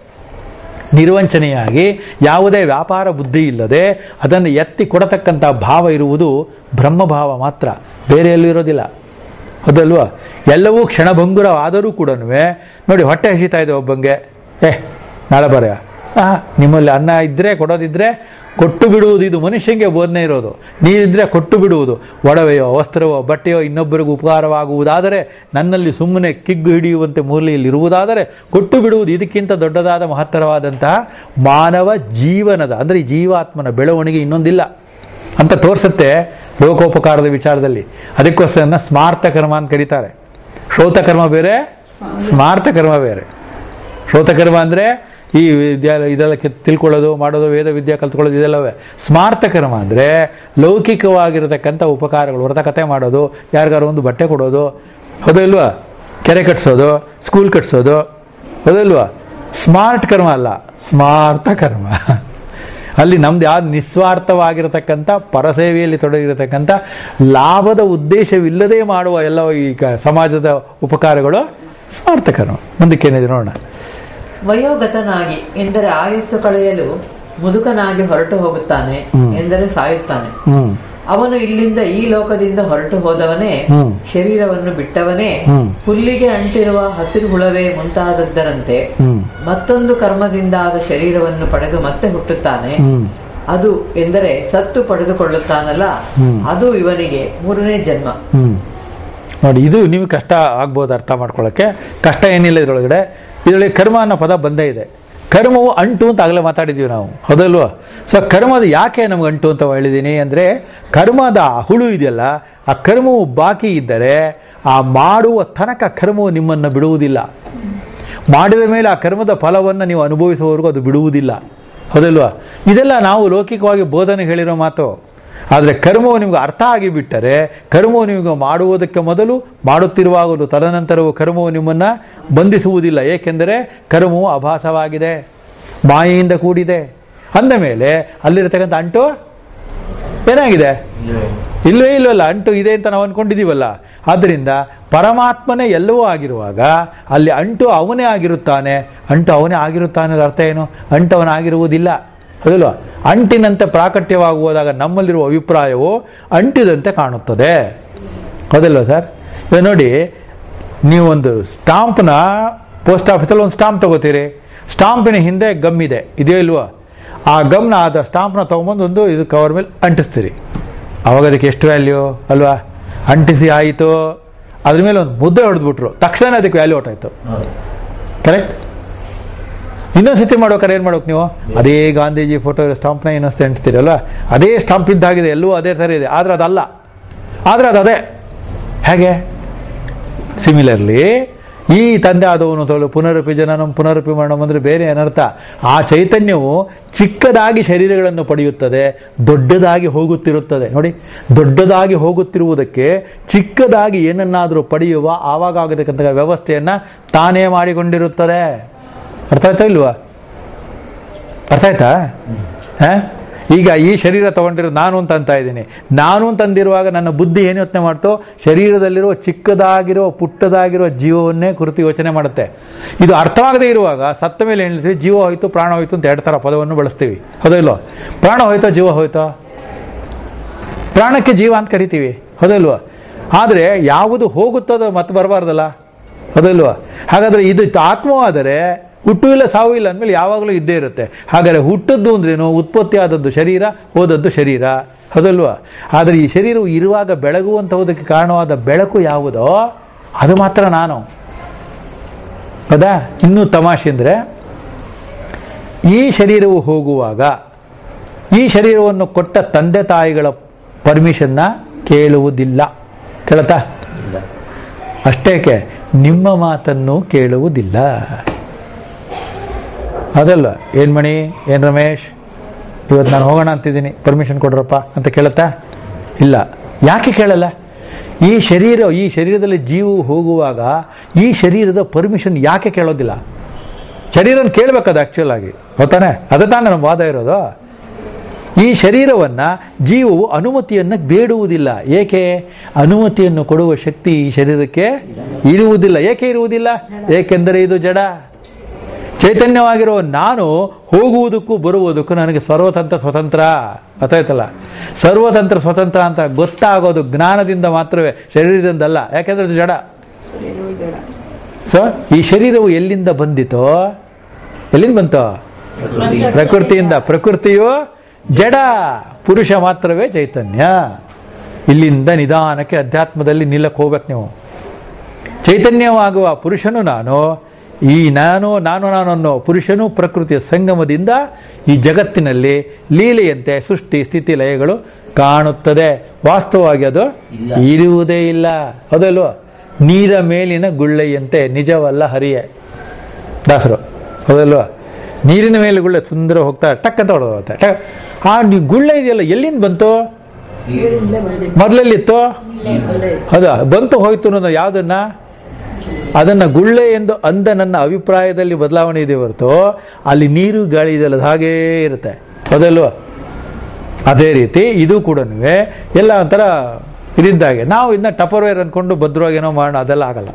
ನಿರ್ವಂಚನೆಯಾಗಿ ಯಾವುದೇ ವ್ಯಾಪಾರ ಬುದ್ಧಿ ಇಲ್ಲದೆ ಅದನ್ನು ಎತ್ತಿ ಕೊಡತಕ್ಕಂಥ ಭಾವ ಇರುವುದು ಬ್ರಹ್ಮಭಾವ ಮಾತ್ರ ಬೇರೆ ಎಲ್ಲೂ ಇರೋದಿಲ್ಲ ಹೌದಲ್ವಾ ಎಲ್ಲವೂ ಕ್ಷಣಭಂಗುರವಾದರೂ ಕೂಡ ನೋಡಿ ಹೊಟ್ಟೆ ಹಸಿತಾ ಇದೆ ಒಬ್ಬಂಗೆ ಏ ನಾಳೆ ಬರ ಆ ನಿಮ್ಮಲ್ಲಿ ಅನ್ನ ಇದ್ದರೆ ಕೊಡೋದಿದ್ರೆ ಕೊಟ್ಟು ಬಿಡುವುದು ಇದು ಮನುಷ್ಯಂಗೆ ಬೋಧನೆ ಇರೋದು ನೀರಿದ್ರೆ ಕೊಟ್ಟು ಬಿಡುವುದು ಒಡವೆಯೋ ವಸ್ತ್ರವೋ ಬಟ್ಟೆಯೋ ಇನ್ನೊಬ್ಬರಿಗೂ ಉಪಕಾರವಾಗುವುದಾದರೆ ನನ್ನಲ್ಲಿ ಸುಮ್ಮನೆ ಕಿಗ್ಗು ಹಿಡಿಯುವಂತೆ ಮೂಲೆಯಲ್ಲಿ ಇರುವುದಾದರೆ ಕೊಟ್ಟು ಬಿಡುವುದು ಇದಕ್ಕಿಂತ ದೊಡ್ಡದಾದ ಮಹತ್ತರವಾದಂತಹ ಮಾನವ ಜೀವನದ ಅಂದರೆ ಈ ಜೀವಾತ್ಮನ ಬೆಳವಣಿಗೆ ಇನ್ನೊಂದಿಲ್ಲ ಅಂತ ತೋರಿಸುತ್ತೆ ಲೋಕೋಪಕಾರದ ವಿಚಾರದಲ್ಲಿ ಅದಕ್ಕೋಸ್ಕರ ಸ್ಮಾರ್ಥ ಕರ್ಮ ಅಂತ ಕರೀತಾರೆ ಶ್ರೋತ ಕರ್ಮ ಬೇರೆ ಸ್ಮಾರ್ಥ ಕರ್ಮ ಬೇರೆ ಶ್ರೋತ ಕರ್ಮ ಅಂದ್ರೆ ಈ ವಿದ್ಯಾಲಯ ಇದೆಲ್ಲ ಕೆ- ತಿಳ್ಕೊಳ್ಳೋದು ಮಾಡೋದು ವೇದ ವಿದ್ಯೆ ಕಲ್ತ್ಕೊಳ್ಳೋದು ಇದೆಲ್ಲವೇ ಸ್ಮಾರ್ಥ ಕರ್ಮ ಅಂದ್ರೆ ಲೌಕಿಕವಾಗಿರತಕ್ಕಂಥ ಉಪಕಾರಗಳು ವ್ರತ ಕಥೆ ಮಾಡೋದು ಯಾರಿಗಾರು ಒಂದು ಬಟ್ಟೆ ಕೊಡೋದು ಹೌದಾ ಇಲ್ವಾ ಕೆರೆ ಕಟ್ಸೋದು ಸ್ಕೂಲ್ ಕಟ್ಸೋದು ಹೌದಲ್ವಾ ಸ್ಮಾರ್ಟ್ ಕರ್ಮ ಅಲ್ಲ ಸ್ಮಾರ್ಥ ಕರ್ಮ ಅಲ್ಲಿ ನಮ್ದು ಯಾವ್ದು ನಿಸ್ವಾರ್ಥವಾಗಿರತಕ್ಕಂಥ ಪರಸೇವೆಯಲ್ಲಿ ತೊಡಗಿರತಕ್ಕಂಥ ಲಾಭದ ಉದ್ದೇಶವಿಲ್ಲದೆ ಮಾಡುವ ಎಲ್ಲ ಈ ಕ- ಸಮಾಜದ ಉಪಕಾರಗಳು ಸ್ಮಾರ್ಥ ಕರ್ಮ ಮುಂದಕ್ಕೆ ಏನಿದೆ ನೋಡೋಣ ವಯೋಗತನಾಗಿ ಎಂದರೆ ಆಯಸ್ಸು ಕಳೆಯಲು ಮುದುಕನಾಗಿ ಹೊರಟು ಹೋಗುತ್ತಾನೆ ಹ್ಮ್. ಎಂದರೆ ಸಾಯುತ್ತಾನೆ ಹ್ಮ್ ಅವನು ಇಲ್ಲಿಂದ ಈ ಲೋಕದಿಂದ ಹೊರಟು ಹೋದವನೇ ಹ್ಮ್. ಶರೀರವನ್ನು ಬಿಟ್ಟವನೇ ಹ್ಮ್. ಹುಲ್ಲಿಗೆ ಅಂಟಿರುವ ಹಸಿರು ಹುಳವೇ ಮುಂತಾದದ್ದರಂತೆ ಹ್ಮ್ ಮತ್ತೊಂದು ಕರ್ಮದಿಂದಾದ ಶರೀರವನ್ನು ಪಡೆದು ಮತ್ತೆ ಹುಟ್ಟುತ್ತಾನೆ ಹ್ಮ್ ಅದು ಎಂದರೆ ಸತ್ತು ಪಡೆದುಕೊಳ್ಳುತ್ತಾನಲ್ಲ ಹ್ಮ್. ಅದು ಇವನಿಗೆ ಮೂರನೇ ಜನ್ಮ ಹ್ಮ್ ನೋಡಿ ಇದು ನಿಮಗೆ ಕಷ್ಟ ಆಗ್ಬೋದು ಅರ್ಥ ಮಾಡ್ಕೊಳ್ಳೋಕ್ಕೆ ಕಷ್ಟ ಏನಿಲ್ಲ ಇದರೊಳಗಡೆ ಇದರೊಳಗೆ ಕರ್ಮ ಅನ್ನೋ ಪದ ಬಂದೇ ಇದೆ ಕರ್ಮವು ಅಂಟು ಅಂತ ಆಗಲೇ ಮಾತಾಡಿದ್ದೀವಿ ನಾವು ಹೌದಲ್ವಾ ಸೊ ಕರ್ಮದ ಯಾಕೆ ನಮ್ಗೆ ಅಂಟು ಅಂತ ಹೇಳಿದ್ದೀನಿ ಅಂದರೆ ಕರ್ಮದ ಹುಳು ಇದೆಯಲ್ಲ ಆ ಕರ್ಮವು ಬಾಕಿ ಇದ್ದರೆ ಆ ಮಾಡುವ ತನಕ ಕರ್ಮವು ನಿಮ್ಮನ್ನು ಬಿಡುವುದಿಲ್ಲ ಮಾಡಿದ ಮೇಲೆ ಆ ಕರ್ಮದ ಫಲವನ್ನು ನೀವು ಅನುಭವಿಸುವವರೆಗೂ ಅದು ಬಿಡುವುದಿಲ್ಲ ಹೌದಲ್ವಾ ಇದೆಲ್ಲ ನಾವು ಲೌಕಿಕವಾಗಿ ಬೋಧನೆ ಹೇಳಿರೋ ಮಾತು ಆದರೆ ಕರ್ಮವು ನಿಮಗೆ ಅರ್ಥ ಆಗಿಬಿಟ್ಟರೆ ಕರ್ಮವು ನಿಮಗೆ ಮಾಡುವುದಕ್ಕೆ ಮೊದಲು ಮಾಡುತ್ತಿರುವಾಗಲೂ ತದನಂತರವೂ ಕರ್ಮವು ನಿಮ್ಮನ್ನು ಬಂಧಿಸುವುದಿಲ್ಲ ಏಕೆಂದರೆ ಕರ್ಮವು ಅಭಾಸವಾಗಿದೆ ಮಾಯೆಯಿಂದ ಕೂಡಿದೆ ಅಂದ ಮೇಲೆ ಅಲ್ಲಿರತಕ್ಕಂಥ ಅಂಟು ಏನಾಗಿದೆ ಇಲ್ಲವೇ ಇಲ್ಲವಲ್ಲ ಅಂಟು ಇದೆ ಅಂತ ನಾವು ಅನ್ಕೊಂಡಿದೀವಲ್ಲ ಆದ್ದರಿಂದ ಪರಮಾತ್ಮನೇ ಎಲ್ಲವೂ ಆಗಿರುವಾಗ ಅಲ್ಲಿ ಅಂಟು ಅವನೇ ಆಗಿರುತ್ತಾನೆ ಅಂಟು ಅವನೇ ಆಗಿರುತ್ತಾನೆ ಅನ್ನೋದ್ರ ಅರ್ಥ ಏನು ಅಂಟು ಅವನಾಗಿರುವುದಿಲ್ಲ ಹೌದಲ್ವಾ ಅಂಟಿನಂತೆ ಪ್ರಾಕಟ್ಯವಾಗುವುದಾಗ ನಮ್ಮಲ್ಲಿರುವ ಅಭಿಪ್ರಾಯವು ಅಂಟಿದಂತೆ ಕಾಣುತ್ತದೆ ಹೌದಲ್ವಾ ಸರ್ ಇವಾಗ ನೋಡಿ ನೀವೊಂದು ಸ್ಟಾಂಪ್ನ ಪೋಸ್ಟ್ ಆಫೀಸಲ್ಲಿ ಒಂದು ಸ್ಟಾಂಪ್ ತಗೋತೀರಿ ಸ್ಟಾಂಪಿನ ಹಿಂದೆ ಗಮ್ ಇದೆ ಇದೆಯೋ ಇಲ್ವೋ ಆ ಗಮ್ನ ಆದ ಸ್ಟಾಂಪ್ನ ತೊಗೊಂಬಂದು ಒಂದು ಇದು ಕವರ್ ಮೇಲೆ ಅಂಟಿಸ್ತೀರಿ ಅವಾಗ ಅದಕ್ಕೆ ಎಷ್ಟು ವ್ಯಾಲ್ಯೂ ಅಲ್ವಾ ಅಂಟಿಸಿ ಆಯಿತು ಅದ್ರ ಮೇಲೆ ಒಂದು ಮುದ್ದೆ ಹೊಡೆದ್ಬಿಟ್ರು ತಕ್ಷಣ ಅದಕ್ಕೆ ವ್ಯಾಲ್ಯೂ ಹೊಟ್ಟಾಯ್ತು ಕರೆಕ್ಟ್ ಇನ್ನೊಂದ್ಸತಿ ಮಾಡ್ಬೇಕಾದ್ರೆ ಏನು ಮಾಡ್ಬೇಕು ನೀವು ಅದೇ ಗಾಂಧೀಜಿ ಫೋಟೋ ಸ್ಟಾಂಪ್ನ ಇನ್ನೊಂದ್ಸತಿ ಅಂಟಿಸ್ತೀರಲ್ವಾ ಅದೇ ಸ್ಟಾಂಪ್ ಇದ್ದಾಗಿದೆ ಎಲ್ಲವೂ ಅದೇ ಥರ ಇದೆ ಆದ್ರೆ ಅದಲ್ಲ ಆದ್ರೆ ಅದು ಅದೇ ಹೇಗೆ ಸಿಮಿಲರ್ಲಿ ಈ ತಂದೆ ಆದವನು ತೊಲು ಪುನರಪಿ ಜನನಂ ಪುನರಪಿ ಮರಣಂ ಅಂದ್ರೆ ಬೇರೆ ಏನರ್ಥ ಆ ಚೈತನ್ಯವು ಚಿಕ್ಕದಾಗಿ ಶರೀರಗಳನ್ನು ಪಡೆಯುತ್ತದೆ ದೊಡ್ಡದಾಗಿ ಹೋಗುತ್ತಿರುತ್ತದೆ ನೋಡಿ ದೊಡ್ಡದಾಗಿ ಹೋಗುತ್ತಿರುವುದಕ್ಕೆ ಚಿಕ್ಕದಾಗಿ ಏನನ್ನಾದರೂ ಪಡೆಯುವ ಆವಾಗ ಆಗತಕ್ಕಂಥ ವ್ಯವಸ್ಥೆಯನ್ನ ತಾನೇ ಮಾಡಿಕೊಂಡಿರುತ್ತದೆ ಅರ್ಥ ಆಯ್ತಾ ಇಲ್ವಾ ಅರ್ಥ ಆಯ್ತಾ ಹ? ಈಗ ಈ ಶರೀರ ತಗೊಂಡಿರೋ ನಾನು ಅಂತ ಅಂತ ಇದ್ದೀನಿ ನಾನು ಅಂತಂದಿರುವಾಗ ನನ್ನ ಬುದ್ಧಿ ಏನು ಯೋಚನೆ ಮಾಡ್ತೋ ಶರೀರದಲ್ಲಿರುವ ಚಿಕ್ಕದಾಗಿರೋ ಪುಟ್ಟದಾಗಿರೋ ಜೀವವನ್ನೇ ಕುರಿತು ಯೋಚನೆ ಮಾಡುತ್ತೆ ಇದು ಅರ್ಥವಾಗದೇ ಇರುವಾಗ ಸತ್ತ ಮೇಲೆ ಏನು ಹೇಳ್ತೀವಿ ಜೀವ ಹೋಯ್ತು ಪ್ರಾಣ ಹೋಯ್ತು ಅಂತ ಎರಡು ಥರ ಪದವನ್ನು ಬಳಸ್ತೀವಿ ಹೌದೋ ಇಲ್ವೋ ಪ್ರಾಣ ಹೋಯ್ತೋ ಜೀವ ಹೋಯ್ತೋ ಪ್ರಾಣಕ್ಕೆ ಜೀವ ಅಂತ ಕರಿತೀವಿ ಹೌದಲ್ವಾ ಆದರೆ ಯಾವುದು ಹೋಗುತ್ತದೋ ಮತ್ತೆ ಬರಬಾರ್ದಲ್ಲ ಹೌದಲ್ವಾ ಹಾಗಾದ್ರೆ ಇದು ಆತ್ಮವಾದರೆ ಹುಟ್ಟು ಇಲ್ಲ ಸಾವು ಇಲ್ಲ ಅಂದಮೇಲೆ ಯಾವಾಗಲೂ ಇದ್ದೇ ಇರುತ್ತೆ ಹಾಗಾದ್ರೆ ಹುಟ್ಟದ್ದು ಅಂದ್ರೇನು ಉತ್ಪತ್ತಿ ಆದದ್ದು ಶರೀರ ಹೋದದ್ದು ಶರೀರ ಹೌದಲ್ವಾ ಆದರೆ ಈ ಶರೀರವು ಇರುವಾಗ ಬೆಳಗುವಂಥವುದಕ್ಕೆ ಕಾರಣವಾದ ಬೆಳಕು ಯಾವುದೋ ಅದು ಮಾತ್ರ ನಾನು ಹೌದಾ ಇನ್ನೂ ತಮಾಷೆ ಅಂದರೆ ಈ ಶರೀರವು ಹೋಗುವಾಗ ಈ ಶರೀರವನ್ನು ಕೊಟ್ಟ ತಂದೆ ತಾಯಿಗಳ ಪರ್ಮಿಷನ್ನ ಕೇಳುವುದಿಲ್ಲ ಕೇಳತ್ತಾ ಅಷ್ಟೇಕೆ ನಿಮ್ಮ ಮಾತನ್ನು ಕೇಳುವುದಿಲ್ಲ ಅದಲ್ಲ ಏನ್ ಮಣಿ ಏನ್ ರಮೇಶ್ ಇವತ್ತು ನಾನು ಹೋಗೋಣ ಅಂತಿದ್ದೀನಿ ಪರ್ಮಿಷನ್ ಕೊಡ್ರಪ್ಪ ಅಂತ ಕೇಳುತ್ತಾ ಇಲ್ಲ ಯಾಕೆ ಕೇಳಲ್ಲ ಈ ಶರೀರ ಈ ಶರೀರದಲ್ಲಿ ಜೀವವು ಹೋಗುವಾಗ ಈ ಶರೀರದ ಪರ್ಮಿಷನ್ ಯಾಕೆ ಕೇಳೋದಿಲ್ಲ ಶರೀರನ ಕೇಳಬೇಕದು ಆಕ್ಚುಲ್ ಆಗಿ ಗೊತ್ತಾನೆ ಅದು ತಾನೇ ನಮ್ಮ ವಾದ ಇರೋದು ಈ ಶರೀರವನ್ನ ಜೀವವು ಅನುಮತಿಯನ್ನು ಬೇಡುವುದಿಲ್ಲ ಏಕೆ ಅನುಮತಿಯನ್ನು ಕೊಡುವ ಶಕ್ತಿ ಈ ಶರೀರಕ್ಕೆ ಇರುವುದಿಲ್ಲ ಏಕೆ ಇರುವುದಿಲ್ಲ ಏಕೆಂದರೆ ಇದು ಜಡ ಚೈತನ್ಯವಾಗಿರೋ ನಾನು ಹೋಗುವುದಕ್ಕೂ ಬರುವುದಕ್ಕೂ ನನಗೆ ಸರ್ವತಂತ್ರ ಸ್ವತಂತ್ರ ಗೊತ್ತಾಯ್ತಲ್ಲ ಸರ್ವತಂತ್ರ ಸ್ವತಂತ್ರ ಅಂತ ಗೊತ್ತಾಗೋದು ಜ್ಞಾನದಿಂದ ಮಾತ್ರವೇ ಶರೀರದಿಂದಲ್ಲ ಯಾಕೆಂದ್ರೆ ಇದು ಜಡ ಸೊ ಈ ಶರೀರವು ಎಲ್ಲಿಂದ ಬಂದಿತೋ ಎಲ್ಲಿಂದ ಬಂತೋ ಪ್ರಕೃತಿಯಿಂದ ಪ್ರಕೃತಿಯು ಜಡ ಪುರುಷ ಮಾತ್ರವೇ ಚೈತನ್ಯ ಇಲ್ಲಿಂದ ನಿಧಾನಕ್ಕೆ ಅಧ್ಯಾತ್ಮದಲ್ಲಿ ನಿಲ್ಲಕ್ಕೆ ಹೋಗ್ಬೇಕು ನೀವು ಚೈತನ್ಯವಾಗುವ ಪುರುಷನು ನಾನು ಈ ನಾನು ನಾನು ನಾನು ಅನ್ನೋ ಪುರುಷನು ಪ್ರಕೃತಿಯ ಸಂಗಮದಿಂದ ಈ ಜಗತ್ತಿನಲ್ಲಿ ಲೀಲೆಯಂತೆ ಸೃಷ್ಟಿ ಸ್ಥಿತಿ ಲಯಗಳು ಕಾಣುತ್ತದೆ ವಾಸ್ತವವಾಗಿ ಅದು ಇಲ್ಲ. ಇರುವುದೇ ಇಲ್ಲ ಹೌದಲ್ವ ನೀರ ಮೇಲಿನ ಗುಳ್ಳೆಯಂತೆ ನಿಜವಲ್ಲ ಹರಿಯೇ ದಾಸರು ಹೌದಲ್ವಾ ನೀರಿನ ಮೇಲೆ ಗುಳ್ಳೆ ಸುಂದರ ಹೋಗ್ತಾ ಟಕ್ ಅಂತ ಹೊಡೆದೋಗುತ್ತೆ ಟಕ್ ಆ ನಿ- ಗುಳ್ಳೆ ಇದೆಯಲ್ಲ ಎಲ್ಲಿಂದ ಬಂತು ಮೊದಲಲ್ಲಿತ್ತು ಹೌದಾ ಬಂತು ಹೋಯ್ತು ಅನ್ನೋದು ಯಾವುದನ್ನ ಅದನ್ನ ಗುಳ್ಳೆ ಎಂದು ಅಂದ ನನ್ನ ಅಭಿಪ್ರಾಯದಲ್ಲಿ ಬದಲಾವಣೆ ಇದೆ ಹೊರತು ಅಲ್ಲಿ ನೀರು ಗಾಳಿ ಇದೆಯಲ್ಲ ಅದು ಹಾಗೇ ಇರುತ್ತೆ ಹೌದಲ್ವಾ ಅದೇ ರೀತಿ ಇದು ಕೂಡ ಎಲ್ಲ ಒಂಥರ ಇದಿದ್ದಾಗೆ ನಾವು ಇದನ್ನ ಟಪರ್ವೇರ್ ಅಂದ್ಕೊಂಡು ಭದ್ರವಾಗಿ ಏನೋ ಮಾಡೋಣ ಅದೆಲ್ಲ ಆಗಲ್ಲ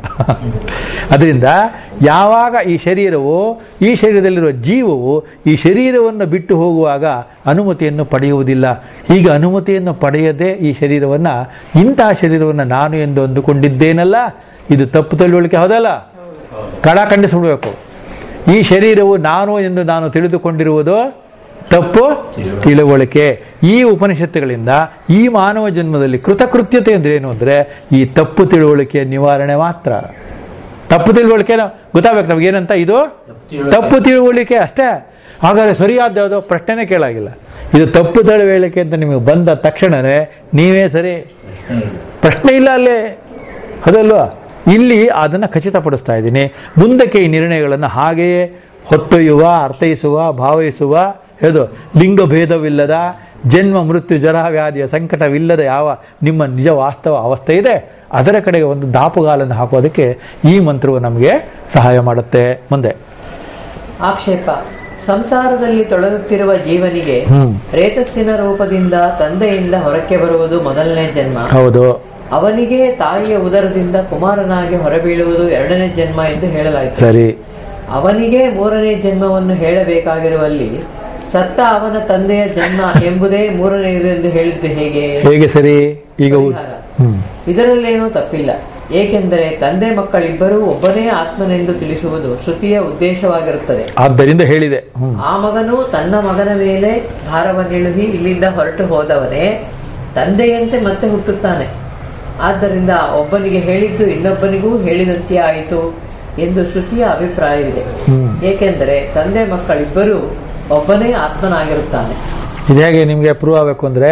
ಅದರಿಂದ ಯಾವಾಗ ಈ ಶರೀರವು ಈ ಶರೀರದಲ್ಲಿರುವ ಜೀವವು ಈ ಶರೀರವನ್ನು ಬಿಟ್ಟು ಹೋಗುವಾಗ ಅನುಮತಿಯನ್ನು ಪಡೆಯುವುದಿಲ್ಲ ಈಗ ಅನುಮತಿಯನ್ನು ಪಡೆಯದೆ ಈ ಶರೀರವನ್ನು ಇಂತಹ ಶರೀರವನ್ನು ನಾನು ಎಂದು ಅಂದುಕೊಂಡಿದ್ದೇನಲ್ಲ ಇದು ತಪ್ಪು ತಿಳುವಳಿಕೆ ಹೌದಲ್ಲ ಕಡ ಖಂಡಿಸ್ಬಿಡ್ಬೇಕು ಈ ಶರೀರವು ನಾನು ಎಂದು ನಾನು ತಿಳಿದುಕೊಂಡಿರುವುದು ತಪ್ಪು ತಿಳುವಳಿಕೆ ಈ ಉಪನಿಷತ್ತುಗಳಿಂದ ಈ ಮಾನವ ಜನ್ಮದಲ್ಲಿ ಕೃತಕೃತ್ಯತೆ ಅಂದ್ರೆ ಏನು ಅಂದ್ರೆ ಈ ತಪ್ಪು ತಿಳುವಳಿಕೆಯ ನಿವಾರಣೆ ಮಾತ್ರ ತಪ್ಪು ತಿಳುವಳಿಕೆ ಗೊತ್ತಾಗಬೇಕು ನಮ್ಗೆ ಏನಂತ ಇದು ತಪ್ಪು ತಿಳುವಳಿಕೆ ಅಷ್ಟೇ ಹಾಗಾದ್ರೆ ಸರಿಯಾದ ಯಾವುದೋ ಪ್ರಶ್ನೆನೇ ಕೇಳಾಗಿಲ್ಲ ಇದು ತಪ್ಪು ತಿಳುವಳಿಕೆ ಅಂತ ನಿಮಗೆ ಬಂದ ತಕ್ಷಣವೇ ನೀವೇ ಸರಿ ಪ್ರಶ್ನೆ ಇಲ್ಲ ಅಲ್ಲೇ ಅದಲ್ವಾ ಇಲ್ಲಿ ಅದನ್ನು ಖಚಿತಪಡಿಸ್ತಾ ಇದ್ದೀನಿ ಮುಂದಕ್ಕೆ ಈ ನಿರ್ಣಯಗಳನ್ನು ಹಾಗೆಯೇ ಹೊತ್ತೊಯ್ಯುವ ಅರ್ಥೈಸುವ ಭಾವಿಸುವ ಹೇಳು ಲಿಂಗ ಭೇದವಿಲ್ಲದ ಜನ್ಮ ಮೃತ್ಯು ಜರ ವ್ಯಾಧಿಯ ಸಂಕಟವಿಲ್ಲದ ಯಾವ ನಿಮ್ಮ ನಿಜ ವಾಸ್ತವ ಅವಸ್ಥೆ ಇದೆ ಅದರ ಕಡೆಗೆ ಒಂದು ದಾಪುಗಾಲನ್ನು ಹಾಕೋದಕ್ಕೆ ಈ ಮಂತ್ರವು ನಮಗೆ ಸಹಾಯ ಮಾಡುತ್ತೆ ಮುಂದೆ ಆಕ್ಷೇಪ ಸಂಸಾರದಲ್ಲಿ ತೊಡಗುತ್ತಿರುವ ಜೀವನಿಗೆ ಹ್ಮ್. ರೇತಸ್ಸಿನ ರೂಪದಿಂದ ತಂದೆಯಿಂದ ಹೊರಕ್ಕೆ ಬರುವುದು ಮೊದಲನೇ ಜನ್ಮ ಹೌದು ಅವನಿಗೆ ತಾಯಿಯ ಉದರದಿಂದ ಕುಮಾರನಾಗಿ ಹೊರಬೀಳುವುದು ಎರಡನೇ ಜನ್ಮ ಎಂದು ಹೇಳಲಾಯಿತು ಸರಿ ಅವನಿಗೆ ಮೂರನೇ ಜನ್ಮವನ್ನು ಹೇಳಬೇಕಾಗಿರುವಲ್ಲಿ ಸತ್ತ ಅವನ ತಂದೆಯ ಜನ್ಮ ಎಂಬುದೇ ಮೂರನೆಯದು ಎಂದು ಹೇಳಿದ್ದು ಹೇಗೆ ಹೇಗೆ ಸರಿ ಈಗ ಉ- ಪರಿಹಾರ. ಹ್ಮ್ ಇದರಲ್ಲೇನೂ ತಪ್ಪಿಲ್ಲ ಏಕೆಂದರೆ ತಂದೆ ಮಕ್ಕಳಿಬ್ಬರೂ ಒಬ್ಬನೇ ಆತ್ಮನೆಂದು ತಿಳಿಸುವುದು ಶ್ರುತಿಯ ಉದ್ದೇಶವಾಗಿರುತ್ತದೆ ಆದ್ದರಿಂದ ಹೇಳಿದೆ ಹ್ಮ್ ಆ ಮಗನು ತನ್ನ ಮಗನ ಮೇಲೆ ಭಾರವನ್ನಿಳುಹಿ ಇಲ್ಲಿಂದ ಹೊರಟು ಹೋದವನೇ ತಂದೆಯಂತೆ ಮತ್ತೆ ಹುಟ್ಟುತ್ತಾನೆ ಆದ್ದರಿಂದ ಒಬ್ಬನಿಗೆ ಹೇಳಿದ್ದು ಇನ್ನೊಬ್ಬನಿಗೂ ಹೇಳಿದಂತೆ ಆಯಿತು ಎಂದು ಶ್ರುತಿಯ ಅಭಿಪ್ರಾಯವಿದೆ ಹ್ಮ್ ಏಕೆಂದರೆ ತಂದೆ ಮಕ್ಕಳಿಬ್ಬರೂ ಒಬ್ಬನೇ ಆತ್ಮನಾಗಿರುತ್ತಾನೆ ಇದು ಹೇಗೆ ನಿಮಗೆ ಪ್ರೂವ್ ಆಗಬೇಕು ಅಂದರೆ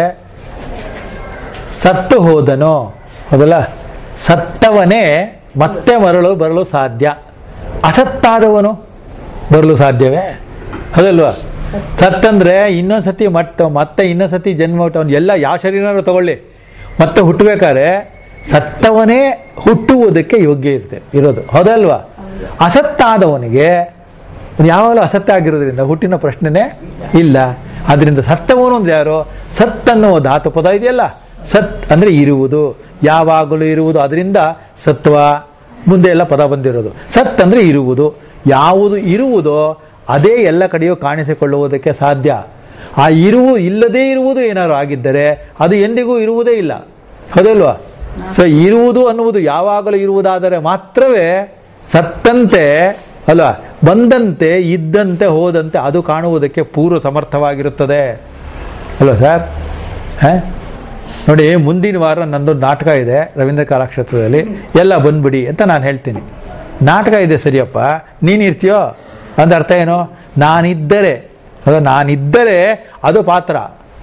ಸತ್ತು ಹೋದನು ಹೌದಲ್ಲ ಸತ್ತವನೇ ಮತ್ತೆ ಮರಳು ಬರಲು ಸಾಧ್ಯ ಅಸತ್ತಾದವನು ಬರಲು ಸಾಧ್ಯವೇ ಹೌದಲ್ವಾ ಸತ್ತಂದ್ರೆ ಇನ್ನೊಂದು ಸತಿ ಮಟ್ಟ ಮತ್ತೆ ಇನ್ನೊಂದು ಸತಿ ಜನ್ಮ ಹುಟ್ಟವನು ಎಲ್ಲ ಯಾವ ಶರೀರನೂ ತಗೊಳ್ಳಿ ಮತ್ತೆ ಹುಟ್ಟಬೇಕಾದ್ರೆ ಸತ್ತವನೇ ಹುಟ್ಟುವುದಕ್ಕೆ ಯೋಗ್ಯ ಇರುತ್ತೆ ಇರೋದು ಹೌದಲ್ವಾ ಅಸತ್ತಾದವನಿಗೆ ಯಾವಾಗಲೂ ಅಸತ್ಯ ಆಗಿರೋದ್ರಿಂದ ಹುಟ್ಟಿನ ಪ್ರಶ್ನೆನೇ ಇಲ್ಲ ಅದರಿಂದ ಸತ್ತವನು ಅಂದ್ರೆ ಯಾರು ಸತ್ ಅನ್ನುವ ಧಾತು ಪದ ಇದೆಯಲ್ಲ ಸತ್ ಅಂದ್ರೆ ಇರುವುದು ಯಾವಾಗಲೂ ಇರುವುದು ಅದರಿಂದ ಸತ್ವ ಮುಂದೆ ಎಲ್ಲ ಪದ ಬಂದಿರೋದು ಸತ್ ಅಂದ್ರೆ ಇರುವುದು ಯಾವುದು ಇರುವುದೋ ಅದೇ ಎಲ್ಲ ಕಡೆಯೂ ಕಾಣಿಸಿಕೊಳ್ಳುವುದಕ್ಕೆ ಸಾಧ್ಯ ಆ ಇರುವು ಇಲ್ಲದೇ ಇರುವುದು ಏನಾದ್ರು ಆಗಿದ್ದರೆ ಅದು ಎಂದಿಗೂ ಇರುವುದೇ ಇಲ್ಲ ಹೌದಲ್ವಾ ಸೊ ಇರುವುದು ಅನ್ನುವುದು ಯಾವಾಗಲೂ ಇರುವುದಾದರೆ ಮಾತ್ರವೇ ಸತ್ತಂತೆ ಅಲ್ವಾ ಬಂದಂತೆ ಇದ್ದಂತೆ ಹೋದಂತೆ ಅದು ಕಾಣುವುದಕ್ಕೆ ಪೂರ್ವ ಸಮರ್ಥವಾಗಿರುತ್ತದೆ ಅಲ್ವಾ ಸರ್ ಹ? ನೋಡಿ ಮುಂದಿನ ವಾರ ನಂದು ನಾಟಕ ಇದೆ ರವೀಂದ್ರ ಕಲಾಕ್ಷೇತ್ರದಲ್ಲಿ ಎಲ್ಲ ಬಂದ್ಬಿಡಿ ಅಂತ ನಾನು ಹೇಳ್ತೀನಿ ನಾಟಕ ಇದೆ ಸರಿಯಪ್ಪ ನೀನು ಇರ್ತೀಯೋ ಅಂದ ಅರ್ಥ ಏನು ನಾನಿದ್ದರೆ ಅಲ್ಲ ನಾನಿದ್ದರೆ ಅದು ಪಾತ್ರ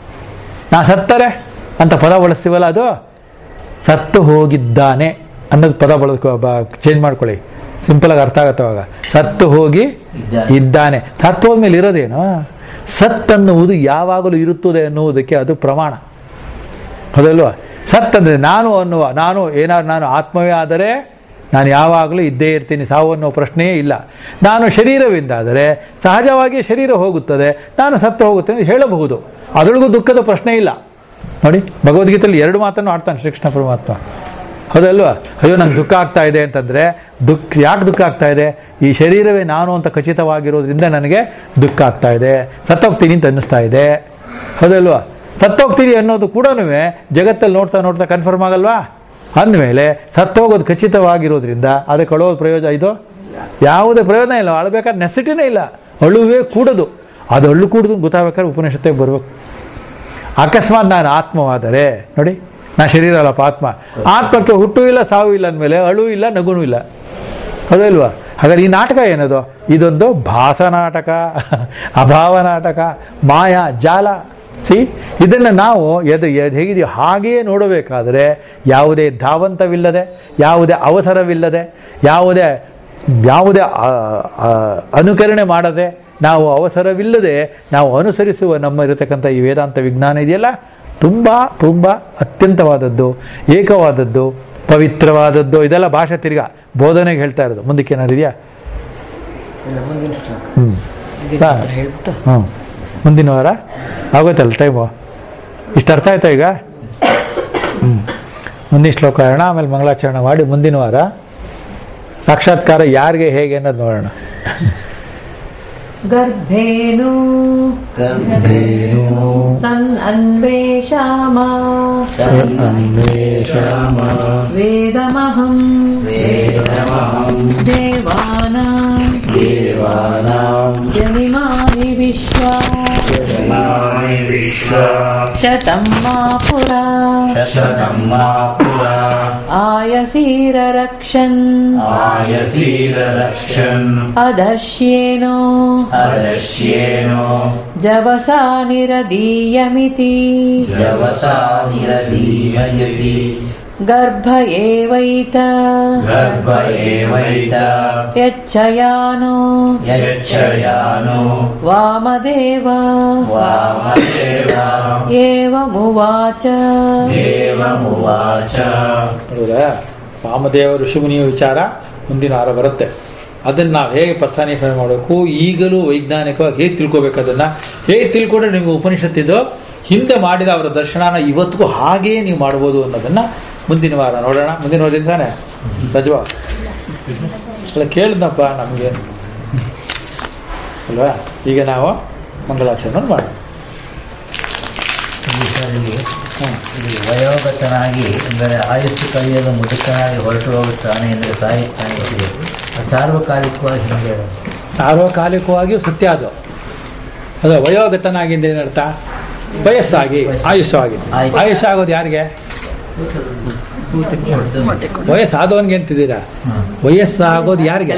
ನಾ ಸತ್ತರೆ ಅಂತ ಪದ ಬಳಸ್ತೀವಲ್ಲ ಅದು ಸತ್ತು ಹೋಗಿದ್ದಾನೆ ಅನ್ನೋದು ಪದ ಬಳಸ್ಕೊ ಚೇಂಜ್ ಮಾಡ್ಕೊಳ್ಳಿ ಸಿಂಪಲ್ ಆಗಿ ಅರ್ಥ ಆಗತ್ತೆ ಅವಾಗ ಸತ್ತು ಹೋಗಿ ಇದ್ದಾನೆ. ಇದ್ದಾನೆ ಸತ್ತು ಹೋದ್ಮೇಲೆ ಇರೋದೇನು ಸತ್ ಅನ್ನುವುದು ಯಾವಾಗಲೂ ಇರುತ್ತದೆ ಅನ್ನುವುದಕ್ಕೆ ಅದು ಪ್ರಮಾಣ ಹೌದಲ್ವಾ ಸತ್ ಅಂದ್ರೆ ನಾನು ಅನ್ನುವ ನಾನು ಏನಾದ್ರು ನಾನು ಆತ್ಮವೇ ಆದರೆ ನಾನು ಯಾವಾಗಲೂ ಇದ್ದೇ ಇರ್ತೀನಿ ಸಾವು ಅನ್ನೋ ಪ್ರಶ್ನೆಯೇ ಇಲ್ಲ ನಾನು ಶರೀರವಿಂದಾದರೆ ಸಹಜವಾಗಿ ಶರೀರ ಹೋಗುತ್ತದೆ ನಾನು ಸತ್ತು ಹೋಗುತ್ತೇನೆ ಅಂತ ಹೇಳಬಹುದು ಅದರೊಳಗೂ ದುಃಖದ ಪ್ರಶ್ನೆ ಇಲ್ಲ ನೋಡಿ ಭಗವದ್ಗೀತೆಯಲ್ಲಿ ಎರಡು ಮಾತನ್ನು ಆಡ್ತಾನೆ ಶ್ರೀಕೃಷ್ಣ ಪರಮಾತ್ಮ ಹೌದಲ್ವಾ ಅಯ್ಯೋ ನಂಗೆ ದುಃಖ ಆಗ್ತಾ ಇದೆ ಅಂತಂದ್ರೆ ದುಃಖ ಯಾಕೆ ದುಃಖ ಆಗ್ತಾ ಇದೆ ಈ ಶರೀರವೇ ನಾನು ಅಂತ ಖಚಿತವಾಗಿರೋದ್ರಿಂದ ನನಗೆ ದುಃಖ ಆಗ್ತಾ ಇದೆ ಸತ್ತೋಗ್ತೀನಿ ಅಂತ ಅನ್ನಿಸ್ತಾ ಇದೆ ಹೌದಲ್ವಾ ಸತ್ತೋಗ್ತೀನಿ ಅನ್ನೋದು ಕೂಡ ಜಗತ್ತಲ್ಲಿ ನೋಡ್ತಾ ನೋಡ್ತಾ ಕನ್ಫರ್ಮ್ ಆಗಲ್ವಾ ಅಂದಮೇಲೆ ಸತ್ತೋಗೋದು ಖಚಿತವಾಗಿರೋದ್ರಿಂದ ಅದಕ್ಕೆ ಅಳೋದು ಪ್ರಯೋಜನ ಇದು ಯಾವುದೇ ಪ್ರಯೋಜನ ಇಲ್ಲ ಅಳಬೇಕಾದ ನೆಸಿಟಿನೇ ಇಲ್ಲ ಅಳುವೇ ಕೂಡದು ಅದು ಅಳ್ಳು ಕೂಡದು ಗೊತ್ತಾಗಬೇಕಾದ್ರೆ ಉಪನಿಷತ್ತೆ ಬರಬೇಕು ಅಕಸ್ಮಾತ್ ನಾನು ಆತ್ಮವಾದರೆ ನೋಡಿ ನಾ ಶರೀರ ಅಲ್ಲಪ್ಪ ಆತ್ಮ ಆತ್ಮಕ್ಕೆ ಹುಟ್ಟು ಇಲ್ಲ ಸಾವು ಇಲ್ಲ ಅಂದಮೇಲೆ ಅಳು ಇಲ್ಲ ನಗುನೂ ಇಲ್ಲ ಹೌದಲ್ವಾ ಹಾಗಾದ್ರೆ ಈ ನಾಟಕ ಏನದು ಇದೊಂದು ಭಾಸ ನಾಟಕ ಅಭಾವ ನಾಟಕ ಮಾಯಾ ಜಾಲ ಸಿ ಇದನ್ನು ನಾವು ಎದು ಎದು ಹೇಗಿದೆಯೋ ಹಾಗೆಯೇ ನೋಡಬೇಕಾದರೆ ಯಾವುದೇ ಧಾವಂತವಿಲ್ಲದೆ ಯಾವುದೇ ಅವಸರವಿಲ್ಲದೆ ಯಾವುದೇ ಯಾವುದೇ ಆ, ಆ, ಅನುಕರಣೆ ಮಾಡದೆ ನಾವು ಅವಸರವಿಲ್ಲದೆ ನಾವು ಅನುಸರಿಸುವ ನಮ್ಮ ಇರತಕ್ಕಂಥ ಈ ವೇದಾಂತ ವಿಜ್ಞಾನ ಇದೆಯಲ್ಲ ತುಂಬ ತುಂಬ ಅತ್ಯಂತವಾದದ್ದು ಏಕವಾದದ್ದು ಪವಿತ್ರವಾದದ್ದು ಇದೆಲ್ಲ ಭಾಷೆ ತಿರ್ಗಾ ಬೋಧನೆಗೆ ಹೇಳ್ತಾ ಇರೋದು ಮುಂದಕ್ಕೆ ಏನಾದ್ರು ಇದೆಯಾ ಹ್ಞೂ ಹೇಳ್ಬಿಟ್ಟು ಹ್ಞೂ ಮುಂದಿನ ವಾರ ಆಗೋಯ್ತಲ್ಲ ಟೈಮು ಇಷ್ಟು ಅರ್ಥ ಆಯ್ತಾ ಈಗ ಹ್ಞೂ ಮುಂದಿನ ಶ್ಲೋಕ ಹೇಳೋಣ ಆಮೇಲೆ ಮಂಗಳಾಚರಣೆ ಮಾಡಿ ಮುಂದಿನ ವಾರ ಸಾಕ್ಷಾತ್ಕಾರ ಯಾರಿಗೆ ಹೇಗೆ ಅನ್ನೋದು ನೋಡೋಣ ಗರ್ಭೇನು ಸನ್ ಅನ್ವೇಷಾಮ ವೇದಮಹಂ ದೇವಾನಾಂ ಜನಿಮಾನಿ ವಿಶ್ವ ಶತಂ ಮಾ ಪುರಾ ಆಯಸೀರರಕ್ಷನ್ ಆಯಸೀರರಕ್ಷನ್ ಅದಶ್ಯೇನೋ ಅದಶ್ಯೇನೋ ಜವಸಾ ನಿರದೀಯಮಿತಿ ಜವಸಾ ನಿರದೀಯಯತಿ ಗರ್ಭ ಏವೈತ ಗರ್ಭ ಏವೈತ ಯಚ್ಚಯಾನೋ ಯಚ್ಚಯಾನೋ ವಾಮದೇವ ವಾಮದೇವ ಏವಮುವಾಚ ದೇವಮುವಾಚ ನೋಡಿದ್ರೆ ವಾಮದೇವ ಋಷಿಮುನಿಯ ವಿಚಾರ ಮುಂದಿನ ವಾರ ಬರುತ್ತೆ ಅದನ್ನು ನಾವು ಹೇಗೆ ಪ್ರಸ್ಥಾನಿಕರಣೆ ಮಾಡಬೇಕು ಈಗಲೂ ವೈಜ್ಞಾನಿಕವಾಗಿ ಹೇಗೆ ತಿಳ್ಕೊಬೇಕು ಅದನ್ನು ಹೇಗೆ ತಿಳ್ಕೊಂಡ್ರೆ ನಿಮಗೆ ಉಪನಿಷತ್ತಿದ್ದು ಹಿಂದೆ ಮಾಡಿದ ಅವರ ದರ್ಶನನ ಇವತ್ತಿಗೂ ಹಾಗೇ ನೀವು ಮಾಡ್ಬೋದು ಅನ್ನೋದನ್ನು ಮುಂದಿನ ವಾರ ನೋಡೋಣ ಮುಂದಿನ ವಾರ ತಾನೆ ರಜವಾ ಅಲ್ಲ ಕೇಳಿದ್ನಪ್ಪ ನಮಗೆ ಅಲ್ವಾ ಈಗ ನಾವು ಮಂಗಳಾಚರಣೆ ಮಾಡೋಣ ಹ್ಮ್. ಇಲ್ಲಿ ವಯೋಗತನಾಗಿ ಅಂದರೆ ಆಯುಸ್ಸು ಕಲಿಯಲು ಮುದುಕನಾಗಿ ಹೊರಟು ಹೋಗುತ್ತಾನೆ ಎಂದರೆ ಸಾಯುತ್ತಾನೆ ಇದೆ ಅದು ಸಾರ್ವಕಾಲಿಕವಾಗಿ ಹಿಂಗೆ ಸಾರ್ವಕಾಲಿಕವಾಗಿಯೂ ಸತ್ಯ ಅದು ಅದು ವಯೋಗತನಾಗಿಂದ ಏನರ್ಥ ವಯಸ್ಸಾಗಿ ಆಯುಷ್ ಆಗಿದೆ ಆಯುಷ್. ಆಯುಷ್ ಆಗೋದು ಯಾರಿಗೆ ವಯಸ್ಸಾದವನ್ಗೆ ಅಂತಿದ್ದೀರಾ ಹ್ಮ್. ವಯಸ್ಸಾಗೋದು ಯಾರಿಗೆ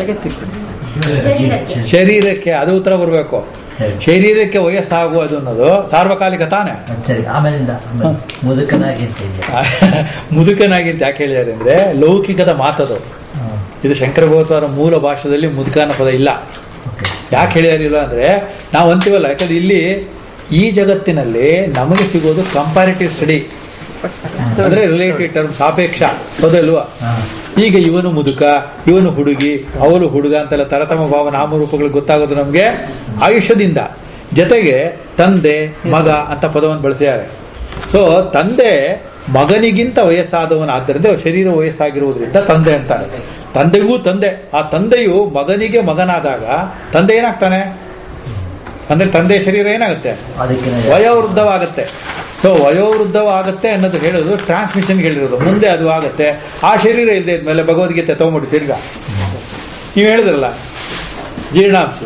ಶರೀರಕ್ಕೆ ಅದು ಉತ್ತರ ಬರಬೇಕು ಸರಿ. ಶರೀರಕ್ಕೆ ವಯಸ್ಸಾಗುವುದು ಅನ್ನೋದು ಸಾರ್ವಕಾಲಿಕ ತಾನೇ ಸರಿ ಆಮೇಲಿಂದ ಆಮೇಲೆ ಮುದುಕನಾಗಿ ಅಂತ ಇದೆ ಮುದುಕನಾಗಿ ಅಂತ ಯಾಕೆ ಹೇಳಿದ್ದಾರೆ ಅಂದ್ರೆ ಲೌಕಿಕದ ಮಾತದು ಹ್ಮ್. ಇದು ಶಂಕರ ಭಗವತ್ವರ ಮೂಲ ಭಾಷೆಯಲ್ಲಿ ಮುದುಕನ ಪದ ಇಲ್ಲ ಓಕೆ ಯಾಕೆ ಹೇಳಿದಾರಿಲ್ಲ ಅಂದ್ರೆ ನಾವು ಅಂತೀವಲ್ಲ ಯಾಕಂದ್ರೆ ಇಲ್ಲಿ ಈ ಜಗತ್ತಿನಲ್ಲಿ ನಮಗೆ ಸಿಗೋದು ಕಂಪ್ಯಾರಿಟಿವ್ ಸ್ಟಡಿ ಅಂದ್ರೆ ರಿಲೇಟಿವ್ ಟರ್ಮ್ ಸಾಪೇಕ್ಷ ಹೌದಲ್ವಾ ಹಾಂ ಈಗ ಇವನು ಮುದುಕ ಇವನು ಹುಡುಗಿ ಅವಳು ಹುಡುಗ ಅಂತೆಲ್ಲ ತರತಮ ಭಾವ ನಾಮರೂಪಗಳು ಗೊತ್ತಾಗೋದು ನಮಗೆ ಆಯುಷ್ಯದಿಂದ ಜೊತೆಗೆ ತಂದೆ ಮಗ ಅಂತ ಪದವನ್ನು ಬಳಸಿದ್ದಾರೆ ಸೊ ತಂದೆ ಮಗನಿಗಿಂತ ವಯಸ್ಸಾದವನಾದ್ದರಿಂದ ಶರೀರ ವಯಸ್ಸಾಗಿರುವುದರಿಂದ ತಂದೆ ಅಂತಾರೆ ತಂದೆಗೂ ತಂದೆ ಆ ತಂದೆಯು ಮಗನಿಗೆ ಮಗನಾದಾಗ ತಂದೆ ಏನಾಗ್ತಾನೆ ಅಂದ್ರೆ ತಂದೆ ಶರೀರ ಏನಾಗುತ್ತೆ ಅದಕ್ಕೆ ವಯೋವೃದ್ಧವಾಗುತ್ತೆ ಸೊ ವಯೋವೃದ್ಧವಾಗುತ್ತೆ ಅನ್ನೋದು ಹೇಳೋದು ಟ್ರಾನ್ಸ್ಮಿಷನ್ ಹೇಳಿರೋದು ಮುಂದೆ ಅದು ಆಗುತ್ತೆ ಆ ಶರೀರ ಇಲ್ಲದೆ ಇದ್ಮೇಲೆ ಭಗವದ್ಗೀತೆ ತಗೊಂಬಿಟ್ಟು ತಿರ್ಗಾ ನೀವು ಹೇಳಿದ್ರಲ್ಲ ಜೀರ್ಣಾಂಶ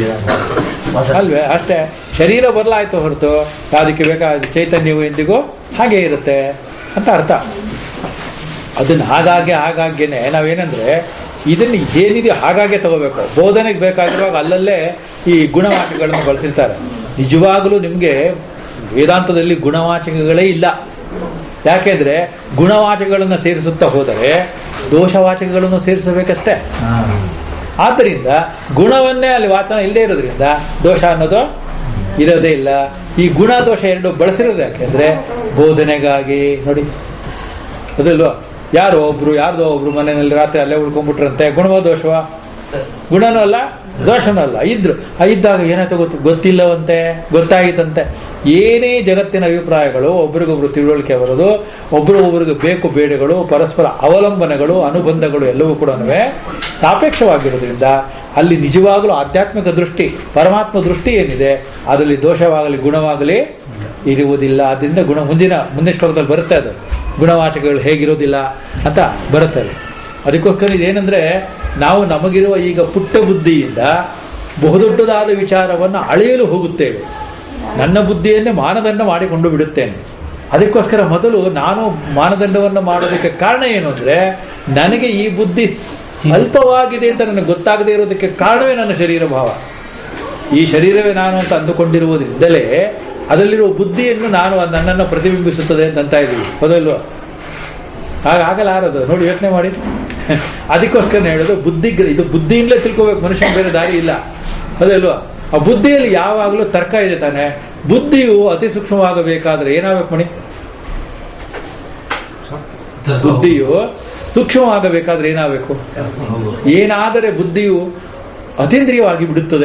ಅಲ್ವೇ ಅಷ್ಟೇ ಶರೀರ ಬದಲಾಯಿತು ಹೊರತು ಅದಕ್ಕೆ ಬೇಕಾದ ಚೈತನ್ಯವು ಎಂದಿಗೂ ಹಾಗೆ ಇರುತ್ತೆ ಅಂತ ಅರ್ಥ ಅದನ್ನ ಹಾಗಾಗಿ ಹಾಗಾಗೇನೆ ನಾವೇನಂದ್ರೆ ಇದನ್ನ ಏನಿದೆ ಹಾಗಾಗೆ ತಗೋಬೇಕು ಬೋಧನೆಗೆ ಬೇಕಾಗಿರುವಾಗ ಅಲ್ಲಲ್ಲೇ ಈ ಗುಣವಾಚಕಗಳನ್ನು ಬಳಸಿರ್ತಾರೆ ನಿಜವಾಗಲೂ ನಿಮಗೆ ವೇದಾಂತದಲ್ಲಿ ಗುಣವಾಚಕಗಳೇ ಇಲ್ಲ ಯಾಕೆಂದ್ರೆ ಗುಣವಾಚಕಗಳನ್ನು ಸೇರಿಸುತ್ತಾ ಹೋದರೆ ದೋಷವಾಚಕಗಳನ್ನು ಸೇರಿಸಬೇಕಷ್ಟೇ ಹಾಂ ಆದ್ದರಿಂದ ಗುಣವನ್ನೇ ಅಲ್ಲಿ ವಾಚನ ಇಲ್ಲದೆ ಇರೋದ್ರಿಂದ ದೋಷ ಅನ್ನೋದು ಇರೋದೇ ಇಲ್ಲ ಈ ಗುಣ ದೋಷ ಎರಡು ಬಳಸಿರೋದು ಯಾಕೆಂದ್ರೆ ಬೋಧನೆಗಾಗಿ ನೋಡಿ ಅದಲ್ವಾ ಯಾರೋ ಒಬ್ರು ಯಾರ್ದೋ ಒಬ್ರು ಮನೆಯಲ್ಲಿ ರಾತ್ರಿ ಅಲ್ಲೇ ಉಳ್ಕೊಂಡ್ಬಿಟ್ರಂತೆ ಗುಣವ ದೋಷವ ಗುಣನೂ ಅಲ್ಲ ದೋಷನೂ ಅಲ್ಲ ಇದ್ರು ಆ ಇದ್ದಾಗ ಏನಾಯ್ತು ಗೊತ್ತು ಗೊತ್ತಿಲ್ಲವಂತೆ ಗೊತ್ತಾಗಿತ್ತಂತೆ ಏನೇ ಜಗತ್ತಿನ ಅಭಿಪ್ರಾಯಗಳು ಒಬ್ರಿಗೊಬ್ರು ತಿಳುವಳಿಕೆ ಬರೋದು ಒಬ್ರು ಒಬ್ರಿಗೆ ಬೇಕು ಬೇಡಗಳು ಪರಸ್ಪರ ಅವಲಂಬನೆಗಳು ಅನುಬಂಧಗಳು ಎಲ್ಲವೂ ಕೂಡ ಸಾಪೇಕ್ಷವಾಗಿರೋದ್ರಿಂದ ಅಲ್ಲಿ ನಿಜವಾಗಲೂ ಆಧ್ಯಾತ್ಮಿಕ ದೃಷ್ಟಿ ಪರಮಾತ್ಮ ದೃಷ್ಟಿ ಏನಿದೆ ಅದರಲ್ಲಿ ದೋಷವಾಗಲಿ ಗುಣವಾಗಲಿ ಇರುವುದಿಲ್ಲ ಅದರಿಂದ ಗುಣ ಮುಂದಿನ ಮುಂದಿನ ಶ್ಲೋಕದಲ್ಲಿ ಬರುತ್ತೆ ಅದು ಗುಣವಾಚಕಗಳು ಹೇಗಿರೋದಿಲ್ಲ ಅಂತ ಬರುತ್ತೆ ಅದು ಅದಕ್ಕೋಸ್ಕರ ಇದೇನೆಂದ್ರೆ ನಾವು ನಮಗಿರುವ ಈಗ ಪುಟ್ಟ ಬುದ್ಧಿಯಿಂದ ಬಹುದೊಡ್ಡದಾದ ವಿಚಾರವನ್ನು ಅಳೆಯಲು ಹೋಗುತ್ತೇವೆ ನನ್ನ ಬುದ್ಧಿಯನ್ನೇ ಮಾನದಂಡ ಮಾಡಿಕೊಂಡು ಬಿಡುತ್ತೇನೆ ಅದಕ್ಕೋಸ್ಕರ ಮೊದಲು ನಾನು ಮಾನದಂಡವನ್ನು ಮಾಡೋದಕ್ಕೆ ಕಾರಣ ಏನು ಅಂದ್ರೆ ನನಗೆ ಈ ಬುದ್ಧಿ ಅಲ್ಪವಾಗಿದೆ ಅಂತ ನನಗೆ ಗೊತ್ತಾಗದೇ ಇರೋದಕ್ಕೆ ಕಾರಣವೇ ನನ್ನ ಶರೀರ ಭಾವ ಈ ಶರೀರವೇ ನಾನು ಅಂತ ಅಂದುಕೊಂಡಿರುವುದರಿಂದಲೇ ಅದರಲ್ಲಿರುವ ಬುದ್ಧಿಯನ್ನು ನಾನು ಅದು ನನ್ನನ್ನು ಪ್ರತಿಬಿಂಬಿಸುತ್ತದೆ ಅಂತ ಅಂತ ಇದೀವಿ ಹೌದಲ್ವ ಆಗ ಆಗಲಾರದು ನೋಡಿ ಯೋಚನೆ ಮಾಡಿ ಅದಕ್ಕೋಸ್ಕರ ಹೇಳೋದು ಬುದ್ಧಿ ಇದು ಬುದ್ಧಿಯಿಂದಲೇ ತಿಳ್ಕೋಬೇಕು ಮನುಷ್ಯನ ಬೇರೆ ದಾರಿ ಇಲ್ಲ ಹೌದಲ್ವಾ ಆ ಬುದ್ಧಿಯಲ್ಲಿ ಯಾವಾಗಲೂ ತರ್ಕ ಇದೆ ತಾನೆ ಬುದ್ಧಿಯು ಅತಿ ಸೂಕ್ಷ್ಮವಾಗಬೇಕಾದ್ರೆ ಏನಾಗಬೇಕು ಮಣಿ ಬುದ್ಧಿಯು ಸೂಕ್ಷ್ಮವಾಗಬೇಕಾದ್ರೆ ಏನಾಗಬೇಕು ಏನಾದರೆ ಬುದ್ಧಿಯು ಅತೀಂದ್ರಿಯವಾಗಿ ಬಿಡುತ್ತದೆ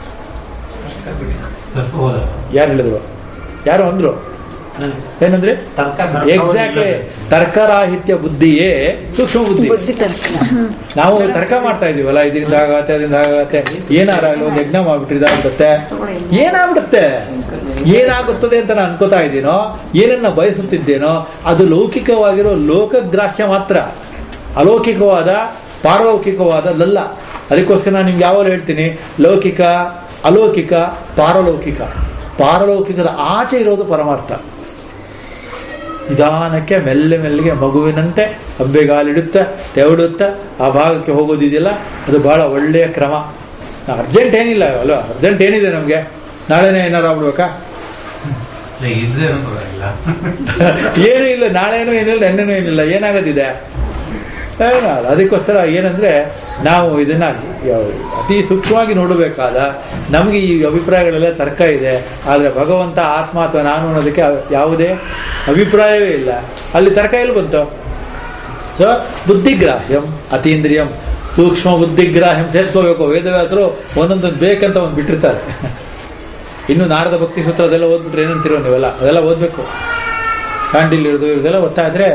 ಯಾರು ಹೇಳಿದ್ರು ಯಾರು ಅಂದ್ರು ಏನಂದ್ರೆ ಎಕ್ಸಾಕ್ಟ್ಲಿ ತರ್ಕರಾಹಿತ್ಯ ಬುದ್ಧಿಯೇ ಸೂಕ್ಷ್ಮ ಬುದ್ಧಿ ಬುದ್ಧಿ ತರ್ಕ ನಾವು ತರ್ಕ ಮಾಡ್ತಾ ಇದೀವಲ್ಲ ಇದರಿಂದ ಆಗತ್ತೆ ಅದರಿಂದ ಆಗತ್ತೆ ಏನಾರಾಗಲಿ ಒಂದು ಯಜ್ಞ ಮಾಡ್ಬಿಟ್ರೆ ಇದಾಗುತ್ತೆ ಏನಾಗ್ಬಿಡುತ್ತೆ ಏನಾಗುತ್ತದೆ ಅಂತ ನಾನು ಅನ್ಕೋತಾ ಇದ್ದೀನೋ ಏನನ್ನ ಬಯಸುತ್ತಿದ್ದೇನೋ ಅದು ಲೌಕಿಕವಾಗಿರೋ ಲೋಕಗ್ರಾಹ್ಯ ಮಾತ್ರ ಅಲೌಕಿಕವಾದ ಪಾರಲೌಕಿಕವಾದದ್ದಲ್ಲ ಅದಕ್ಕೋಸ್ಕರ ನಾನು ನಿಮ್ಗೆ ಯಾವಾಗ ಹೇಳ್ತೀನಿ ಲೌಕಿಕ ಅಲೌಕಿಕ ಪಾರಲೌಕಿಕ ಪಾರಲೌಕಿಕದ ಆಚೆ ಇರೋದು ಪರಮಾರ್ಥ ನಿಧಾನಕ್ಕೆ ಮೆಲ್ಲೆ ಮೆಲ್ಲಿಗೆ ಮಗುವಿನಂತೆ ಹಬ್ಬೆಗಾಲಿಡುತ್ತಾ ತೆವಡುತ್ತಾ ಆ ಭಾಗಕ್ಕೆ ಹೋಗೋದಿದೆಯಲ್ಲ ಅದು ಬಹಳ ಒಳ್ಳೆಯ ಕ್ರಮ ಅರ್ಜೆಂಟ್ ಏನಿಲ್ಲ ಅಲ್ವಾ ಅರ್ಜೆಂಟ್ ಏನಿದೆ ನಮಗೆ ನಾಳೆನೇ ಏನಾರು ಆಗ್ಬಿಡ್ಬೇಕಾ ಇದ್ರೇನು ಪರವಾಗಿಲ್ಲ ಏನೂ ಇಲ್ಲ ನಾಳೆನೂ ಏನಿಲ್ಲ ನೆನ್ನೆನೂ ಏನಿಲ್ಲ ಏನಾಗೋದಿದೆ ಏನಾಗಲ್ಲ ಅದಕ್ಕೋಸ್ಕರ ಏನಂದ್ರೆ ನಾವು ಇದನ್ನ ಯಾವ- ಅತಿ ಸೂಕ್ಷ್ಮವಾಗಿ ನೋಡಬೇಕಾದ ನಮಗೆ ಈ ಅಭಿಪ್ರಾಯಗಳೆಲ್ಲ ತರ್ಕ ಇದೆ ಆದರೆ ಭಗವಂತ ಆತ್ಮ ಅಥವಾ ನಾನು ಅನ್ನೋದಕ್ಕೆ ಯಾವುದೇ ಅಭಿಪ್ರಾಯವೇ ಇಲ್ಲ ಅಲ್ಲಿ ತರ್ಕ ಎಲ್ಲಿ ಬಂತು ಸೊ ಬುದ್ಧಿಗ್ರಾಹ್ಯಂ ಅತೀಂದ್ರಿಯಂ ಸೂಕ್ಷ್ಮ ಬುದ್ಧಿಗ್ರಾಹ್ಯಂ ಸೇರಿಸ್ಕೋಬೇಕು ವೇದವ್ಯಾಸರು ಒಂದೊಂದೊಂದು ಬೇಕಂತ ಒಂದು ಬಿಟ್ಟಿರ್ತಾರೆ ಇನ್ನು ನಾರದ ಭಕ್ತಿ ಸೂತ್ರ ಅದೆಲ್ಲ ಓದ್ಬಿಟ್ರೆ ಏನಂತಿರೋ ನೀವೆಲ್ಲ ಅದೆಲ್ಲ ಓದ್ಬೇಕು ಕಾಂಡಿಲಿರೋದು ಇದೆಲ್ಲ ಓದ್ತಾ ಇದ್ರೆ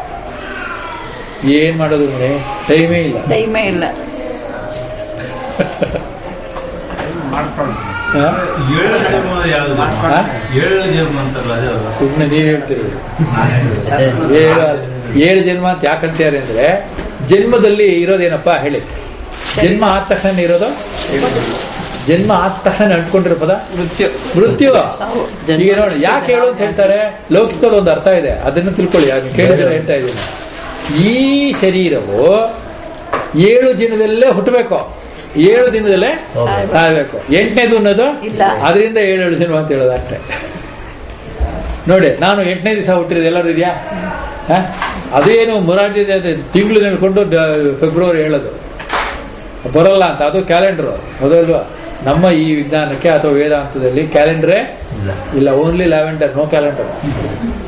ಏನ್ ಮಾಡೋದು ಮನೆ ಟೈಮೇ ಇಲ್ಲ ಟೈಮೇ ಇಲ್ಲ ಹಾ? ಏಳು ಜನ್ಮ ಯಾವ್ದು ಹಾ? ಏಳು ಜನ್ಮ ಅಂತಾರಲ್ಲ ಅದೇ ಅಲ್ವಾ? ಸುಮ್ನೆ ನೀವ್ ಹೇಳ್ತೀರಿ ನಾನ್ ಹೇಳಿದ್ದು. ಏಳು ಏಳು ಜನ್ಮ ಅಂತ ಯಾಕಂತಾರೆ ಅಂದ್ರೆ ಜನ್ಮದಲ್ಲಿ ಇರೋದೇನಪ್ಪ ಹೇಳಿ ಜನ್ಮ ಆದ ತಕ್ಷಣ ಇರೋದು ಜನ್ಮ ಆದ ತಕ್ಷಣ ಅಂಟ್ಕೊಂಡಿರೋ ಪದ ಮೃತ್ಯು ಮೃತ್ಯು ಸಾವು. ಈಗ ನೋಡಿ ಯಾಕೆ ಹೇಳು ಅಂತ ಹೇಳ್ತಾರೆ ಲೌಕಿಕದ ಒಂದು ಅರ್ಥ ಇದೆ ಅದನ್ನು ತಿಳ್ಕೊಳ್ಳಿ ಅದನ್ನ ಕೇಳಿದ್ರೆ ಹೇಳ್ತಾ ಇದ್ದೀನಿ ಈ ಶರೀರವು ಏಳು ದಿನದಲ್ಲೇ ಹುಟ್ಟಬೇಕು ಏಳು ದಿನದಲ್ಲೇ ಸಾಯ್ಬೇಕು ಎಂಟನೇದು ಅನ್ನೋದು ಇಲ್ಲ. ಅದರಿಂದ ಏಳು ಏಳು ಜನ್ಮ ಅಂತ ಹೇಳೋದು ಅಷ್ಟೇ ನೋಡಿ ನಾನು ಎಂಟನೇ ದಿವಸ ಹುಟ್ಟಿರೋದು ಎಲ್ಲರೂ ಇದೆಯಾ ಹ? ಅದೇನು ಮೊರಾರ್ಜಿ ತಿಂಗಳು ನೆಡ್ಕೊಂಡು ಫೆಬ್ರವರಿ ಹೇಳೋದು ಬರಲ್ಲ ಅಂತ ಅದು ಕ್ಯಾಲೆಂಡರ್ ಹೌದಲ್ವಾ ನಮ್ಮ ಈ ವಿಜ್ಞಾನಕ್ಕೆ ಅಥವಾ ವೇದಾಂತದಲ್ಲಿ ಕ್ಯಾಲೆಂಡರೇ ಇಲ್ಲ ಇಲ್ಲ ಓನ್ಲಿ ಲ್ಯಾವೆಂಡರ್ ನೋ ಕ್ಯಾಲೆಂಡರ್